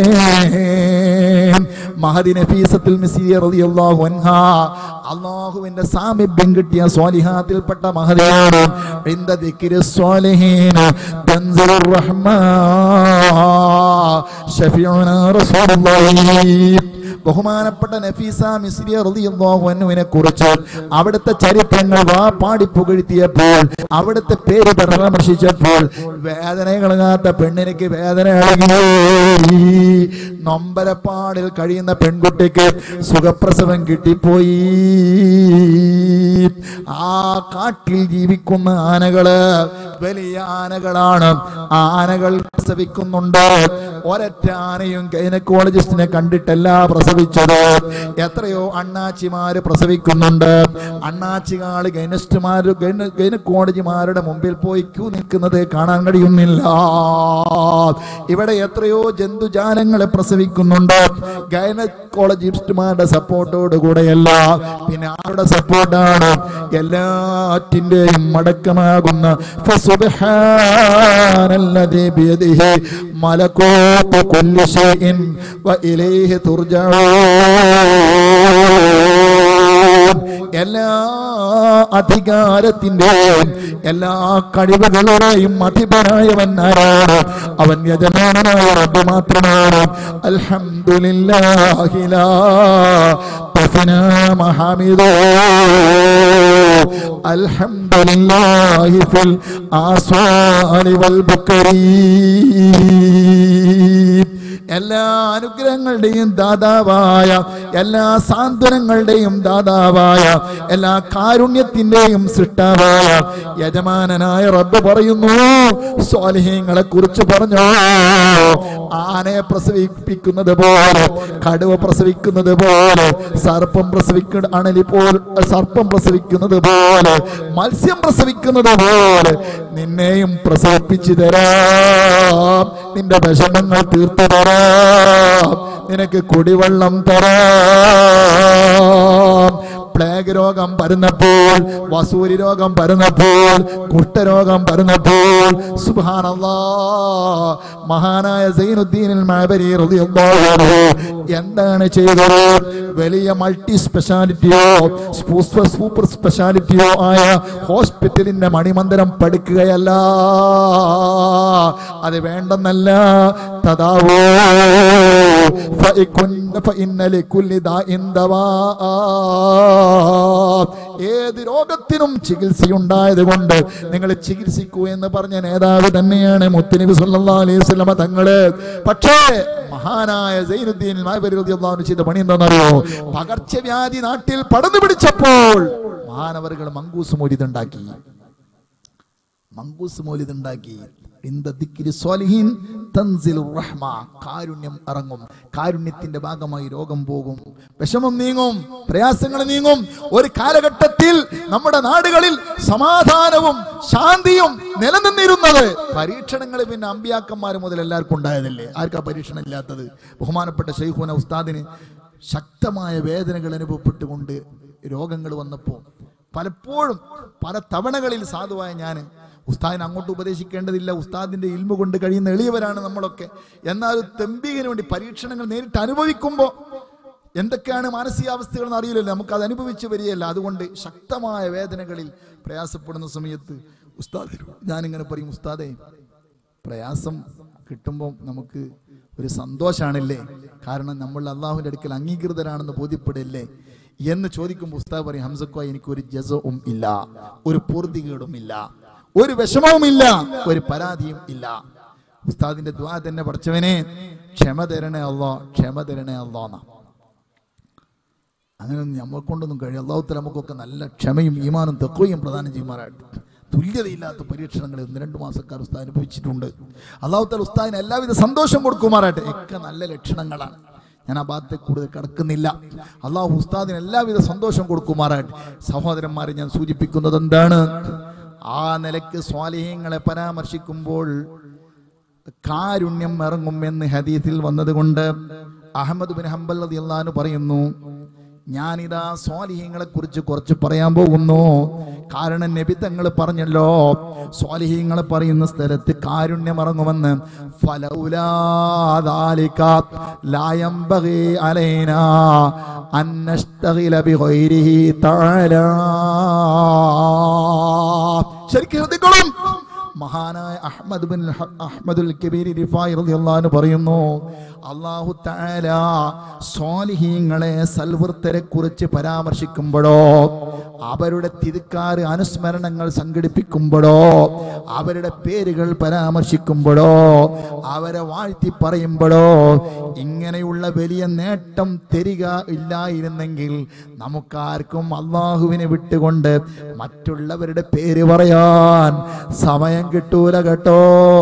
Speaker 2: മഹദി നഫീസത്തിൽ മിസിയ റളിയല്ലാഹു അൻഹാ അല്ലാഹുവിന്റെ സാമീപ്യം കിട്ടിയ സ്വാലിഹാത്തിൽപ്പെട്ട മഹദിയാണ് ഇന്ദ ദിക്രി സ്വാലിഹീന തൻസിലുർ റഹ്മാ ഷഫീഉനാ റസൂലുള്ളാഹി ബഹുമാനപ്പെട്ട നഫീസ മിസ്രിയ റളിയല്ലാഹു അൻഹുവിനെ കുറിച്ച് അവിടുത്തെ ചരിത്രങ്ങൾ വാ പാടി പുകഴ്ത്തിയപ്പോൾ അവിടുത്തെ പേര് പരാമർശിച്ചപ്പോൾ വേദനകളാത്ത പെണ്ണിനിക്ക് വേദന ഇളകി നൊമ്പരപ്പാടിൽ കഴിയുന്ന പെൺകുട്ടിക്ക് സുഖപ്രസവം കിട്ടിപ്പോയി ആ കാട്ടിൽ ജീവിക്കുന്ന ആനകള് വലിയ ആനകളാണ് ആ ആനകൾ പ്രസവിക്കുന്നുണ്ട് ഒരൊറ്റ ആനയും ഗൈനക്കോളജിസ്റ്റിനെ കണ്ടിട്ടല്ല പ്രസവിച്ചത് എത്രയോ അണ്ണാച്ചിമാര് പ്രസവിക്കുന്നുണ്ട് അണ്ണാച്ചികാള് ഗൈനസ്റ്റുമാര് ഗൈനക്കോളജിമാരുടെ മുമ്പിൽ പോയി ക്യൂ നിൽക്കുന്നത് കാണാൻ കഴിയുന്നില്ല ഇവിടെ എത്രയോ ജന്തുജാലങ്ങളെ പ്രസവിക്കുന്നുണ്ട് ഗൈനക്കോളജിസ്റ്റുമാരുടെ സപ്പോർട്ടോട് കൂടെയല്ല പിന്നെ ആരുടെ സപ്പോർട്ടാണ് എല്ലാറ്റിന്റെയും മടക്കമാകുന്ന ഫസുബ്ഹാനല്ലദീ ബിയദിഹി മലകൂത്തു കുല്ലി ഷൈഇൻ വഇലൈഹി തുർജഊൻ എല്ലാ അധികാരത്തിന്റെയും എല്ലാ കഴിവുകളുടെയും അധിപനായവൻ ആരാണ് അവൻ യജമാനനായ റബ്ബ് മാത്രമാണ് അൽഹംദുലില്ലാഹിലാ തഫനാ മഹമിദോ അൽഹംദുലില്ലാഹി ഫിൽ ആസ്വാലി വൽ ബുക്കരീ എല്ലാ അനുഗ്രഹങ്ങളുടെയും ദാതാവായ എല്ലാ സാന്ത്വനങ്ങളുടെയും ദാതാവായ എല്ലാ കാരുണ്യത്തിന്റെയും സൃഷ്ടാവായ യജമാനനായ റബ്ബ് പറയുന്നു സ്വാലിഹ്യങ്ങളെ കുറിച്ച് പറഞ്ഞു ആനയെ പ്രസവിപ്പിക്കുന്നത് പോലെ കടുവ പ്രസവിക്കുന്നത് പോലെ സർപ്പം പ്രസവിക്കുന്ന അണലി പോൽ സർപ്പം പ്രസവിക്കുന്നത് പോലെ മത്സ്യം പ്രസവിക്കുന്നത് പോലെ നിന്നെയും പ്രസവിപ്പിച്ചു തരാം നിന്റെ വിഷമങ്ങൾ തീർത്തു തരാം നിനക്ക് കുടിവെള്ളം തരാം പ്ലേഗ് രോഗം പരന്നപ്പോൾ വസൂരി രോഗം പരന്നപ്പോൾ കുഷ്ഠരോഗം പരന്നപ്പോൾ സുബ്ഹാനല്ലാ മഹാനായ സൈനുദ്ദീനിൽ മഅബരി റളിയല്ലാഹു അൻഹു എന്താണ് ചെയ്തത് വലിയ മൾട്ടി സ്പെഷ്യാലിറ്റിയോ സൂപ്പർ സ്പെഷ്യാലിറ്റിയോ ആയ ഹോസ്പിറ്റലിന്റെ മണിമന്ദിരം പഠിക്കുകയല്ല അത് വേണ്ടെന്നല്ല തദാവോ ഫഇകുന്ന ഫഇന്ന ലികുല്ലി ദാഇൻ ദവാ ഏത് രോഗത്തിനും ചികിത്സയുണ്ടായത് കൊണ്ട് നിങ്ങൾ ചികിത്സിക്കൂ എന്ന് പറഞ്ഞ നേതാവ് തന്നെയാണ് മുത്തനബി സല്ലല്ലാഹു അലൈഹി വസല്ലമ തങ്ങള് പക്ഷേ മഹാനായ സൈനുദ്ദീൻ മാബരി റളിയല്ലാഹു അൻഹു ചെയ്ത പണി എന്താണെന്നറിയോ പകർച്ചവ്യാധി നാട്ടിൽ പടർന്നു പിടിച്ചപ്പോൾ മഹാനവറുകൾ മങ്കൂസ് മൊരിതുണ്ടാക്കി മങ്കൂസ് മൗലിദുണ്ടാക്കി ഇന്ദ ദിക്രി സ്വാലിഹീൻ തൻസിലു റഹ്മ കാരുണ്യം ഇറങ്ങും കാരുണ്യത്തിന്റെ ഭാഗമായി രോഗം പോകും വിഷമം നീങ്ങും പ്രയാസങ്ങൾ നീങ്ങും ഒരു കാലഘട്ടത്തിൽ നമ്മുടെ നാടുകളിൽ സമാധാനവും ശാന്തിയും നിലനിന്നിരുന്നത് പരീക്ഷണങ്ങൾ പിന്നെ അമ്പിയാക്കന്മാർ മുതൽ എല്ലാവർക്കും ഉണ്ടായതല്ലേ ആർക്കാ പരീക്ഷണം ഇല്ലാത്തത് ബഹുമാനപ്പെട്ട ഷെയ്ഖുന ഉസ്താദിന് ശക്തമായ വേദനകൾ അനുഭവപ്പെട്ടുകൊണ്ട് രോഗങ്ങൾ വന്നപ്പോൾ പലപ്പോഴും പല തവണകളിൽ സാധുവായ ഞാൻ ഉസ്താദിനെ അങ്ങോട്ട് ഉപദേശിക്കേണ്ടതില്ല ഉസ്താദിന്റെ ഇൽമ കൊണ്ട് കഴിയുന്ന എളിയവരാണ് നമ്മളൊക്കെ എന്നാൽ തെമ്പികിന് വേണ്ടി പരീക്ഷണങ്ങൾ നേരിട്ട് അനുഭവിക്കുമ്പോൾ എന്തൊക്കെയാണ് മാനസികാവസ്ഥകൾ എന്ന് അറിയില്ലല്ലോ നമുക്ക് അത് അനുഭവിച്ച് വരികയല്ല അതുകൊണ്ട് ശക്തമായ വേദനകളിൽ പ്രയാസപ്പെടുന്ന സമയത്ത് ഉസ്താദിനോട് ഞാനിങ്ങനെ പറയും ഉസ്താദേ പ്രയാസം കിട്ടുമ്പോൾ നമുക്ക് ഒരു സന്തോഷാണല്ലേ കാരണം നമ്മൾ അള്ളാഹുവിൻ്റെ അടുക്കൽ അംഗീകൃതരാണെന്ന് ബോധ്യപ്പെടില്ലേ എന്ന് ചോദിക്കുമ്പോൾ ഉസ്താദ് പറയും ഹംസക്കോ എനിക്ക് ഒരു ജസവും ഇല്ല ഒരു പൂർത്തികേടും ഇല്ല ഒരു വിഷമവുമില്ല ഒരു പരാതിയും ഇല്ല ഉസ്താദിന്റെ ദ്വാ തന്നെ പഠിച്ചവനെ ക്ഷമ തരണേ അല്ലോ ക്ഷമ തരണേ അല്ലോ എന്നാ അങ്ങനെ നമ്മളെ കൊണ്ടൊന്നും കഴിയും അള്ളാഹുത്തല നമുക്കൊക്കെ നല്ല ക്ഷമയും ഈമാനും തെക്കുകയും പ്രദാനം ചെയ്യുമാറായിട്ട് തുല്യതയില്ലാത്ത പരീക്ഷണങ്ങൾ ഒന്ന് രണ്ട് മാസക്കാർ ഉസ്താദ് അനുഭവിച്ചിട്ടുണ്ട് അള്ളാഹുത്തല ഉസ്താദിന് എല്ലാവിധ സന്തോഷം കൊടുക്കുമാറാട്ടെ ഒക്കെ നല്ല ലക്ഷണങ്ങളാണ് ഞാൻ ആ ഭാഗത്തെ കൂടുതൽ കിടക്കുന്നില്ല അള്ളാഹു ഉസ്താദിന് എല്ലാവിധ സന്തോഷം കൊടുക്കുമാറാട്ടെ സഹോദരന്മാരെ ഞാൻ സൂചിപ്പിക്കുന്നത് എന്താണ് ആ നിലയ്ക്ക് സ്വാലിഹ്യങ്ങളെ പരാമർശിക്കുമ്പോൾ കാരുണ്യം ഇറങ്ങും എന്ന് ഹദീസിൽ വന്നതുകൊണ്ട് അഹമ്മദ് ബിൻ ഹംബൽ റളിയല്ലാഹു പറയുന്നു ഞാനിതാ സ്വാലിഹ്യങ്ങളെ കുറിച്ച് കുറച്ച് പറയാൻ പോകുന്നു കാരണം നബി തങ്ങൾ പറഞ്ഞല്ലോ സ്വാലിഹ്യങ്ങളെ പറയുന്ന സ്ഥലത്ത് കാരുണ്യം ഇറങ്ങുമെന്ന് ഫലൗലാ ذلك لا ينبغي علينا أن نشتغل بغيره تعالى ശരിക്കും ശ്രദ്ധിക്കണം മഹാനായ അഹ്മദ് ബിൻ ഹ- അഹ്മദുൽ കബീർ റിഫായി റളിയല്ലാഹു അൻഹു പറയുന്നു അല്ലാഹു തആല സ്വാലിഹീങ്ങളെ സൽവൃത്തരെ കുറിച്ച് പരാമർശിക്കുമ്പോഴോ അവരുടെ തിരുക്കാറ് അനുസ്മരണങ്ങൾ സംഘടിപ്പിക്കുമ്പോഴോ അവരുടെ പേരുകൾ പരാമർശിക്കുമ്പോഴോ അവരെ വാഴ്ത്തി പറയുമ്പോഴോ ഇങ്ങനെയുള്ള വലിയ നേട്ടം തരിക ഇല്ലായിരുന്നെങ്കിൽ നമുക്കാർക്കും അള്ളാഹുവിനെ വിട്ടുകൊണ്ട് മറ്റുള്ളവരുടെ പേര് പറയാൻ സമയം കിട്ടൂല കേട്ടോ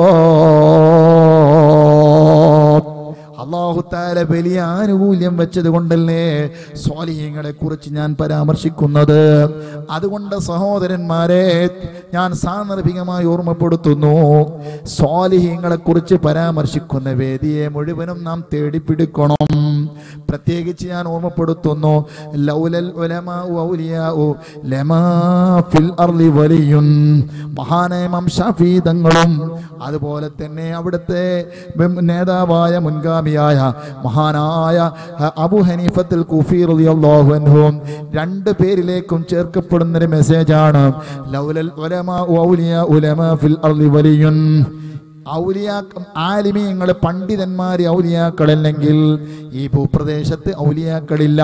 Speaker 2: അള്ളാഹു താല വലിയ ആനുകൂല്യം വെച്ചത് കൊണ്ടല്ലേ സ്വാലിഹ്യങ്ങളെ കുറിച്ച് ഞാൻ പരാമർശിക്കുന്നത് അതുകൊണ്ട് സഹോദരന്മാരെ ഞാൻ സാന്ദർഭികമായി ഓർമ്മപ്പെടുത്തുന്നു സ്വാലിഹ്യങ്ങളെ കുറിച്ച് പരാമർശിക്കുന്ന വേദിയെ മുഴുവനും നാം തേടിപ്പിടിക്കണം പ്രത്യേകിച്ച് ഞാൻ ഓർമ്മപ്പെടുത്തുന്നു ലൗലൽ ഉലമാഉ ഔലിയാഉ ലമാ ഫിൽ അർളി വലിയുൻ മഹാനായ ഇമാം ഷാഫി തങ്ങളും അതുപോലെ തന്നെ അവിടുത്തെ ബം- നേതാവായ മുൻഗാമിയായ മഹാനായ അ- അബു ഹനീഫത്തുൽ കുഫി റളിയല്ലാഹു അൻഹും രണ്ട് പേരിലേക്കും ചേർക്കപ്പെടും നൽകപ്പെടുന്ന ഒരു മെസ്സേജാണ് ലൗലൽ ഉലമാ ഔലിയാ ഉലമാ ഫിൽ അർളി വലിയുൻ ഔലിയാ ആലിമീങ്ങൾ പണ്ഡിതന്മാർ ഔലിയാക്കളല്ലെങ്കിൽ ഈ ഭൂപ്രദേശത്ത് ഔലിയാക്കളില്ല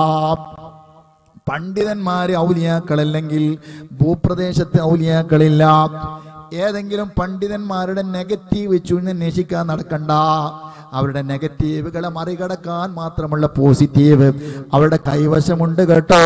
Speaker 2: പണ്ഡിതന്മാര് ഔലിയാക്കളല്ലെങ്കിൽ ഭൂപ്രദേശത്ത് ഔലിയാക്കളില്ല ഏതെങ്കിലും പണ്ഡിതന്മാരുടെ നെഗറ്റീവ് ചുഴന്നന്വേഷിക്കാൻ നടക്കണ്ട അവരുടെ നെഗറ്റീവുകളെ മറികടക്കാൻ മാത്രമുള്ള പോസിറ്റീവ് അവരുടെ കൈവശമുണ്ട് കേട്ടോ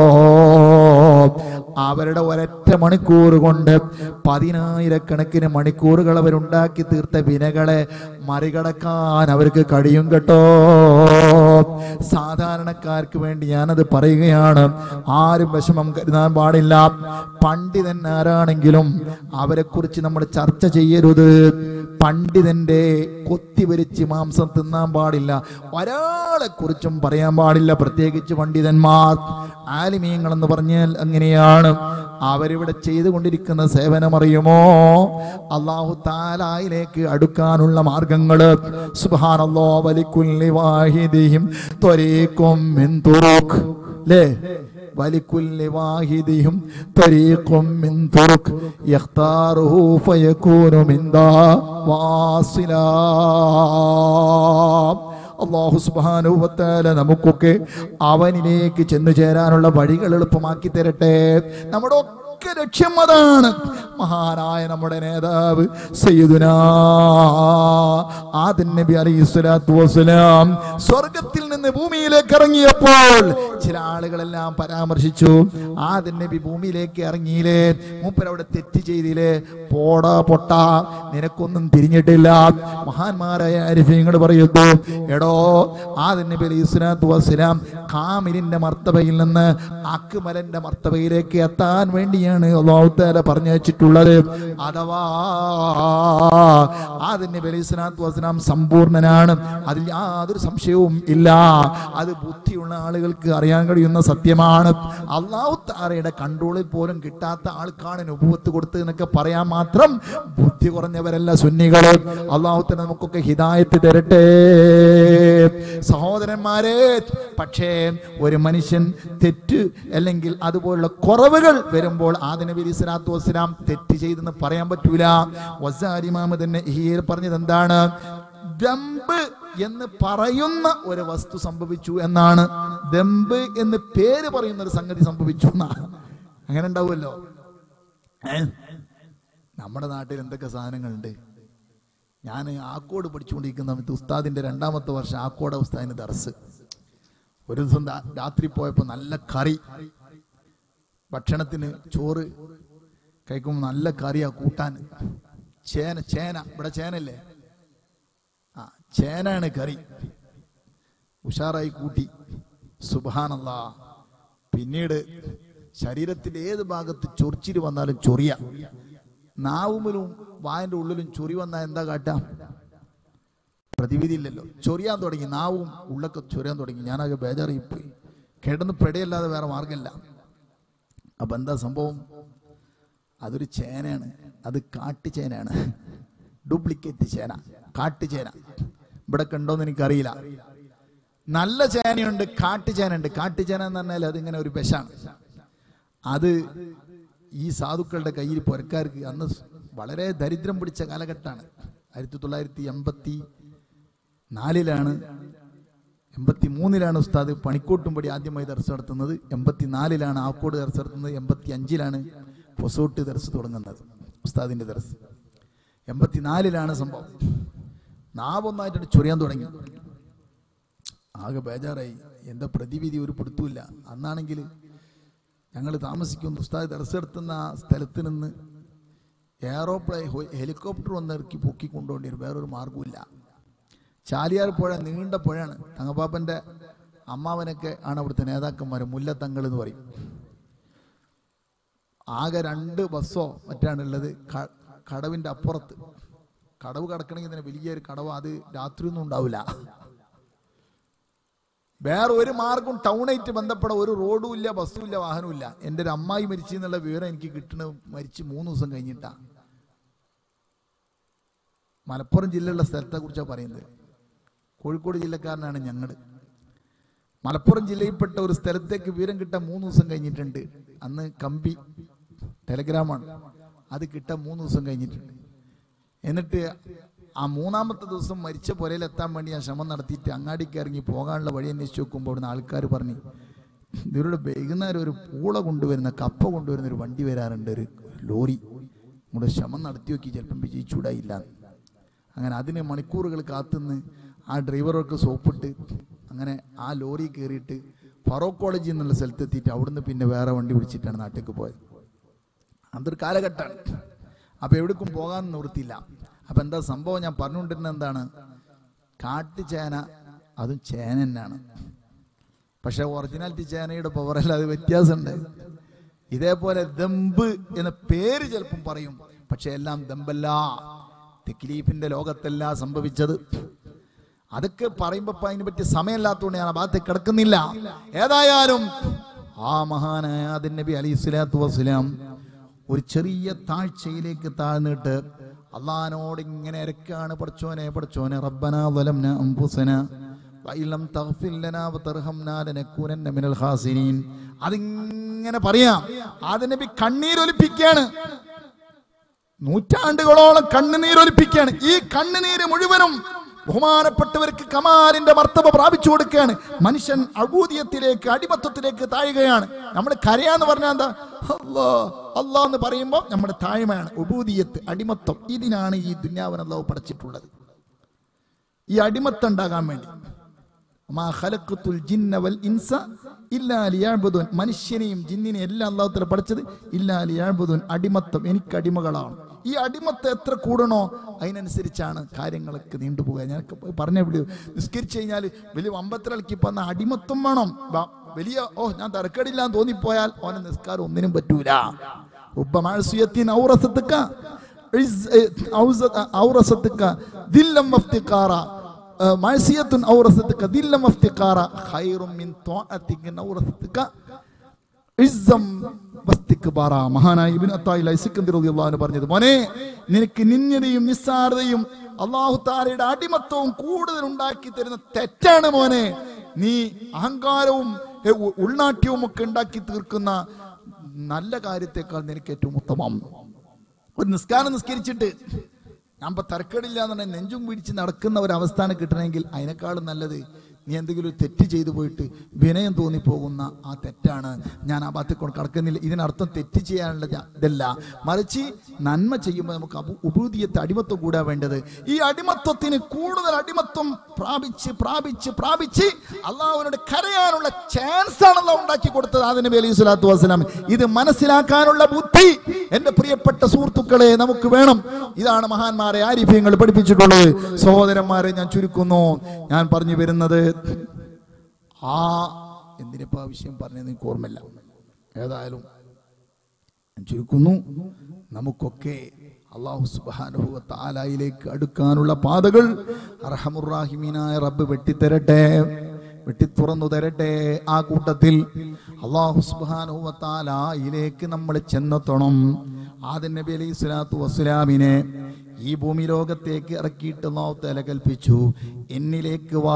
Speaker 2: അവരുടെ ഒരൊറ്റ മണിക്കൂർ കൊണ്ട് പതിനായിരക്കണക്കിന് മണിക്കൂറുകൾ അവരുണ്ടാക്കി തീർത്ത വിനകളെ മറികടക്കാൻ അവർക്ക് കഴിയും കേട്ടോ സാധാരണക്കാർക്ക് വേണ്ടി ഞാനത് പറയുകയാണ് ആരും വിഷമം കരുതാൻ പാടില്ല പണ്ഡിതൻ ആരാണെങ്കിലും അവരെ കുറിച്ച് നമ്മൾ ചർച്ച ചെയ്യരുത് പണ്ഡിതന്റെ കൊത്തിവരിച്ച് മാംസം തിന്നാൻ പാടില്ല ഒരാളെ കുറിച്ചും പറയാൻ പാടില്ല പ്രത്യേകിച്ച് പണ്ഡിതന്മാർ ആലിമീങ്ങൾ എന്ന് പറഞ്ഞാൽ അങ്ങനെയാണ് അവരിവിടെ ചെയ്തുകൊണ്ടിരിക്കുന്ന സേവനം അറിയുമോ അള്ളാഹു താലായിലേക്ക് അടുക്കാനുള്ള മാർഗങ്ങള് സുബാനല്ലോ വലിക്കുല്ലി വാഹിദിയും ത്വരീക്കും മിൻ തുറുക്ക് ലേ ولكل واحدهم طريق من طرق يختاره فيكون من ذا واصلا അള്ളാഹു സുബാനുവത്താല നമുക്കൊക്കെ അവനിലേക്ക് ചെന്നു ചേരാനുള്ള വഴികൾ എളുപ്പമാക്കി തരട്ടെ നമ്മുടെ ഒക്കെ ലക്ഷ്യം അതാണ് മഹാനായ നമ്മുടെ നേതാവ് സയ്യിദുനാ ആദൻ നബി അലൈഹി സ്വലാത്തു വസ്സലാം സ്വർഗത്തിൽ നിന്ന് ഭൂമിയിലേക്ക് ഇറങ്ങിയപ്പോൾ ചില ആളുകളെല്ലാം പരാമർശിച്ചു ആദൻ നബി ഭൂമിയിലേക്ക് ഇറങ്ങിയില്ലേ മൂപ്പർ അവിടെ തെറ്റ് ചെയ്തില്ലേ പോടാ പൊട്ട നിനക്കൊന്നും തിരിഞ്ഞിട്ടില്ല മഹാന്മാരായ അരിഫീങ്ങൾ പറയുന്നു എടോ ആദൻ നബി അലൈഹി സ്വലാത്തു വസ്സലാം കാമിലിന്റെ മർത്തബയിൽ നിന്ന് അക്മലന്റെ മർത്തബയിലേക്ക് എത്താൻ വേണ്ടിയാണ് അള്ളാഹുത്താല പറഞ്ഞു വെച്ചിട്ടുള്ളത് അഥവാ ആദൻ നബി അലൈഹി സ്വലാത്തു വസ്സലാം സമ്പൂർണനാണ് അതിൽ യാതൊരു സംശയവും ഇല്ല അത് ബുദ്ധിയുള്ള ആളുകൾക്ക് അറിയാൻ കഴിയുന്ന സത്യമാണ് അള്ളാഹു താരയുടെ കൺട്രോളിൽ പോലും കിട്ടാത്ത ആൾക്കാണ് നുപുവത്ത് കൊടുത്ത് എന്നൊക്കെ പറയാൻ മാത്രം ബുദ്ധി കുറഞ്ഞവരല്ല സുന്നികള് അള്ളാഹു തന്നെ നമുക്കൊക്കെ ഹിദായത്ത് തരട്ടെ സഹോദരന്മാരെ പക്ഷേ ഒരു മനുഷ്യൻ തെറ്റ് അല്ലെങ്കിൽ അതുപോലുള്ള കുറവുകൾ വരുമ്പോൾ ആദിനബി അലി സ്വലാത്തു വസ്സലാം തെറ്റ് ചെയ്തെന്ന് പറയാൻ പറ്റൂല വസാരിമാമ തന്നെ ഈ പറഞ്ഞത് എന്താണ് ദമ്പ് എന്ന് പറയുന്ന ഒരു വസ്തു സംഭവിച്ചു എന്നാണ് ദമ്പ് എന്ന് പേര് പറയുന്ന ഒരു സംഗതി സംഭവിച്ചു എന്നാണ് അങ്ങനെ ഉണ്ടാവുമല്ലോ ഏ? നമ്മുടെ നാട്ടിൽ എന്തൊക്കെ സാധനങ്ങളുണ്ട് ഞാൻ ആക്കോട് പഠിച്ചുകൊണ്ടിരിക്കുന്ന സമയത്ത് ഉസ്താദിന്റെ രണ്ടാമത്തെ വർഷം ആക്കോട് ഉസ്താദിന് ദർസ് ഒരു ദിവസം ദാ- രാത്രി പോയപ്പോൾ നല്ല കറി ഭക്ഷണത്തിന് ചോറ് കഴിക്കുമ്പോൾ നല്ല കറിയാ കൂട്ടാൻ ചേന ചേന ഇവിടെ ചേനല്ലേ ആ ചേനാണ് കറി ഉഷാറായി കൂട്ടി സുബാനല്ല പിന്നീട് ശരീരത്തിന്റെ ഏത് ഭാഗത്ത് ചൊറിച്ചിൽ വന്നാലും ചൊറിയ നാവുമിലും വായന്റെ ഉള്ളിലും ചൊറി വന്നാൽ എന്താ കാട്ടാം പ്രതിവിധി ഇല്ലല്ലോ ചൊറിയാൻ തുടങ്ങി നാവും ഉള്ളൊക്കെ ചൊറിയാൻ തുടങ്ങി ഞാനാകെ ബേജാറായി പോയി കിടന്ന് പെടയല്ലാതെ വേറെ മാർഗമില്ല അപ്പൊ എന്താ സംഭവം അതൊരു ചേനയാണ് അത് കാട്ടുചേനയാണ് ഡ്യൂപ്ലിക്കേറ്റ് ചേന കാട്ടുചേന ഇവിടെ കണ്ടോന്ന് എനിക്കറിയില്ല നല്ല ചേനയുണ്ട് കാട്ടുചേനയുണ്ട് കാട്ടുചേന എന്ന് പറഞ്ഞാൽ അതിങ്ങനെ ഒരു വിഷാണ് അത് ഈ സാധുക്കളുടെ കയ്യിൽ പുരക്കാർക്ക് അന്ന് വളരെ ദരിദ്രം പിടിച്ച കാലഘട്ടമാണ് ആയിരത്തി തൊള്ളായിരത്തി എൺപത്തി നാലിലാണ് എൺപത്തി മൂന്നിലാണ് ഉസ്താദ് പണിക്കോട്ടുംപടി ആദ്യമായി ദർശ നടത്തുന്നത് എൺപത്തി നാലിലാണ് ആക്കോട് ദർശ നടത്തുന്നത് എൺപത്തി അഞ്ചിലാണ് പൊസോട്ട് ദർശ തുടങ്ങുന്നത് ഉസ്താദിന്റെ ദർശ എൺപത്തിനാലിലാണ് സംഭവം നാവൊന്നായിട്ട് ചൊറിയാൻ തുടങ്ങി ആകെ ബേജാറായി എന്താ പ്രതിവിധി ഒരു പിടുത്തുമില്ല അന്നാണെങ്കിൽ ഞങ്ങൾ താമസിക്കുന്ന ഉസ്താദ് ദർശ നടത്തുന്ന ആ സ്ഥലത്ത് നിന്ന് എയറോപ്ലെയിൻ ഹെലികോപ്റ്റർ വന്ന് ഇറക്കി പൊക്കി കൊണ്ടുപോകേണ്ടി വരും വേറൊരു മാർഗമില്ല ചാലിയാർ പുഴ നീണ്ട പുഴയാണ് തങ്ങപ്പാപ്പന്റെ അമ്മാവനൊക്കെ ആണ് അവിടുത്തെ നേതാക്കന്മാർ മുല്ലത്തങ്ങൾ എന്ന് പറയും ആകെ രണ്ട് ബസ്സോ മറ്റാണുള്ളത് ക- കടവിന്റെ അപ്പുറത്ത് കടവ് കടക്കണമെങ്കിൽ തന്നെ വലിയൊരു കടവ് അത് രാത്രിയൊന്നും ഉണ്ടാവില്ല വേറെ ഒരു മാർഗം ടൗണായിട്ട് ബന്ധപ്പെട്ട ഒരു റോഡും ഇല്ല ബസ്സും ഇല്ല വാഹനവും ഇല്ല എൻ്റെ ഒരു അമ്മായി മരിച്ചു എന്നുള്ള വിവരം എനിക്ക് കിട്ടണ മരിച്ച് മൂന്ന് ദിവസം കഴിഞ്ഞിട്ടാ മലപ്പുറം ജില്ലയുള്ള സ്ഥലത്തെ കുറിച്ചാണ് പറയുന്നത് കോഴിക്കോട് ജില്ലക്കാരനാണ് ഞങ്ങൾ മലപ്പുറം ജില്ലയിൽപ്പെട്ട ഒരു സ്ഥലത്തേക്ക് വിവരം കിട്ടാൻ മൂന്ന് ദിവസം കഴിഞ്ഞിട്ടുണ്ട് അന്ന് കമ്പി ടെലഗ്രാമാണ് അത് കിട്ടാൻ മൂന്ന് ദിവസം കഴിഞ്ഞിട്ടുണ്ട് എന്നിട്ട് ആ മൂന്നാമത്തെ ദിവസം മരിച്ച പുരയിലെത്താൻ വേണ്ടി ഞാൻ ശ്രമം നടത്തിയിട്ട് അങ്ങാടിക്ക് ഇറങ്ങി പോകാനുള്ള വഴി അന്വേഷിച്ച് നോക്കുമ്പോൾ അവിടുന്ന് ആൾക്കാർ പറഞ്ഞു ഇവരുടെ വൈകുന്നേരം ഒരു പൂള കൊണ്ടുവരുന്ന കപ്പ കൊണ്ടുവരുന്ന ഒരു വണ്ടി വരാറുണ്ട് ഒരു ലോറി നമ്മുടെ ശ്രമം നടത്തി നോക്കി ചിലപ്പം വിജയിച്ചൂടായില്ല അങ്ങനെ അതിന് മണിക്കൂറുകൾ കാത്തുനിന്ന് ആ ഡ്രൈവറൊക്കെ സോപ്പിട്ട് അങ്ങനെ ആ ലോറി കയറിയിട്ട് ഫറോക്ക് കോളേജിൽ നിന്നുള്ള സ്ഥലത്തെത്തിയിട്ട് അവിടുന്ന് പിന്നെ വേറെ വണ്ടി പിടിച്ചിട്ടാണ് നാട്ടിലേക്ക് പോയത് അതൊരു കാലഘട്ടമാണ് അപ്പോൾ എവിടേക്കും പോകാൻ നിവൃത്തിയില്ല അപ്പം എന്താ സംഭവം ഞാൻ പറഞ്ഞുകൊണ്ടിരുന്നത് എന്താണ് കാട്ടുചേന അതും ചേന തന്നെയാണ് പക്ഷെ ഒറിജിനാലിറ്റി ചേനയുടെ പവറല്ല അത് വ്യത്യാസമുണ്ട് ഇതേപോലെ ദമ്പ് എന്ന പേര് ചിലപ്പം പറയും പക്ഷെ എല്ലാം ദമ്പല്ല തെക്ലീഫിന്റെ ലോകത്തല്ല സംഭവിച്ചത് അതൊക്കെ പറയുമ്പോ ഇപ്പൊ അതിനെ പറ്റി സമയമില്ലാത്തതുകൊണ്ട് ഞാൻ ആ ഭാഗത്ത് കിടക്കുന്നില്ല ഏതായാലും ആ മഹാനായ ആദിൻ നബി അലി സ്വലാത്തു വസ്സലാം ഒരു ചെറിയ താഴ്ചയിലേക്ക് താഴ്ന്നിട്ട് അള്ളഹാനോട് ഇങ്ങനെ ഇരക്കാണ് പഠിച്ചോനെ പഠിച്ചോനെ റബ്ബന വലംന അംഫുസന വഇലം തഗ്ഫിർ ലനാ വതർഹംനാ ലനകൂനന്ന മിനൽ ഖാസിരീൻ അതിങ്ങനെ പറയാം ആദിൻ നബി കണ്ണീരൊലിപ്പിക്കുകയാണ് നൂറ്റാണ്ടുകളോളം കണ്ണുനീരൊലിപ്പിക്കുകയാണ് ഈ കണ്ണുനീര് മുഴുവനും ബഹുമാനപ്പെട്ടവർക്ക് കമാലിന്റെ മർത്തവ പ്രാപിച്ചു കൊടുക്കുകയാണ് മനുഷ്യൻ അഭൂതിയത്തിലേക്ക് അടിമത്വത്തിലേക്ക് താഴുകയാണ് നമ്മൾ കരയാന്ന് പറഞ്ഞാൽ എന്താ അല്ലാ അല്ലാ എന്ന് പറയുമ്പോൾ നമ്മുടെ താഴ്മയാണ് ഉബൂദിയത്ത് അടിമത്വം ഇതിനാണ് ഈ ദുന്യാവൻ അള്ളാഹു പഠിച്ചിട്ടുള്ളത് ഈ അടിമത്തം ഉണ്ടാകാൻ വേണ്ടി മാ ഖലഖത്തുൽ ജിന്ന വൽ ഇൻസ ഇല്ലാ ലിയഅ്ബുദൂൻ മനുഷ്യനെയും ജിന്നിനെയും എല്ലാം അല്ലാഹു തആല പഠിച്ചത് ഇല്ലാ ലിയഅ്ബുദൂൻ അടിമത്തം എനിക്ക് അടിമകളാണ് ഈ അടിമത്തം എത്ര കൂടണോ അതിനനുസരിച്ചാണ് കാര്യങ്ങളൊക്കെ നീണ്ടുപോകുക ഞാൻ പറഞ്ഞ വിളി നിസ്കരിച്ചു കഴിഞ്ഞാൽ വലിയ അമ്പത്തിരളിക്ക് വന്ന അടിമത്തം വേണം ബ- വലിയ ഓ ഞാൻ തരക്കേടില്ല എന്ന് തോന്നിപ്പോയാൽ ഓനെ നിസ്കാരം ഒന്നിനും പറ്റൂല ഉപ്പമാഴ്സുയത്തിൻ ഔറസത്തുക്ക ഇസ്- ഏ, ഔസ- ഔറസത്തുക്ക ദില്ലം വഫ്തിഖാറ മഴസിയത്തുൻ ഔറസത്തുക്ക ദില്ലം വഫ്തിഖാറ ഖൈറും മിൻ ത്വാഅത്തിക ഔറസത്തുക്ക ഇസ്സം വസ്തിക്ബാറ. മഹാനായ ഇബ്നു അത്തായില ഇസ്കന്ദർ റളിയല്ലാഹു അൻഹു പറഞ്ഞത് മോനെ നിനക്ക് നിന്യതയും നിസ്സാരതയും അള്ളാഹു താരയുടെ അടിമത്വവും കൂടുതൽ ഉണ്ടാക്കി തരുന്ന തെറ്റാണ് മോനെ നീ അഹങ്കാരവും എ, ഉ- ഉൾനാട്യവും ഒക്കെ ഉണ്ടാക്കി തീർക്കുന്ന നല്ല കാര്യത്തെക്കാൾ നിനക്ക് ഏറ്റവും ഉത്തമം ഒരു നിസ്കാരം നിസ്കരിച്ചിട്ട് ഞാൻ ഇപ്പൊ തരക്കേടില്ല എന്നുണ്ടെങ്കിൽ നെഞ്ചും പിടിച്ച് നടക്കുന്ന ഒരു അവസ്ഥാനം കിട്ടണമെങ്കിൽ അതിനേക്കാളും നല്ലത് നീ എന്തെങ്കിലും ഒരു തെറ്റ് ചെയ്തു പോയിട്ട് വിനയം തോന്നിപ്പോകുന്ന ആ തെറ്റാണ് ഞാൻ ആ ഭാഗത്ത് കൊണ്ട് കടക്കുന്നില്ല ഇതിനർത്ഥം തെറ്റ് ചെയ്യാനുള്ള ജ- ഇതല്ല മറിച്ച് നന്മ ചെയ്യുമ്പോൾ നമുക്ക് അബു ഉപൂതിയത്തെ അടിമത്വം കൂടാ വേണ്ടത് ഈ അടിമത്വത്തിന് കൂടുതൽ അടിമത്വം പ്രാപിച്ച് പ്രാപിച്ച് പ്രാപിച്ച് അള്ളാഹുവിനോട് കരയാനുള്ള ചാൻസ് ആണല്ലോ ഉണ്ടാക്കി കൊടുത്തത് ആദ്യ നബി അലൈഹി സ്വലാത്തു വസ്സലാം ഇത് മനസ്സിലാക്കാനുള്ള ബുദ്ധി എന്റെ പ്രിയപ്പെട്ട സുഹൃത്തുക്കളെ നമുക്ക് വേണം ഇതാണ് മഹാന്മാരെ ആരിഫ്യങ്ങൾ പഠിപ്പിച്ചിട്ടുള്ളത് സഹോദരന്മാരെ ഞാൻ ചുരുക്കുന്നു ഞാൻ പറഞ്ഞു വരുന്നത് ആ എന്തിനിപ്പോ ആ വിഷയം പറഞ്ഞത് എനിക്ക് ഓർമ്മയില്ല ഏതായാലും ഞാൻ ചുരുക്കുന്നു നമുക്കൊക്കെ അള്ളാഹു സുബാനുഭവ താലായിലേക്ക് അടുക്കാനുള്ള പാതകൾ അർഹമുറാഹിമീനായ റബ്ബ് വെട്ടിത്തരട്ടെ വെട്ടി തുറന്നു തരട്ടെ ആ കൂട്ടത്തിൽ അള്ളാഹു സുബാനുഭവ താലായിലേക്ക് നമ്മൾ ചെന്നെത്തണം ആദൻ നബി അലൈഹി സ്വലാത്തു വസ്സലാമിനെ ഈ ഭൂമി ലോകത്തേക്ക് ഇറക്കിയിട്ട് അള്ളാഹു തല കൽപ്പിച്ചു എന്നിലേക്ക് വാ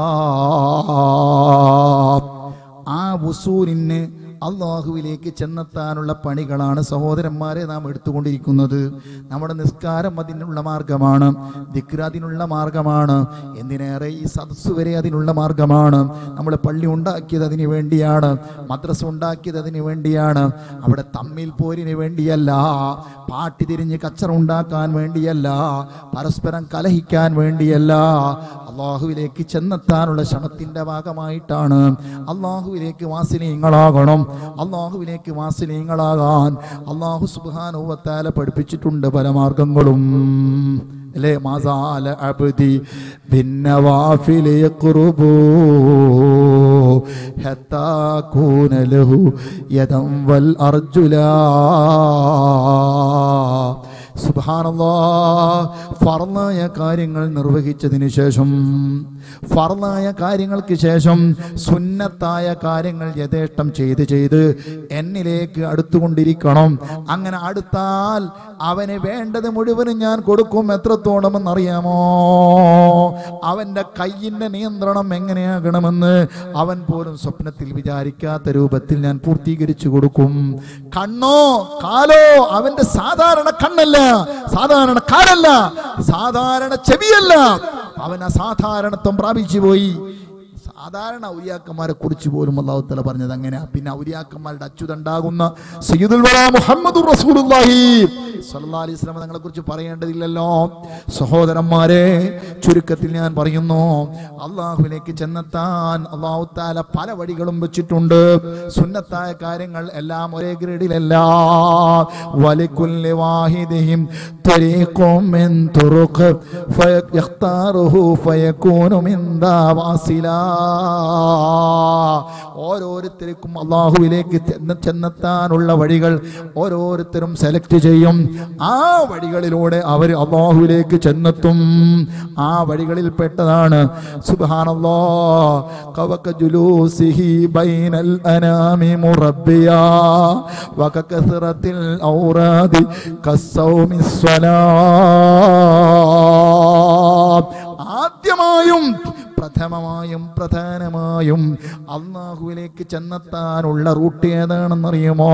Speaker 2: ആ വസൂലിന് അള്ളാഹുവിലേക്ക് ചെന്നെത്താനുള്ള പണികളാണ് സഹോദരന്മാരെ നാം എടുത്തുകൊണ്ടിരിക്കുന്നത് നമ്മുടെ നിസ്കാരം അതിനുള്ള മാർഗമാണ് ദിക്ര അതിനുള്ള മാർഗമാണ് എന്തിനേറെ ഈ സദസ് വരെ അതിനുള്ള മാർഗമാണ് നമ്മൾ പള്ളി ഉണ്ടാക്കിയത് അതിന് വേണ്ടിയാണ് മദ്രസ ഉണ്ടാക്കിയത് അതിന് വേണ്ടിയാണ് അവിടെ തമ്മിൽ പോരിന് വേണ്ടിയല്ല പാട്ടി തിരിഞ്ഞ് കച്ചറ ഉണ്ടാക്കാൻ വേണ്ടിയല്ല പരസ്പരം കലഹിക്കാൻ വേണ്ടിയല്ല അള്ളാഹുവിലേക്ക് ചെന്നെത്താനുള്ള ശ്രമത്തിന്റെ ഭാഗമായിട്ടാണ് അള്ളാഹുവിലേക്ക് വാസിനീയങ്ങളാകണം അള്ളാഹുവിലേക്ക് വാസിനീയങ്ങളാകാൻ അള്ളാഹു സുബാനുവത്താല പഠിപ്പിച്ചിട്ടുണ്ട് പല മാർഗങ്ങളും അല്ലേ മാസാല അബ്ദി ഭിന്നവാഫിലെ യഖ്റുബൂ ഹത്താ കൂന ലഹു യദം വൽ അർജുലാ സുബാനല്ലാ ഫർലായ കാര്യങ്ങൾ നിർവഹിച്ചതിന് ശേഷം ഫർലായ കാര്യങ്ങൾക്ക് ശേഷം സുന്നത്തായ കാര്യങ്ങൾ യഥേഷ്ടം ചെയ്ത് ചെയ്ത് എന്നിലേക്ക് അടുത്തുകൊണ്ടിരിക്കണം അങ്ങനെ അടുത്താൽ അവന് വേണ്ടത് മുഴുവനും ഞാൻ കൊടുക്കും എത്രത്തോളമെന്നറിയാമോ അവന്റെ കയ്യിന്റെ നിയന്ത്രണം എങ്ങനെയാകണമെന്ന് അവൻ പോലും സ്വപ്നത്തിൽ വിചാരിക്കാത്ത രൂപത്തിൽ ഞാൻ പൂർത്തീകരിച്ചു കൊടുക്കും കണ്ണോ കാലോ അവന്റെ സാധാരണ കണ്ണല്ല സാധാരണ കാലല്ല സാധാരണ ചെവിയല്ല അവൻ അസാധാരണത്വം പ്രാപിച്ചു പോയി സാധാരണ ഔലിയാക്കന്മാരെ കുറിച്ച് പോലും അള്ളാഹു തല പറഞ്ഞത് അങ്ങനെയാ പിന്നെ ഔലിയാക്കന്മാരുടെ അച്യുതണ്ടാകുന്ന സയ്യിദുൽ വലാ മുഹമ്മദുർ റസൂലുള്ളാഹി സല്ലല്ലാഹു അലൈഹി വസല്ലം തങ്ങളെ കുറിച്ച് പറയേണ്ടതില്ലല്ലോ സഹോദരന്മാരെ ചുരുക്കത്തിൽ ഞാൻ പറയുന്നു അള്ളാഹുവിലേക്ക് ചെന്നെത്താൻ അള്ളാഹു താല പല വഴികളും വെച്ചിട്ടുണ്ട് സുന്നത്തായ കാര്യങ്ങൾ എല്ലാം ഒരേ ഗ്രേഡിലല്ല വലിക്കുല്ലി വാഹിദിഹിം طريق من طرق فيختاره فيكون من ذا واصلا ഓരോരുത്തർക്കും അള്ളാഹുവിലേക്ക് ചെന്ന് ചെന്നെത്താനുള്ള വഴികൾ ഓരോരുത്തരും സെലക്ട് ചെയ്യും ആ വഴികളിലൂടെ അവർ അള്ളാഹുവിലേക്ക് ചെന്നെത്തും ആ വഴികളിൽ പെട്ടതാണ് സുബ്ഹാനല്ലാ കവക ജുലൂസിഹി ബൈനൽ അനാമി മുറബ്ബിയാ വകകസറത്തിൽ ഔറാദി കസ്സൗമി സ്വലാ ആദ്യമായും പ്രഥമമായും പ്രധാനമായും അള്ളാഹുവിലേക്ക് ചെന്നെത്താനുള്ള റൂട്ട് ഏതാണെന്നറിയുമോ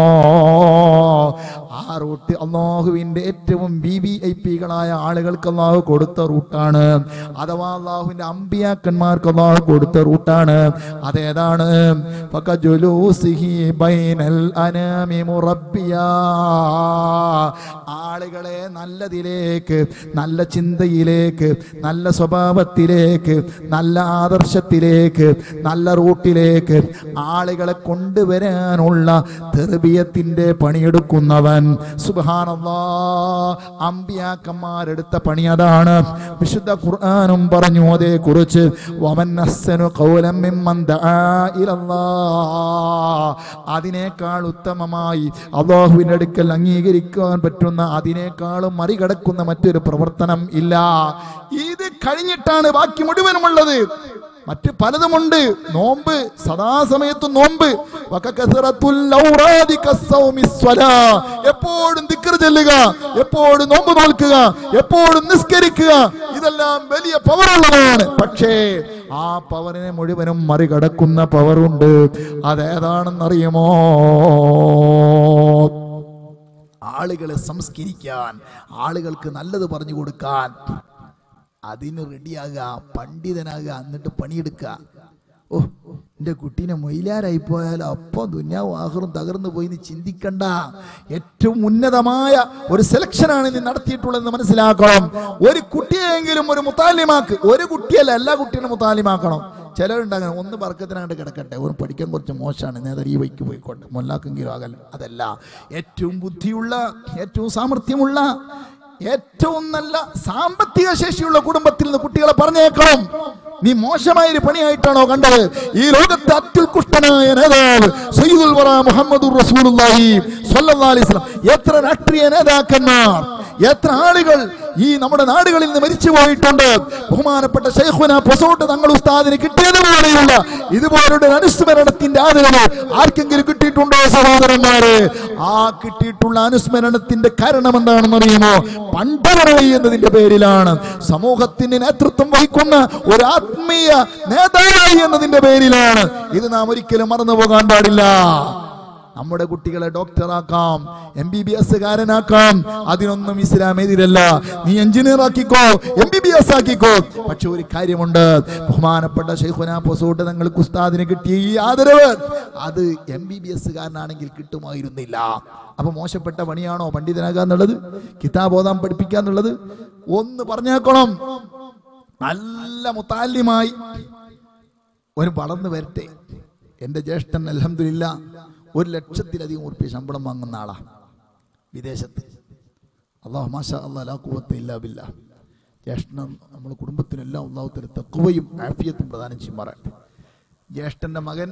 Speaker 2: ആ റൂട്ട് അള്ളാഹുവിൻ്റെ ഏറ്റവും ബി വി ഐ പികളായ ആളുകൾക്ക് അള്ളാഹു കൊടുത്ത റൂട്ടാണ് അഥവാ അള്ളാഹുവിൻ്റെ അമ്പിയാക്കന്മാർക്ക് അള്ളാഹു കൊടുത്ത റൂട്ടാണ് അതേതാണ് ഫകജുലൂസിഹി ബൈനൽ അനാമി മുറബ്ബിയാ ആളുകളെ നല്ലതിലേക്ക് നല്ല ചിന്തയിലേക്ക് നല്ല സ്വഭാവത്തിലേക്ക് നല്ല ആദർശത്തിലേക്ക് നല്ല റൂട്ടിലേക്ക് ആളുകളെ കൊണ്ടുവരാനുള്ള തെർബിയത്തിന്റെ പണിയെടുക്കുന്നവൻ സുബാനല്ലാ അമ്പിയാക്കന്മാരെടുത്ത പണി അതാണ് വിശുദ്ധ ഖുർആാനും പറഞ്ഞു അതേ കുറിച്ച് അതിനേക്കാൾ ഉത്തമമായി അള്ളാഹുവിന്റെ അടുക്കൽ അംഗീകരിക്കാൻ പറ്റുന്ന അതിനേക്കാളും മറികടക്കുന്ന മറ്റൊരു പ്രവർത്തനം ഇല്ല ഇത് കഴിഞ്ഞിട്ടാണ് ബാക്കി മുഴുവനുമുള്ളത് മറ്റ് പലതുമുണ്ട് നോമ്പ് സദാസമയത്തും നോമ്പ് വകകസറത്തുൽ ഔറാദി കസ്സൗമി സ്വലാ. എപ്പോഴും ദിക്ർ ചെല്ലുക എപ്പോഴും നോമ്പ് നോൽക്കുക എപ്പോഴും നിസ്കരിക്കുക ഇതെല്ലാം വലിയ പവറുള്ളതാണ് പക്ഷേ ആ പവറിനെ മുഴുവനും മറികടക്കുന്ന പവറുണ്ട് അതേതാണെന്നറിയുമോ ആളുകളെ സംസ്കരിക്കാൻ ആളുകൾക്ക് നല്ലത് പറഞ്ഞു കൊടുക്കാൻ അതിന് റെഡിയാകുക പണ്ഡിതനാകുക എന്നിട്ട് പണിയെടുക്കുക ഓ എൻ്റെ കുട്ടീനെ മൊയിലാരായി പോയാൽ അപ്പം ദുന്യാവും ആഹറും തകർന്നു പോയി നീ ചിന്തിക്കണ്ട ഏറ്റവും ഉന്നതമായ ഒരു സെലക്ഷനാണ് നീ നടത്തിയിട്ടുള്ളതെന്ന് മനസ്സിലാക്കണം ഒരു കുട്ടിയെങ്കിലും ഒരു മുത്താലിമാക്ക് ഒരു കുട്ടിയല്ല എല്ലാ കുട്ടികളും മുത്താലിമാക്കണം ചിലരുണ്ടാകണം ഒന്ന് പറക്കത്തിനങ്ങോട്ട് കിടക്കട്ടെ ഒരു പഠിക്കാൻ കുറച്ച് മോശമാണ് നേരെ ഈ വൈക്ക് പോയിക്കോട്ടെ മൊല്ലാക്കെങ്കിലും ആകല്ല അതല്ല ഏറ്റവും ബുദ്ധിയുള്ള ഏറ്റവും സാമർഥ്യമുള്ള ഏറ്റവും നല്ല സാമ്പത്തിക ശേഷിയുള്ള കുടുംബത്തിൽ നിന്ന് കുട്ടികളെ പറഞ്ഞേക്കണം നീ മോശമായ ഒരു പണിയായിട്ടാണോ കണ്ടത് ഈ ലോകത്തെ അത്യുത്കൃഷ്ടനായ നേതാവ് സയ്യിദുൽ വറ മുഹമ്മദുർ റസൂലുള്ളാഹി സ്വല്ലല്ലാഹി അലൈഹി വസല്ലം എത്ര രാഷ്ട്രീയ നേതാക്കന്മാർ എത്ര ആളുകൾ ഈ നമ്മുടെ നാടുകളിൽ നിന്ന് മരിച്ചു പോയിട്ടുണ്ട് ബഹുമാനപ്പെട്ട ശൈഖുന പൊസോട്ട് തങ്ങൾ ഉസ്താദിന് കിട്ടിയതുപോലെയുള്ള ഇതുപോലുള്ള അനുസ്മരണത്തിന്റെ ആദരവ് ആർക്കെങ്കിലും കിട്ടിയിട്ടുണ്ടോ സഹോദരന്മാരെ ആ കിട്ടിയിട്ടുള്ള അനുസ്മരണത്തിന്റെ കാരണം എന്താണെന്ന് അറിയുമോ പണ്ഡിതനായി എന്നതിന്റെ പേരിലാണ് സമൂഹത്തിന് നേതൃത്വം വഹിക്കുന്ന ഒരു ആത്മീയ നേതാവായി എന്നതിന്റെ പേരിലാണ് ഇത് നാം ഒരിക്കലും മറന്നു പോകാൻ പാടില്ല നമ്മുടെ കുട്ടികളെ ഡോക്ടറാക്കാം എം ബി ബി എസ് കാരനാക്കാം അതിനൊന്നും ഇസ്ലാം എതിരല്ല നീ എഞ്ചിനീയർ ആക്കിക്കോ എം ബി ബി എസ് ആക്കിക്കോ പക്ഷെ ഒരു കാര്യമുണ്ട് ബഹുമാനപ്പെട്ട ഷെയ്ഖുന പൊസോട്ട് നിങ്ങൾക്ക് ഉസ്താദിന് കിട്ടിയ ഈ ആദരവ് അത് എം ബി ബി എസ് കാരനാണെങ്കിൽ കിട്ടുമായിരുന്നില്ല അപ്പൊ മോശപ്പെട്ട പണിയാണോ പണ്ഡിതനാകുക എന്നുള്ളത് കിതാബ് ഓതാൻ പഠിപ്പിക്കുക എന്നുള്ളത് ഒന്ന് പറഞ്ഞേക്കണം നല്ല മുത്താല്യമായി ഒരു വളർന്നു വരട്ടെ എൻ്റെ ജ്യേഷ്ഠൻ അലഹമില്ല ഒരു ലക്ഷത്തിലധികം ഉറുപ്പ്യ ശമ്പളം വാങ്ങുന്ന ആളാ വിദേശത്ത് അള്ളാഹു മാഷ അള്ളാഹ് ലാ കൂവത്ത് ഇല്ലാ ബില്ല ജ്യേഷ്ഠൻ നമ്മുടെ കുടുംബത്തിനെല്ലാം അള്ളാഹുത്തിന് തക്കുവയും ആഫിയത്തും പ്രദാനം ചെയ്യുമാറാട്ടെ ജ്യേഷ്ഠൻ്റെ മകൻ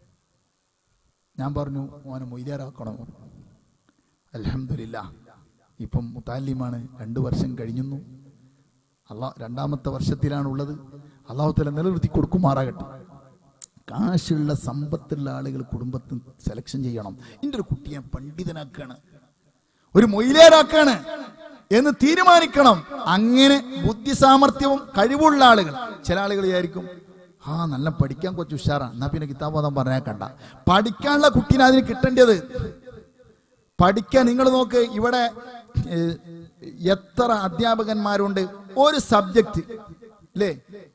Speaker 2: ഞാൻ പറഞ്ഞു മോനെ മൊയ്താരാക്കണം അലഹമില്ല ഇപ്പം മുത്താലിമാണ് രണ്ട് വർഷം കഴിഞ്ഞു അള്ളാ രണ്ടാമത്തെ വർഷത്തിലാണുള്ളത് അള്ളാഹുത്തല നിലനിർത്തി കൊടുക്കുമാറാകട്ടെ കാശുള്ള സമ്പത്തുള്ള ആളുകൾ കുടുംബത്തിൽ സെലക്ഷൻ ചെയ്യണം എൻ്റെ ഒരു കുട്ടിയെ പണ്ഡിതനാക്കാണ് ഒരു മൊയിലേരാക്കാണ് എന്ന് തീരുമാനിക്കണം അങ്ങനെ ബുദ്ധി സാമർഥ്യവും കഴിവുള്ള ആളുകൾ ചില ആളുകൾ വിചാരിക്കും ആ നല്ല പഠിക്കാൻ കുറച്ച് ഉഷാറാണ് എന്നാ പിന്നെ കിതാബോധം പറഞ്ഞേക്കണ്ട പഠിക്കാനുള്ള കുട്ടീനെ അതിന് കിട്ടേണ്ടത് പഠിക്കാൻ നിങ്ങൾ നോക്ക് ഇവിടെ ഏഹ്, എത്ര അധ്യാപകന്മാരുണ്ട് ഒരു സബ്ജക്റ്റ് അല്ലേ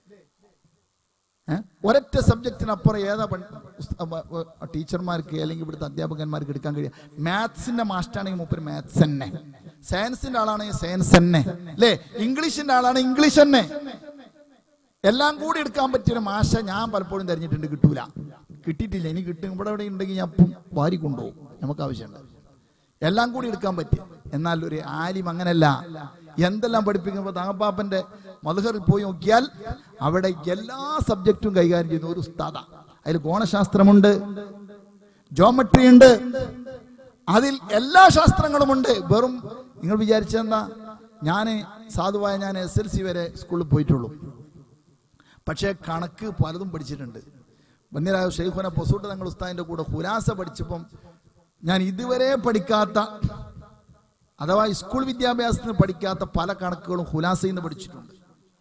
Speaker 2: ഏ? ഒരൊറ്റ സബ്ജക്റ്റിനപ്പുറം ഏതാ പൺ- ഉസ്- അപ്പ- അപ്പ- ടീച്ചർമാർക്ക് അല്ലെങ്കിൽ ഇവിടുത്തെ അധ്യാപകന്മാർക്ക് എടുക്കാൻ കഴിയുക മാത്സിന്റെ മാസ്റ്റാണെങ്കിൽ മൂപ്പര് മാത്സ് തന്നെ സയൻസിന്റെ ആളാണെങ്കിൽ സയൻസ് തന്നെ അല്ലേ ഇംഗ്ലീഷിന്റെ ആളാണ് ഇംഗ്ലീഷ് തന്നെ എല്ലാം കൂടി എടുക്കാൻ പറ്റിയൊരു മാഷ ഞാൻ പലപ്പോഴും തെരഞ്ഞിട്ടുണ്ട് കിട്ടൂല കിട്ടിയിട്ടില്ല ഇനി കിട്ടും ഇവിടെ ഇവിടെ ഉണ്ടെങ്കിൽ ഞാൻ അപ്പം വാരി കൊണ്ടുപോകും നമുക്ക് ആവശ്യമുണ്ട് എല്ലാം കൂടി എടുക്കാൻ പറ്റി എന്നാൽ ഒരു ആലിം അങ്ങനല്ല എന്തെല്ലാം പഠിപ്പിക്കുമ്പോൾ താങ്ങപ്പാപ്പന്റെ മധുഹറിൽ പോയി നോക്കിയാൽ അവിടെ എല്ലാ സബ്ജക്റ്റും കൈകാര്യം ചെയ്യുന്ന ഒരു ഉസ്താദ അതിൽ ഗോണശാസ്ത്രമുണ്ട് ജോമെട്രി ഉണ്ട് അതിൽ എല്ലാ ശാസ്ത്രങ്ങളുമുണ്ട് വെറും നിങ്ങൾ വിചാരിച്ചെന്താ ഞാൻ സാധുവായ ഞാൻ എസ് എൽ സി വരെ സ്കൂളിൽ പോയിട്ടുള്ളൂ പക്ഷേ കണക്ക് പലതും പഠിച്ചിട്ടുണ്ട് വന്യരായ ഷെയ്ഖുന പൊസൂട്ട് തങ്ങൾ ഉസ്താദിന്റെ കൂടെ ഹുലാസ പഠിച്ചപ്പം ഞാൻ ഇതുവരെ പഠിക്കാത്ത അഥവാ സ്കൂൾ വിദ്യാഭ്യാസത്തിന് പഠിക്കാത്ത പല കണക്കുകളും ഹുലാസയിൽ നിന്ന് പഠിച്ചിട്ടുണ്ട്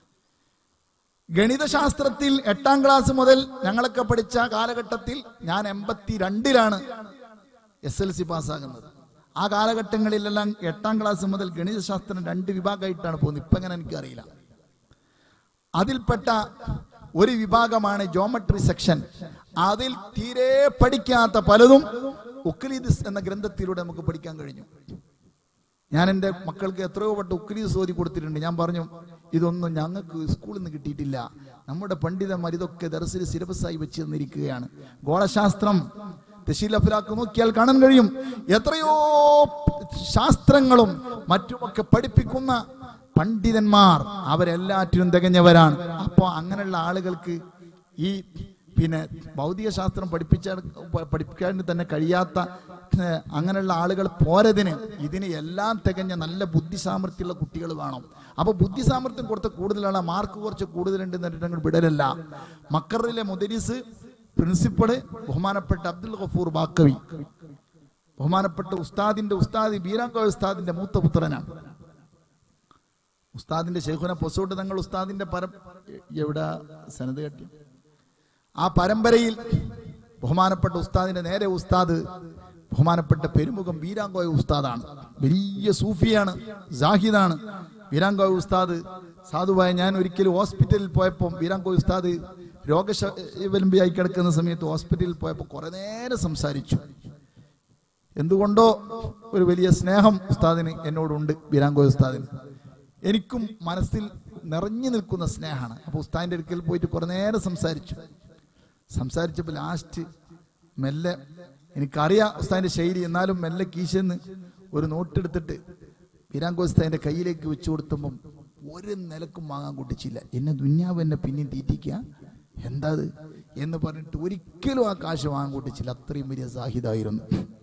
Speaker 2: ഗണിതശാസ്ത്രത്തിൽ എട്ടാം ക്ലാസ് മുതൽ ഞങ്ങളൊക്കെ പഠിച്ച കാലഘട്ടത്തിൽ ഞാൻ എൺപത്തി രണ്ടിലാണ് എസ് എൽ സി പാസ്സാകുന്നത് ആ കാലഘട്ടങ്ങളിലെല്ലാം എട്ടാം ക്ലാസ് മുതൽ ഗണിതശാസ്ത്രം രണ്ട് വിഭാഗമായിട്ടാണ് പോകുന്നത് ഇപ്പം എങ്ങനെ എനിക്കറിയില്ല അതിൽപ്പെട്ട ഒരു വിഭാഗമാണ് ജോമെട്രി സെക്ഷൻ അതിൽ തീരെ പഠിക്കാത്ത പലതും ഉക്ലീദിസ് എന്ന ഗ്രന്ഥത്തിലൂടെ നമുക്ക് പഠിക്കാൻ കഴിഞ്ഞു ഞാൻ എൻ്റെ മക്കൾക്ക് എത്രയോ വട്ടം ഉക്ലീദിസ് ഓതി കൊടുത്തിട്ടുണ്ട് ഞാൻ പറഞ്ഞു ഇതൊന്നും ഞങ്ങൾക്ക് സ്കൂളിൽ നിന്ന് കിട്ടിയിട്ടില്ല നമ്മുടെ പണ്ഡിതന്മാർ ഇതൊക്കെ ദർസിൽ സിലബസായി വെച്ച് തന്നിരിക്കുകയാണ് ഗോളശാസ്ത്രം തെശീലഫിലാക്ക് നോക്കിയാൽ കാണാൻ കഴിയും എത്രയോ ശാസ്ത്രങ്ങളും മറ്റുമൊക്കെ പഠിപ്പിക്കുന്ന പണ്ഡിതന്മാർ അവരെല്ലാറ്റിനും തികഞ്ഞവരാണ് അപ്പോൾ അങ്ങനെയുള്ള ആളുകൾക്ക് ഈ പിന്നെ ഭൗതിക ശാസ്ത്രം പഠിപ്പിച്ച പഠിപ്പിക്കാൻ തന്നെ കഴിയാത്ത ഏഹ്, അങ്ങനെയുള്ള ആളുകൾ പോരതിന് ഇതിന് എല്ലാം തികഞ്ഞ നല്ല ബുദ്ധി സാമർഥ്യമുള്ള കുട്ടികൾ വേണം അപ്പൊ ബുദ്ധി സാമർഥ്യം കൊടുത്ത കൂടുതലാണ് മാർക്ക് കുറച്ച് കൂടുതലുണ്ട് എന്നിട്ട് വിടലല്ല മക്കറിലെ മുദരിസ് പ്രിൻസിപ്പള് ബഹുമാനപ്പെട്ട അബ്ദുൽ ഗഫൂർ ബാക്കവി ബഹുമാനപ്പെട്ട ഉസ്താദിന്റെ ഉസ്താദ് ബീരാങ്കോ ഉസ്താദിന്റെ മൂത്ത പുത്രനാണ് ഉസ്താദിന്റെ ശേഖുന പൊസോട്ട് തങ്ങൾ ഉസ്താദിന്റെ പരം എവിടെ സനത് കട്ടി ആ പരമ്പരയിൽ ബഹുമാനപ്പെട്ട ഉസ്താദിന്റെ നേരെ ഉസ്താദ് ബഹുമാനപ്പെട്ട പെരുമുഖം വീരാങ്കോയ ഉസ്താദാണ് വലിയ സൂഫിയാണ് ജാഹിദാണ് വീരാങ്കോയ ഉസ്താദ് സാധുവായ ഞാൻ ഒരിക്കലും ഹോസ്പിറ്റലിൽ പോയപ്പോൾ വീരാങ്കോയ ഉസ്താദ് രോഗശവലംബിയായി കിടക്കുന്ന സമയത്ത് ഹോസ്പിറ്റലിൽ പോയപ്പോൾ കുറെ നേരം സംസാരിച്ചു എന്തുകൊണ്ടോ ഒരു വലിയ സ്നേഹം ഉസ്താദിന് എന്നോടുണ്ട് വീരാങ്കോയ ഉസ്താദിന് എനിക്കും മനസ്സിൽ നിറഞ്ഞു നിൽക്കുന്ന സ്നേഹമാണ് അപ്പോൾ ഉസ്താദിൻ്റെ അടുക്കൽ പോയിട്ട് കുറേ നേരം സംസാരിച്ചു സംസാരിച്ചപ്പോൾ ലാസ്റ്റ് മെല്ലെ എനിക്കറിയാം ഉസ്താദിൻ്റെ ശൈലി എന്നാലും മെല്ലെ കീശന്ന് ഒരു നോട്ടെടുത്തിട്ട് വീരാങ്കോ ഉസ്താദിൻ്റെ കയ്യിലേക്ക് വെച്ചു കൊടുത്തപ്പം ഒരു നിലക്കും വാങ്ങാൻ കൂട്ടിച്ചില്ല എന്നെ ദുന്യാവ് എന്നെ പിന്നെയും തീറ്റിക്കുക എന്താ അത് എന്ന് പറഞ്ഞിട്ട് ഒരിക്കലും ആ കാശ് വാങ്ങാൻ കൂട്ടിച്ചില്ല അത്രയും വലിയ സാഹിദായിരുന്നു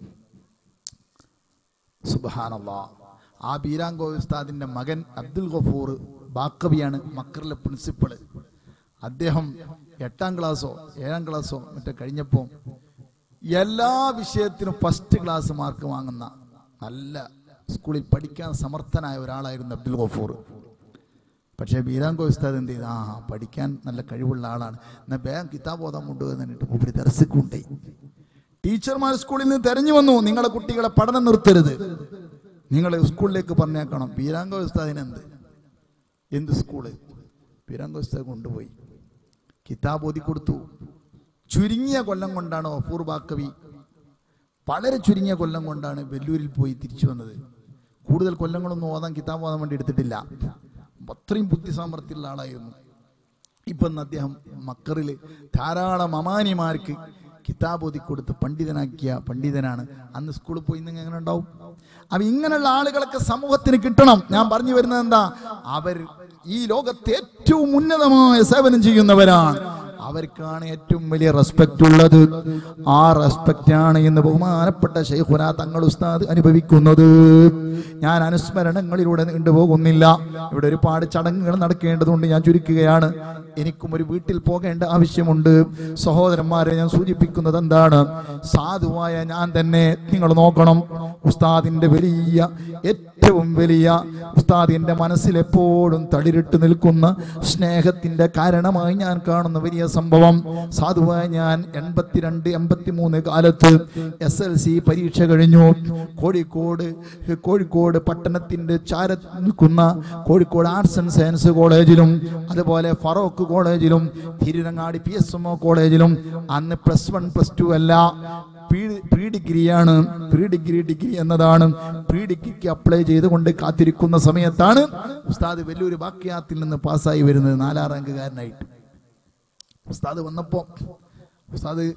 Speaker 2: സുബഹാനല്ലാ ആ ബീരാങ്കോ ഉസ്താദിന്റെ മകൻ അബ്ദുൽ ഗഫൂർ ബാക്കവിയാണ് മക്കറിലെ പ്രിൻസിപ്പള് അദ്ദേഹം എട്ടാം ക്ലാസ്സോ ഏഴാം ക്ലാസ്സോ മറ്റോ കഴിഞ്ഞപ്പോൾ എല്ലാ വിഷയത്തിനും ഫസ്റ്റ് ക്ലാസ് മാർക്ക് വാങ്ങുന്ന നല്ല സ്കൂളിൽ പഠിക്കാൻ സമർത്ഥനായ ഒരാളായിരുന്നു അബ്ദുൽ ഗഫൂർ പക്ഷേ ബീരാങ്കോ ഉസ്താദ് എന്ത് ചെയ്തു ആ പഠിക്കാൻ നല്ല കഴിവുള്ള ആളാണ് എന്നാൽ വേഗം കിതാബ് ഓതാൻ കൊണ്ടുപോയി എന്നിട്ട് മൂപ്പര് ദർശക്കുണ്ടേ ടീച്ചർമാർ സ്കൂളിൽ നിന്ന് തെരഞ്ഞു വന്നു നിങ്ങളെ കുട്ടികളെ പഠനം നിർത്തരുത് നിങ്ങൾ സ്കൂളിലേക്ക് പറഞ്ഞേക്കണം ബീരാങ്കോ ഉസ്താദിന് എന്ത് എന്ത് സ്കൂള് ബീരാങ്കോ ഉസ്താദ് കൊണ്ടുപോയി കിതാബ് ഓതി കൊടുത്തു ചുരുങ്ങിയ കൊല്ലം കൊണ്ടാണ് ഒഫൂർ ബാക്കവി വളരെ ചുരുങ്ങിയ കൊല്ലം കൊണ്ടാണ് വെല്ലൂരിൽ പോയി തിരിച്ചു വന്നത് കൂടുതൽ കൊല്ലങ്ങളൊന്നും ഓതാൻ കിതാബ് ഓതാൻ വേണ്ടി എടുത്തിട്ടില്ല അത്രയും ബുദ്ധി സാമർഥ്യമുള്ള ആളായിരുന്നു ഇപ്പം ഇന്ന് അദ്ദേഹം മക്കറിൽ ധാരാളം അമാനിമാർക്ക് കിതാബ് ഓതി കൊടുത്ത് പണ്ഡിതനാക്കിയ പണ്ഡിതനാണ് അന്ന് സ്കൂളിൽ പോയി നിങ്ങൾ എങ്ങനെ ഉണ്ടാവും അപ്പൊ ഇങ്ങനെയുള്ള ആളുകളൊക്കെ സമൂഹത്തിന് കിട്ടണം ഞാൻ പറഞ്ഞു വരുന്നത് എന്താ അവർ ഈ ലോകത്തെ ഏറ്റവും ഉന്നതമായ സേവനം ചെയ്യുന്നവരാണ് അവർക്കാണ് ഏറ്റവും വലിയ റെസ്പെക്റ്റ് ഉള്ളത് ആ റെസ്പെക്റ്റ് ആണ് ഇന്ന് ബഹുമാനപ്പെട്ട ഷെയ്ഖുന തങ്ങൾ ഉസ്താദ് അനുഭവിക്കുന്നത് ഞാൻ അനുസ്മരണങ്ങളിലൂടെ നീണ്ടുപോകുന്നില്ല ഇവിടെ ഒരുപാട് ചടങ്ങുകൾ നടക്കേണ്ടതുകൊണ്ട് ഞാൻ ചുരുക്കുകയാണ് എനിക്കും ഒരു വീട്ടിൽ പോകേണ്ട ആവശ്യമുണ്ട് സഹോദരന്മാരെ ഞാൻ സൂചിപ്പിക്കുന്നത് എന്താണ് സാധുവായ ഞാൻ തന്നെ നിങ്ങൾ നോക്കണം ഉസ്താദിന്റെ വലിയ ഏറ്റവും വലിയ ഉസ്താദിന്റെ മനസ്സിൽ എപ്പോഴും തളിരിട്ട് നിൽക്കുന്ന സ്നേഹത്തിന്റെ കാരണമായി ഞാൻ കാണുന്ന വലിയ സംഭവം സാധുവായ ഞാൻ എൺപത്തിരണ്ട് എൺപത്തി മൂന്ന് കാലത്ത് എസ് എൽ സി പരീക്ഷ കഴിഞ്ഞു കോഴിക്കോട് കോഴിക്കോട് പട്ടണത്തിന്റെ ചാരത്ത് നിൽക്കുന്ന കോഴിക്കോട് ആർട്സ് ആൻഡ് സയൻസ് കോളേജിലും അതുപോലെ ഫറോക്ക് കോളേജിലും Tirurangadi P S M O കോളേജിലും അന്ന് പ്ലസ് വൺ പ്ലസ് ടു അല്ല പ്രീ ഡിഗ്രിയാണ് പ്രീ ഡിഗ്രി ഡിഗ്രി എന്നതാണ് പ്രീ ഡിഗ്രിക്ക് അപ്ലൈ ചെയ്തുകൊണ്ട് കാത്തിരിക്കുന്ന സമയത്താണ് ഉസ്താദ് വലിയൊരു വാക്യാത്തിൽ നിന്ന് പാസ്സായി വരുന്നത് നാലാം റാങ്കുകാരനായിട്ട് ഉസ്താദ് വന്നപ്പോ ഉസ്താദ്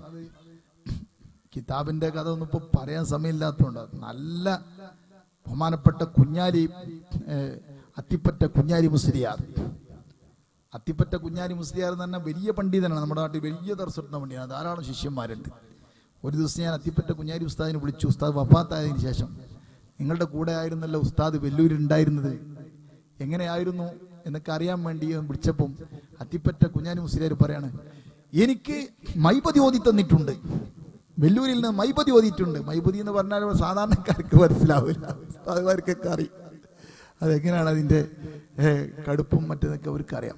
Speaker 2: കിതാബിന്റെ കഥ ഒന്നും ഇപ്പൊ പറയാൻ സമയമില്ലാത്തതുകൊണ്ട് നല്ല ബഹുമാനപ്പെട്ട കുഞ്ഞാലി ഏഹ്, അത്തിപ്പറ്റ കുഞ്ഞാലി മുസ്ലിയാർ അത്തിപ്പറ്റ കുഞ്ഞാലി മുസ്ലിയാർ എന്ന് പറഞ്ഞാൽ വലിയ പണ്ഡിതനാണ് നമ്മുടെ നാട്ടിൽ വലിയ ദർശന പണ്ഡിതനാണ് ധാരാളം ശിഷ്യന്മാരുണ്ട് ഒരു ദിവസം ഞാൻ അത്തിപ്പറ്റ കുഞ്ഞാലി ഉസ്താദിനെ വിളിച്ചു ഉസ്താദ് വഫാത്തായതിനു ശേഷം നിങ്ങളുടെ കൂടെ ആയിരുന്നല്ലോ ഉസ്താദ് വെല്ലൂരിൽ ഉണ്ടായിരുന്നത് എങ്ങനെയായിരുന്നു എന്നൊക്കെ അറിയാൻ വേണ്ടി ഞാൻ വിളിച്ചപ്പം അത്തിപ്പറ്റ കുഞ്ഞാലി മുസ്ലിയാർ പറയാണ് എനിക്ക് മൈപതി ഓതി തന്നിട്ടുണ്ട് വെല്ലൂരിൽ നിന്ന് മൈപതി ഓതിയിട്ടുണ്ട് മൈപതി എന്ന് പറഞ്ഞാൽ സാധാരണക്കാർക്ക് മനസ്സിലാവില്ല ഉസ്താദ്മാർക്കൊക്കെ അറിയും അതെങ്ങനെയാണ് അതിൻ്റെ ഏഹ്, കടുപ്പും മറ്റേതൊക്കെ അവർക്ക് അറിയാം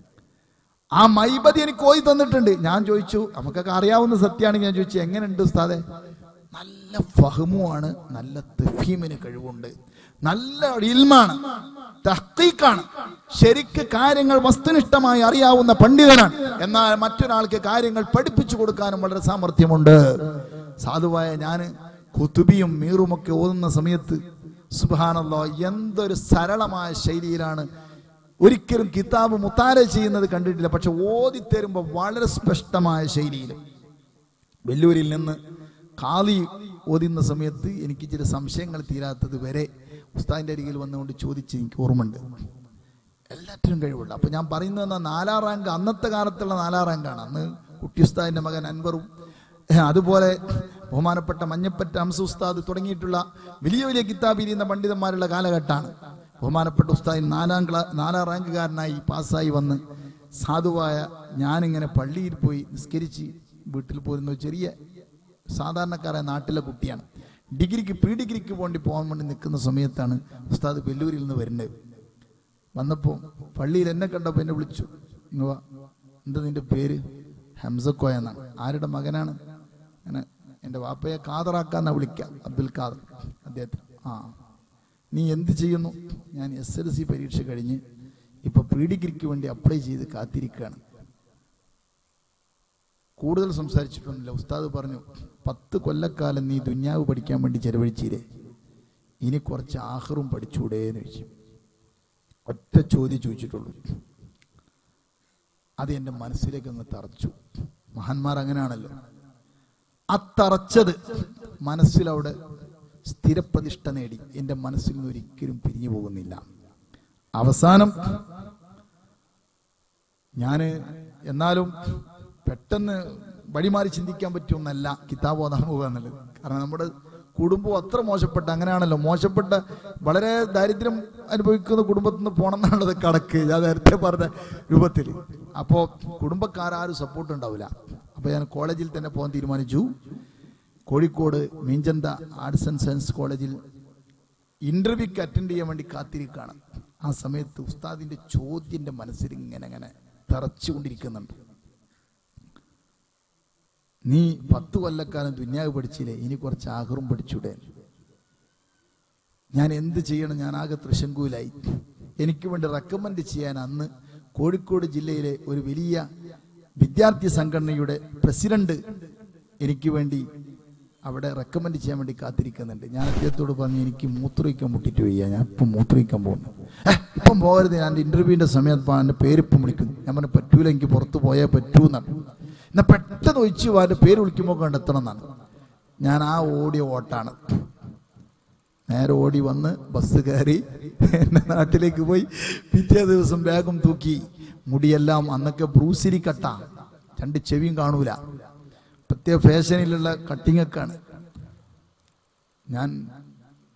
Speaker 2: ആ മൈബതി എനിക്ക് ഓതി തന്നിട്ടുണ്ട് ഞാൻ ചോദിച്ചു നമുക്കൊക്കെ അറിയാവുന്ന സത്യമാണെങ്കിൽ ഞാൻ ചോദിച്ചു എങ്ങനെയുണ്ട് ഉസ്താദെ നല്ല ഫഹമുമാണ് നല്ല തഫീമിന് കഴിവുണ്ട് നല്ല ഇൽമാണ് തഹ്ഖീഖാണ് ശരിക്ക് കാര്യങ്ങൾ വസ്തുനിഷ്ഠമായി അറിയാവുന്ന പണ്ഡിതനാണ് എന്നാൽ മറ്റൊരാൾക്ക് കാര്യങ്ങൾ പഠിപ്പിച്ചു കൊടുക്കാനും വളരെ സാമർഥ്യമുണ്ട് സാധുവായ ഞാൻ കുത്തുബിയും മീറുമൊക്കെ ഓതുന്ന സമയത്ത് സുബാനല്ലോ എന്തൊരു സരളമായ ശൈലിയിലാണ് ഒരിക്കലും കിതാബ് മുത്താര ചെയ്യുന്നത് കണ്ടിട്ടില്ല പക്ഷെ ഓതി തരുമ്പോൾ വളരെ സ്പഷ്ടമായ ശൈലിയിൽ വെല്ലൂരിൽ നിന്ന് കാളി ഓതുന്ന സമയത്ത് എനിക്ക് ചില സംശയങ്ങൾ തീരാത്തത് വരെ ഉസ്താദിന്റെ അരികിൽ വന്നുകൊണ്ട് ചോദിച്ച് എനിക്ക് ഓർമ്മയുണ്ട് എല്ലാറ്റിനും കഴിവുണ്ട് അപ്പൊ ഞാൻ പറയുന്നത് എന്നാ നാലാം റാങ്ക് അന്നത്തെ കാലത്തുള്ള നാലാം റാങ്കാണ് അന്ന് കുട്ടി ഉസ്താദിന്റെ മകൻ അൻവറും ഏഹ്, അതുപോലെ ബഹുമാനപ്പെട്ട മഞ്ഞപ്പറ്റ അംസ ഉസ്താദ് തുടങ്ങിയിട്ടുള്ള വലിയ വലിയ കിതാബ് ഇരിയുന്ന പണ്ഡിതന്മാരുള്ള കാലഘട്ടമാണ് ബഹുമാനപ്പെട്ട ഉസ്താദിൻ നാലാം ക്ലാ നാലാം റാങ്കുകാരനായി പാസ്സായി വന്ന് സാധുവായ ഞാനിങ്ങനെ പള്ളിയിൽ പോയി നിസ്കരിച്ച് വീട്ടിൽ പോരുന്ന ഒരു ചെറിയ സാധാരണക്കാരായ നാട്ടിലെ കുട്ടിയാണ് ഡിഗ്രിക്ക് പ്രീ ഡിഗ്രിക്ക് വേണ്ടി പോകാൻ വേണ്ടി നിൽക്കുന്ന സമയത്താണ് ഉസ്താദ് വെല്ലൂരിൽ നിന്ന് വരുന്നത് വന്നപ്പോൾ പള്ളിയിൽ എന്നെ കണ്ടപ്പോൾ എന്നെ വിളിച്ചു ഇങ്ങ് വാ എന്താ നിന്റെ പേര് ഹംസക്കോയ എന്നാണ് ആരുടെ മകനാണ് അങ്ങനെ എൻ്റെ വാപ്പയെ കാതറാക്കാന്നാ വിളിക്കാം അബ്ദുൽ ഖാദർ അദ്ദേഹത്തിന് ആ നീ എന്ത് ചെയ്യുന്നു ഞാൻ എസ് എൽ സി പരീക്ഷ കഴിഞ്ഞ് ഇപ്പൊ പ്രീ ഡിഗ്രിക്ക് വേണ്ടി അപ്ലൈ ചെയ്ത് കാത്തിരിക്കുകയാണ് കൂടുതൽ സംസാരിച്ചിട്ടൊന്നുമില്ല ഉസ്താദ് പറഞ്ഞു പത്ത് കൊല്ലക്കാലം നീ ദുന്യാവ് പഠിക്കാൻ വേണ്ടി ചെലവഴിച്ചില്ലേ ഇനി കുറച്ച് ആഹറും പഠിച്ചൂടേ എന്ന് ചോദിച്ചു ഒറ്റ ചോദ്യം ചോദിച്ചിട്ടുള്ളൂ അത് എൻ്റെ മനസ്സിലേക്ക് അങ്ങ് തറച്ചു മഹാന്മാർ അങ്ങനെയാണല്ലോ ആ തറച്ചത് മനസ്സിലവിടെ സ്ഥിരപ്രതിഷ്ഠ നേടി എൻ്റെ മനസ്സിൽ നിന്ന് ഒരിക്കലും പിരിഞ്ഞു പോകുന്നില്ല അവസാനം ഞാന് എന്നാലും പെട്ടെന്ന് വഴിമാറി ചിന്തിക്കാൻ പറ്റുമെന്നല്ല കിതാബ് ഓതാൻ പോകുക എന്നുള്ളത് കാരണം നമ്മുടെ കുടുംബം അത്ര മോശപ്പെട്ട അങ്ങനെയാണല്ലോ മോശപ്പെട്ട വളരെ ദാരിദ്ര്യം അനുഭവിക്കുന്ന കുടുംബത്തിൽ നിന്ന് പോകണം എന്നുള്ളത് കണക്ക് ഞാൻ നേരത്തെ പറഞ്ഞ രൂപത്തിൽ അപ്പോൾ കുടുംബക്കാരും സപ്പോർട്ട് ഉണ്ടാവില്ല അപ്പോൾ ഞാൻ കോളേജിൽ തന്നെ പോകാൻ തീരുമാനിച്ചു Kozhikode Meenchanda arts and science കോളേജിൽ ഇന്റർവ്യൂക്ക് അറ്റൻഡ് ചെയ്യാൻ വേണ്ടി കാത്തിരിക്കുകയാണ് ആ സമയത്ത് ഉസ്താദിന്റെ ചോദ്യന്റെ മനസ്സിൽ ഇങ്ങനെ ഇങ്ങനെ തറച്ചുകൊണ്ടിരിക്കുന്നുണ്ട് നീ പത്ത് കൊല്ലക്കാലം ദുന്യാവ് പഠിച്ചില്ലേ ഇനി കുറച്ച് ആഹറും പഠിച്ചൂടെ ഞാൻ എന്ത് ചെയ്യണം ഞാൻ ആകെ തൃശങ്കൂലായി എനിക്ക് വേണ്ടി റെക്കമെൻഡ് ചെയ്യാൻ അന്ന് കോഴിക്കോട് ജില്ലയിലെ ഒരു വലിയ വിദ്യാർത്ഥി സംഘടനയുടെ പ്രസിഡന്റ് എനിക്ക് വേണ്ടി അവിടെ റെക്കമെൻഡ് ചെയ്യാൻ വേണ്ടി കാത്തിരിക്കുന്നുണ്ട് ഞാൻ അദ്ദേഹത്തോട് പറഞ്ഞു എനിക്ക് മൂത്രയിക്കാൻ മുട്ടിട്ട് വയ്യ ഞാൻ ഇപ്പം മൂത്രയിക്കാൻ പോകുന്നു "ഏ, ഇപ്പം പോകരുത് ഞാൻ ഇന്റർവ്യൂവിന്റെ സമയത്ത് എൻ്റെ പേരിപ്പം വിളിക്കുന്നു ഞാൻ പറഞ്ഞു പറ്റൂല എനിക്ക് പുറത്ത് പോയാൽ പറ്റൂ എന്നാണ് എന്നാൽ പെട്ടെന്ന് ഒഴിച്ച് എൻ്റെ പേര് വിളിക്കുമ്പോൾ കണ്ടെത്തണം എന്നാണ് ഞാൻ ആ ഓടിയ ഓട്ടാണ് നേരെ ഓടി വന്ന് ബസ് കയറി എൻ്റെ നാട്ടിലേക്ക് പോയി പിറ്റേ ദിവസം ബാഗും തൂക്കി മുടിയെല്ലാം അന്നൊക്കെ ബ്രൂസിലി കട്ട രണ്ട് ചെവിയും കാണൂല പ്രത്യേക ഫാഷനിലുള്ള കട്ടിങ്ങൊക്കെയാണ് ഞാൻ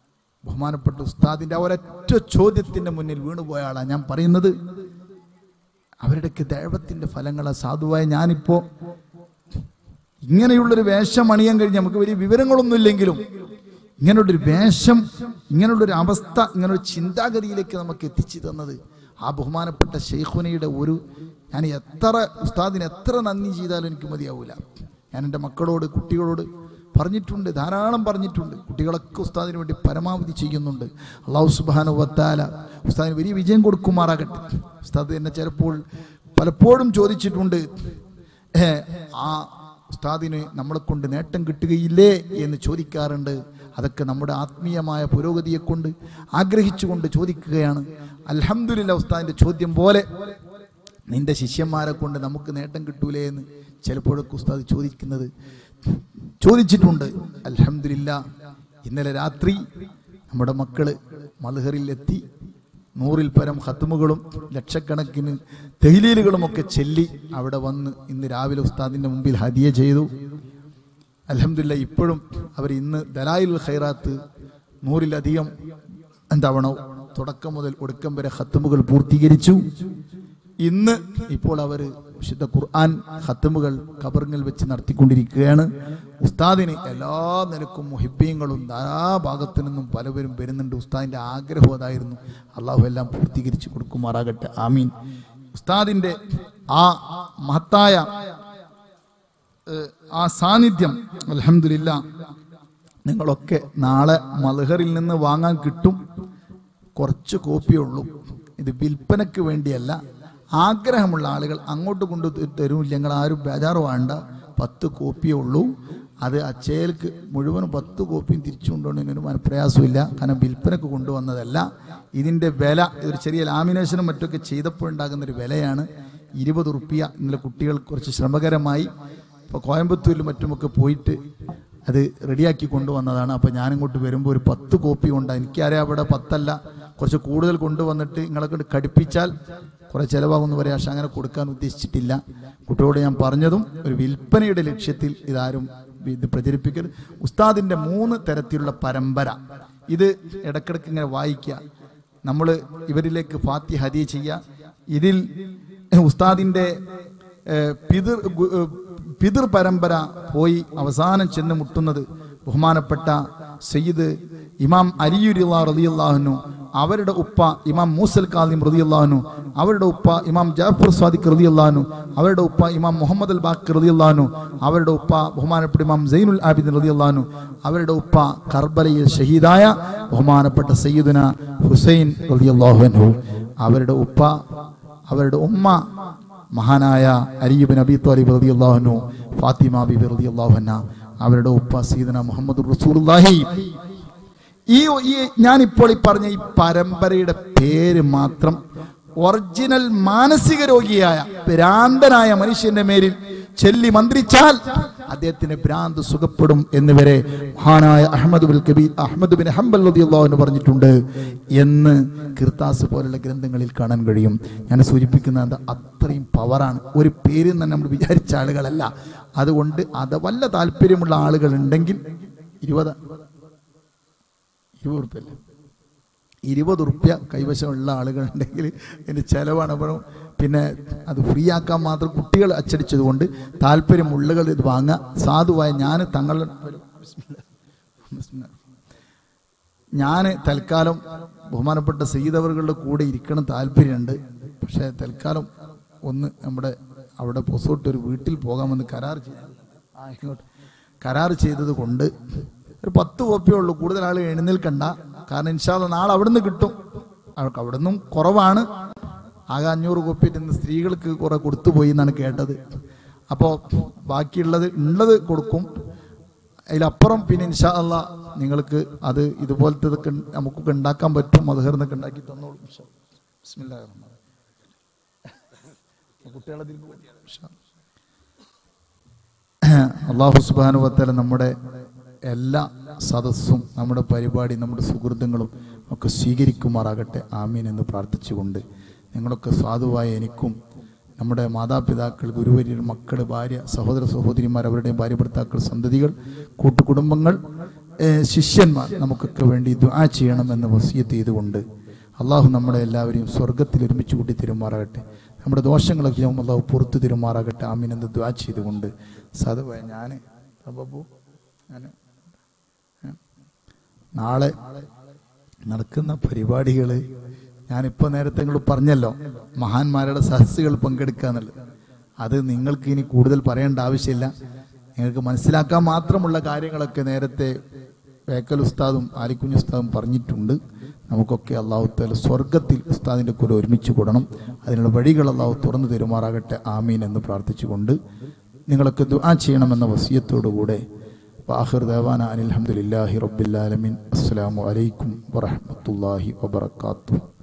Speaker 2: ബഹുമാനപ്പെട്ട ഉസ്താദിന്റെ ആ ഒരൊറ്റ ചോദ്യത്തിന്റെ മുന്നിൽ വീണുപോയ ആളാണ് ഞാൻ പറയുന്നത് അവരുടെയൊക്കെ ദൈവത്തിന്റെ ഫലങ്ങളെ സാധുവായ ഞാനിപ്പോ ഇങ്ങനെയുള്ളൊരു വേഷം അണിയാൻ കഴിഞ്ഞ് നമുക്ക് വലിയ വിവരങ്ങളൊന്നുമില്ലെങ്കിലും ഇങ്ങനെയുള്ളൊരു വേഷം ഇങ്ങനെയുള്ളൊരു അവസ്ഥ ഇങ്ങനൊരു ചിന്താഗതിയിലേക്ക് നമുക്ക് എത്തിച്ചു തന്നത് ആ ബഹുമാനപ്പെട്ട ഷെയ്ഖുനയുടെ ഒരു ഞാൻ എത്ര ഉസ്താദിന് എത്ര നന്ദി ചെയ്താലും എനിക്ക് മതിയാവൂല ഞാൻ എൻ്റെ മക്കളോട് കുട്ടികളോട് പറഞ്ഞിട്ടുണ്ട് ധാരാളം പറഞ്ഞിട്ടുണ്ട് കുട്ടികളൊക്കെ ഉസ്താദിന് വേണ്ടി പരമാവധി ചെയ്യുന്നുണ്ട് അള്ളാഹു സുബാന വത്താല ഉസ്താദിന് വലിയ വിജയം കൊടുക്കുമാറാകട്ടെ ഉസ്താദ് എന്നെ ചിലപ്പോൾ പലപ്പോഴും ചോദിച്ചിട്ടുണ്ട് ഏ, ആ ഉസ്താദിന് നമ്മളെ കൊണ്ട് നേട്ടം കിട്ടുകയില്ലേ എന്ന് ചോദിക്കാറുണ്ട് അതൊക്കെ നമ്മുടെ ആത്മീയമായ പുരോഗതിയെ കൊണ്ട് ആഗ്രഹിച്ചുകൊണ്ട് ചോദിക്കുകയാണ് അൽഹംദുലില്ല ഉസ്താദിന്റെ ചോദ്യം പോലെ നിന്റെ ശിഷ്യന്മാരെ കൊണ്ട് നമുക്ക് നേട്ടം കിട്ടൂലേ എന്ന് ചിലപ്പോഴൊക്കെ ഉസ്താദ് ചോദിക്കുന്നത് ചോദിച്ചിട്ടുണ്ട് അൽഹംദുലില്ല ഇന്നലെ രാത്രി നമ്മുടെ മക്കള് മൽഹറിൽ എത്തി നൂറിൽ പരം ഹത്തുമുകളും ലക്ഷക്കണക്കിന് തെഹിലീലുകളും ഒക്കെ ചെല്ലി അവിടെ വന്ന് ഇന്ന് രാവിലെ ഉസ്താദിന്റെ മുമ്പിൽ ഹദിയ ചെയ്തു അലഹമില്ല ഇപ്പോഴും അവർ ഇന്ന് ദലായിൽ ഖൈറാത്ത് നൂറിലധികം എന്താവണോ തുടക്കം മുതൽ ഒടുക്കം വരെ ഹത്തുമുകൾ പൂർത്തീകരിച്ചു ഇന്ന് ഇപ്പോൾ അവർ വിശുദ്ധ ഖുർആൻ ഹത്തുമുകൾ ഖബറിങ്ങിൽ വെച്ച് നടത്തിക്കൊണ്ടിരിക്കുകയാണ് ഉസ്താദിന് എല്ലാ നിലക്കും മുഹിബ്യങ്ങളും ധാരാ ഭാഗത്തു നിന്നും പലവരും വരുന്നുണ്ട് ഉസ്താദിന്റെ ആഗ്രഹം അതായിരുന്നു അള്ളാഹു എല്ലാം പൂർത്തീകരിച്ച് കൊടുക്കുമാറാകട്ടെ ആമീൻ ഉസ്താദിന്റെ ആ മഹത്തായ ഏഹ്, ആ സാന്നിധ്യം അലഹമില്ല നിങ്ങളൊക്കെ നാളെ മൽഹറിൽ നിന്ന് വാങ്ങാൻ കിട്ടും കുറച്ച് കോപ്പിയേ ഉള്ളൂ ഇത് വിൽപ്പനയ്ക്ക് വേണ്ടിയല്ല ആഗ്രഹമുള്ള ആളുകൾ അങ്ങോട്ട് കൊണ്ട് തരും ഞങ്ങൾ ആരും ബേജാറ് വേണ്ട പത്ത് കോപ്പിയേ ഉള്ളൂ അത് അച്ചേൽക്ക് മുഴുവനും പത്ത് കോപ്പിയും തിരിച്ചു കൊണ്ടുപോകുന്നതിനൊരു മനപ്രയാസമില്ല കാരണം വിൽപ്പനക്ക് കൊണ്ടുവന്നതല്ല ഇതിൻ്റെ വില ഒരു ചെറിയ ലാമിനേഷനും മറ്റൊക്കെ ചെയ്തപ്പോഴുണ്ടാകുന്ന ഒരു വിലയാണ് ഇരുപത് റുപ്യ ഇന്നലെ കുട്ടികൾ കുറച്ച് ശ്രമകരമായി ഇപ്പോൾ കോയമ്പത്തൂരിലും മറ്റുമൊക്കെ പോയിട്ട് അത് റെഡിയാക്കി കൊണ്ടുവന്നതാണ് അപ്പോൾ ഞാനിങ്ങോട്ട് വരുമ്പോൾ ഒരു പത്ത് കോപ്പി ഉണ്ട് എനിക്കറിയാം അവിടെ പത്തല്ല കുറച്ച് കൂടുതൽ കൊണ്ടുവന്നിട്ട് നിങ്ങളെ കൊണ്ട് കടുപ്പിച്ചാൽ കുറേ ചിലവാകുമെന്ന് പറയാം പക്ഷെ അങ്ങനെ കൊടുക്കാൻ ഉദ്ദേശിച്ചിട്ടില്ല കുട്ടിയോട് ഞാൻ പറഞ്ഞതും ഒരു വിൽപ്പനയുടെ ലക്ഷ്യത്തിൽ ഇതാരും ഇത് പ്രചരിപ്പിക്കരുത് ഉസ്താദിൻ്റെ മൂന്ന് തരത്തിലുള്ള പരമ്പര ഇത് ഇടക്കിടക്ക് ഇങ്ങനെ വായിക്കുക നമ്മൾ ഇവരിലേക്ക് ഫാത്തി ഹദിയ ചെയ്യുക ഇതിൽ ഉസ്താദിൻ്റെ ഏഹ്, പിതൃ ഗു- ഏഹ്, പിതൃ പരമ്പര പോയി അവസാനം ചെന്ന് മുട്ടുന്നത് ബഹുമാനപ്പെട്ട സയ്യിദ് ഇമാം അലിയുരിള്ള റളിയല്ലാഹുനു അവരുടെ ഉപ്പ ഇമാം മൂസൽ കാലിം റളിയല്ലാഹുനു അവരുടെ ഉപ്പ ഇമാം ജാഫർ സ്വാദിഖ് റളിയല്ലാഹുനു അവരുടെ ഉപ്പ ഇമാം മുഹമ്മദ് അൽ ബാഖർ റളിയല്ലാഹുനു അവരുടെ ഉപ്പ ബഹുമാനപ്പെട്ട ഇമാം സൈനുൽ ആബിദിൻ റളിയല്ലാഹുനു അവരുടെ ഉപ്പ കർബലയിൽ ഷഹീദായ ബഹുമാനപ്പെട്ട സയ്യിദുന ഹുസൈൻ റളിയല്ലാഹു അൻഹു അവരുടെ ഉപ്പ അവരുടെ ഉമ്മ മഹാനായ അലിയുബിൻ അബി താലിബ് റളിയല്ലാഹു ഫാത്തിമ ബിബി റളിയല്ലാഹു അൻഹ അവരുടെ ഉപ്പ സീദന മുഹമ്മദ് റസൂലുള്ളാഹി ഈ ഈ ഞാനിപ്പോൾ ഈ പറഞ്ഞ ഈ പരമ്പരയുടെ പേര് മാത്രം ഒറിജിനൽ മാനസിക രോഗിയായ ഭ്രാന്തനായ മനുഷ്യന്റെ മേലിൽ ചെല്ലി മന്ത്രിച്ചാൽ അദ്ദേഹത്തിന് ഭ്രാന്ത് സുഖപ്പെടും എന്നിവരെ മഹാനായ അഹമ്മദ് ബിൻ കബീർ അഹമ്മദ് ബിൻ ഹംബൽ റളിയല്ലാഹു അൻഹു പറഞ്ഞിട്ടുണ്ട് എന്ന് കിർത്താസ് പോലുള്ള ഗ്രന്ഥങ്ങളിൽ കാണാൻ കഴിയും ഞാൻ സൂചിപ്പിക്കുന്ന എന്താ അത്രയും പവറാണ് ഒരു പേരിൽ തന്നെ നമ്മൾ വിചാരിച്ച ആളുകളല്ല അതുകൊണ്ട് അത് വല്ല താല്പര്യമുള്ള ആളുകൾ ഉണ്ടെങ്കിൽ ഇരുപത് ഇരുപത് ഉറുപ്പ്യ അല്ലേ ഇരുപത് ഉറുപ്പ്യ കൈവശമുള്ള ആളുകളുണ്ടെങ്കിൽ ഇതിന് ചിലവാണ് അപ്പോൾ പിന്നെ അത് ഫ്രീ ആക്കാൻ മാത്രം കുട്ടികൾ അച്ചടിച്ചത് കൊണ്ട് താല്പര്യമുള്ളകൾ ഇത് വാങ്ങുക സാധുവായ ഞാൻ തങ്ങളുടെ ഞാൻ തൽക്കാലം ബഹുമാനപ്പെട്ട സയ്യിദവറുകളുടെ കൂടെ ഇരിക്കണം താല്പര്യമുണ്ട് പക്ഷേ തൽക്കാലം ഒന്ന് നമ്മുടെ അവിടെ പൊസോട്ട് ഒരു വീട്ടിൽ പോകാമെന്ന് കരാർ ചെയ്യാൻ ആ ഇങ്ങോട്ട് കരാർ ചെയ്തത് കൊണ്ട് ഒരു പത്ത് കോപ്പിയേ ഉള്ളൂ കൂടുതൽ ആൾ എഴുന്നേൽക്കണ്ട കാരണം ഇൻഷാല്ല നാളെ അവിടുന്ന് കിട്ടും അവർക്ക് അവിടെ നിന്നും കുറവാണ് ആകെ അഞ്ഞൂറ് കോപ്പി ഇന്ന് സ്ത്രീകൾക്ക് കുറെ കൊടുത്തുപോയി എന്നാണ് കേട്ടത് അപ്പോൾ ബാക്കിയുള്ളത് ഉള്ളത് കൊടുക്കും അതിലപ്പുറം പിന്നെ ഇൻഷാ അല്ല നിങ്ങൾക്ക് അത് ഇതുപോലത്തെ നമുക്കൊക്കെ ഉണ്ടാക്കാൻ പറ്റും മധുഹർന്നൊക്കെ ഉണ്ടാക്കി തന്നോളൂ ഇൻഷാ അല്ലാ. ബിസ്മില്ലാഹിർ റഹ്മാനിർ റഹീം. കുട്ടികളെ ഇതിൽ പോയി. ഇൻഷാ അല്ലാ. അള്ളാഹു സുബാനു വത്തല നമ്മുടെ എല്ലാ സദസ്സും നമ്മുടെ പരിപാടി നമ്മുടെ സുഹൃത്തുക്കളും ഒക്കെ സ്വീകരിക്കുമാറാകട്ടെ ആമീൻ എന്ന് പ്രാർത്ഥിച്ചുകൊണ്ട് നിങ്ങളൊക്കെ സാധുവായ എനിക്കും നമ്മുടെ മാതാപിതാക്കൾ ഗുരുവര്യർ മക്കൾ ഭാര്യ സഹോദര സഹോദരിമാർ അവരുടെയും ഭാര്യ ഭർത്താക്കൾ സന്തതികൾ കൂട്ടുകുടുംബങ്ങൾ
Speaker 1: ഏഹ്, ശിഷ്യന്മാർ നമുക്കൊക്കെ വേണ്ടി ദുആ ചെയ്യണമെന്ന് വസിയത്ത് ചെയ്തുകൊണ്ട് അള്ളാഹു നമ്മളെ എല്ലാവരെയും സ്വർഗത്തിൽ ഒരുമിച്ച് കൂട്ടി തിരുമാറാകട്ടെ നമ്മുടെ ദോഷങ്ങളൊക്കെ ആകുമ്പോൾ അള്ളാഹു പുറത്ത് തിരുമാറാകട്ടെ ആമീൻ എന്ന് ദുആ ചെയ്തുകൊണ്ട് സതുവായ ഞാൻ ബാബു ഞാൻ നാളെ നടക്കുന്ന പരിപാടികൾ ഞാനിപ്പോൾ നേരത്തെ നിങ്ങൾ പറഞ്ഞല്ലോ മഹാന്മാരുടെ സഹസുകൾ പങ്കെടുക്കുക എന്നുള്ളത് അത് നിങ്ങൾക്ക് ഇനി കൂടുതൽ പറയേണ്ട ആവശ്യമില്ല നിങ്ങൾക്ക് മനസ്സിലാക്കാൻ മാത്രമുള്ള കാര്യങ്ങളൊക്കെ നേരത്തെ വേക്കൽ ഉസ്താദും ആലിക്കുഞ്ഞ് ഉസ്താദും പറഞ്ഞിട്ടുണ്ട് നമുക്കൊക്കെ അള്ളാഹുത്താല സ്വർഗത്തിൽ ഉസ്താദിൻ്റെ കൂടെ ഒരുമിച്ച് കൂടണം അതിനുള്ള വഴികൾ അള്ളാഹു തുറന്നു തരുമാറാകട്ടെ ആമീൻ എന്ന് പ്രാർത്ഥിച്ചുകൊണ്ട് നിങ്ങളൊക്കെ ദുആ ചെയ്യണമെന്ന വസിയത്തോടുകൂടെ വാഹിർ ദേവാന അനിൽഹമുല്ലാഹി റബ്ബില്ലാലമിൻ അസ്സലാമു അലൈക്കും വറഹ്മത്തുള്ളാഹി വബറകാതുഹു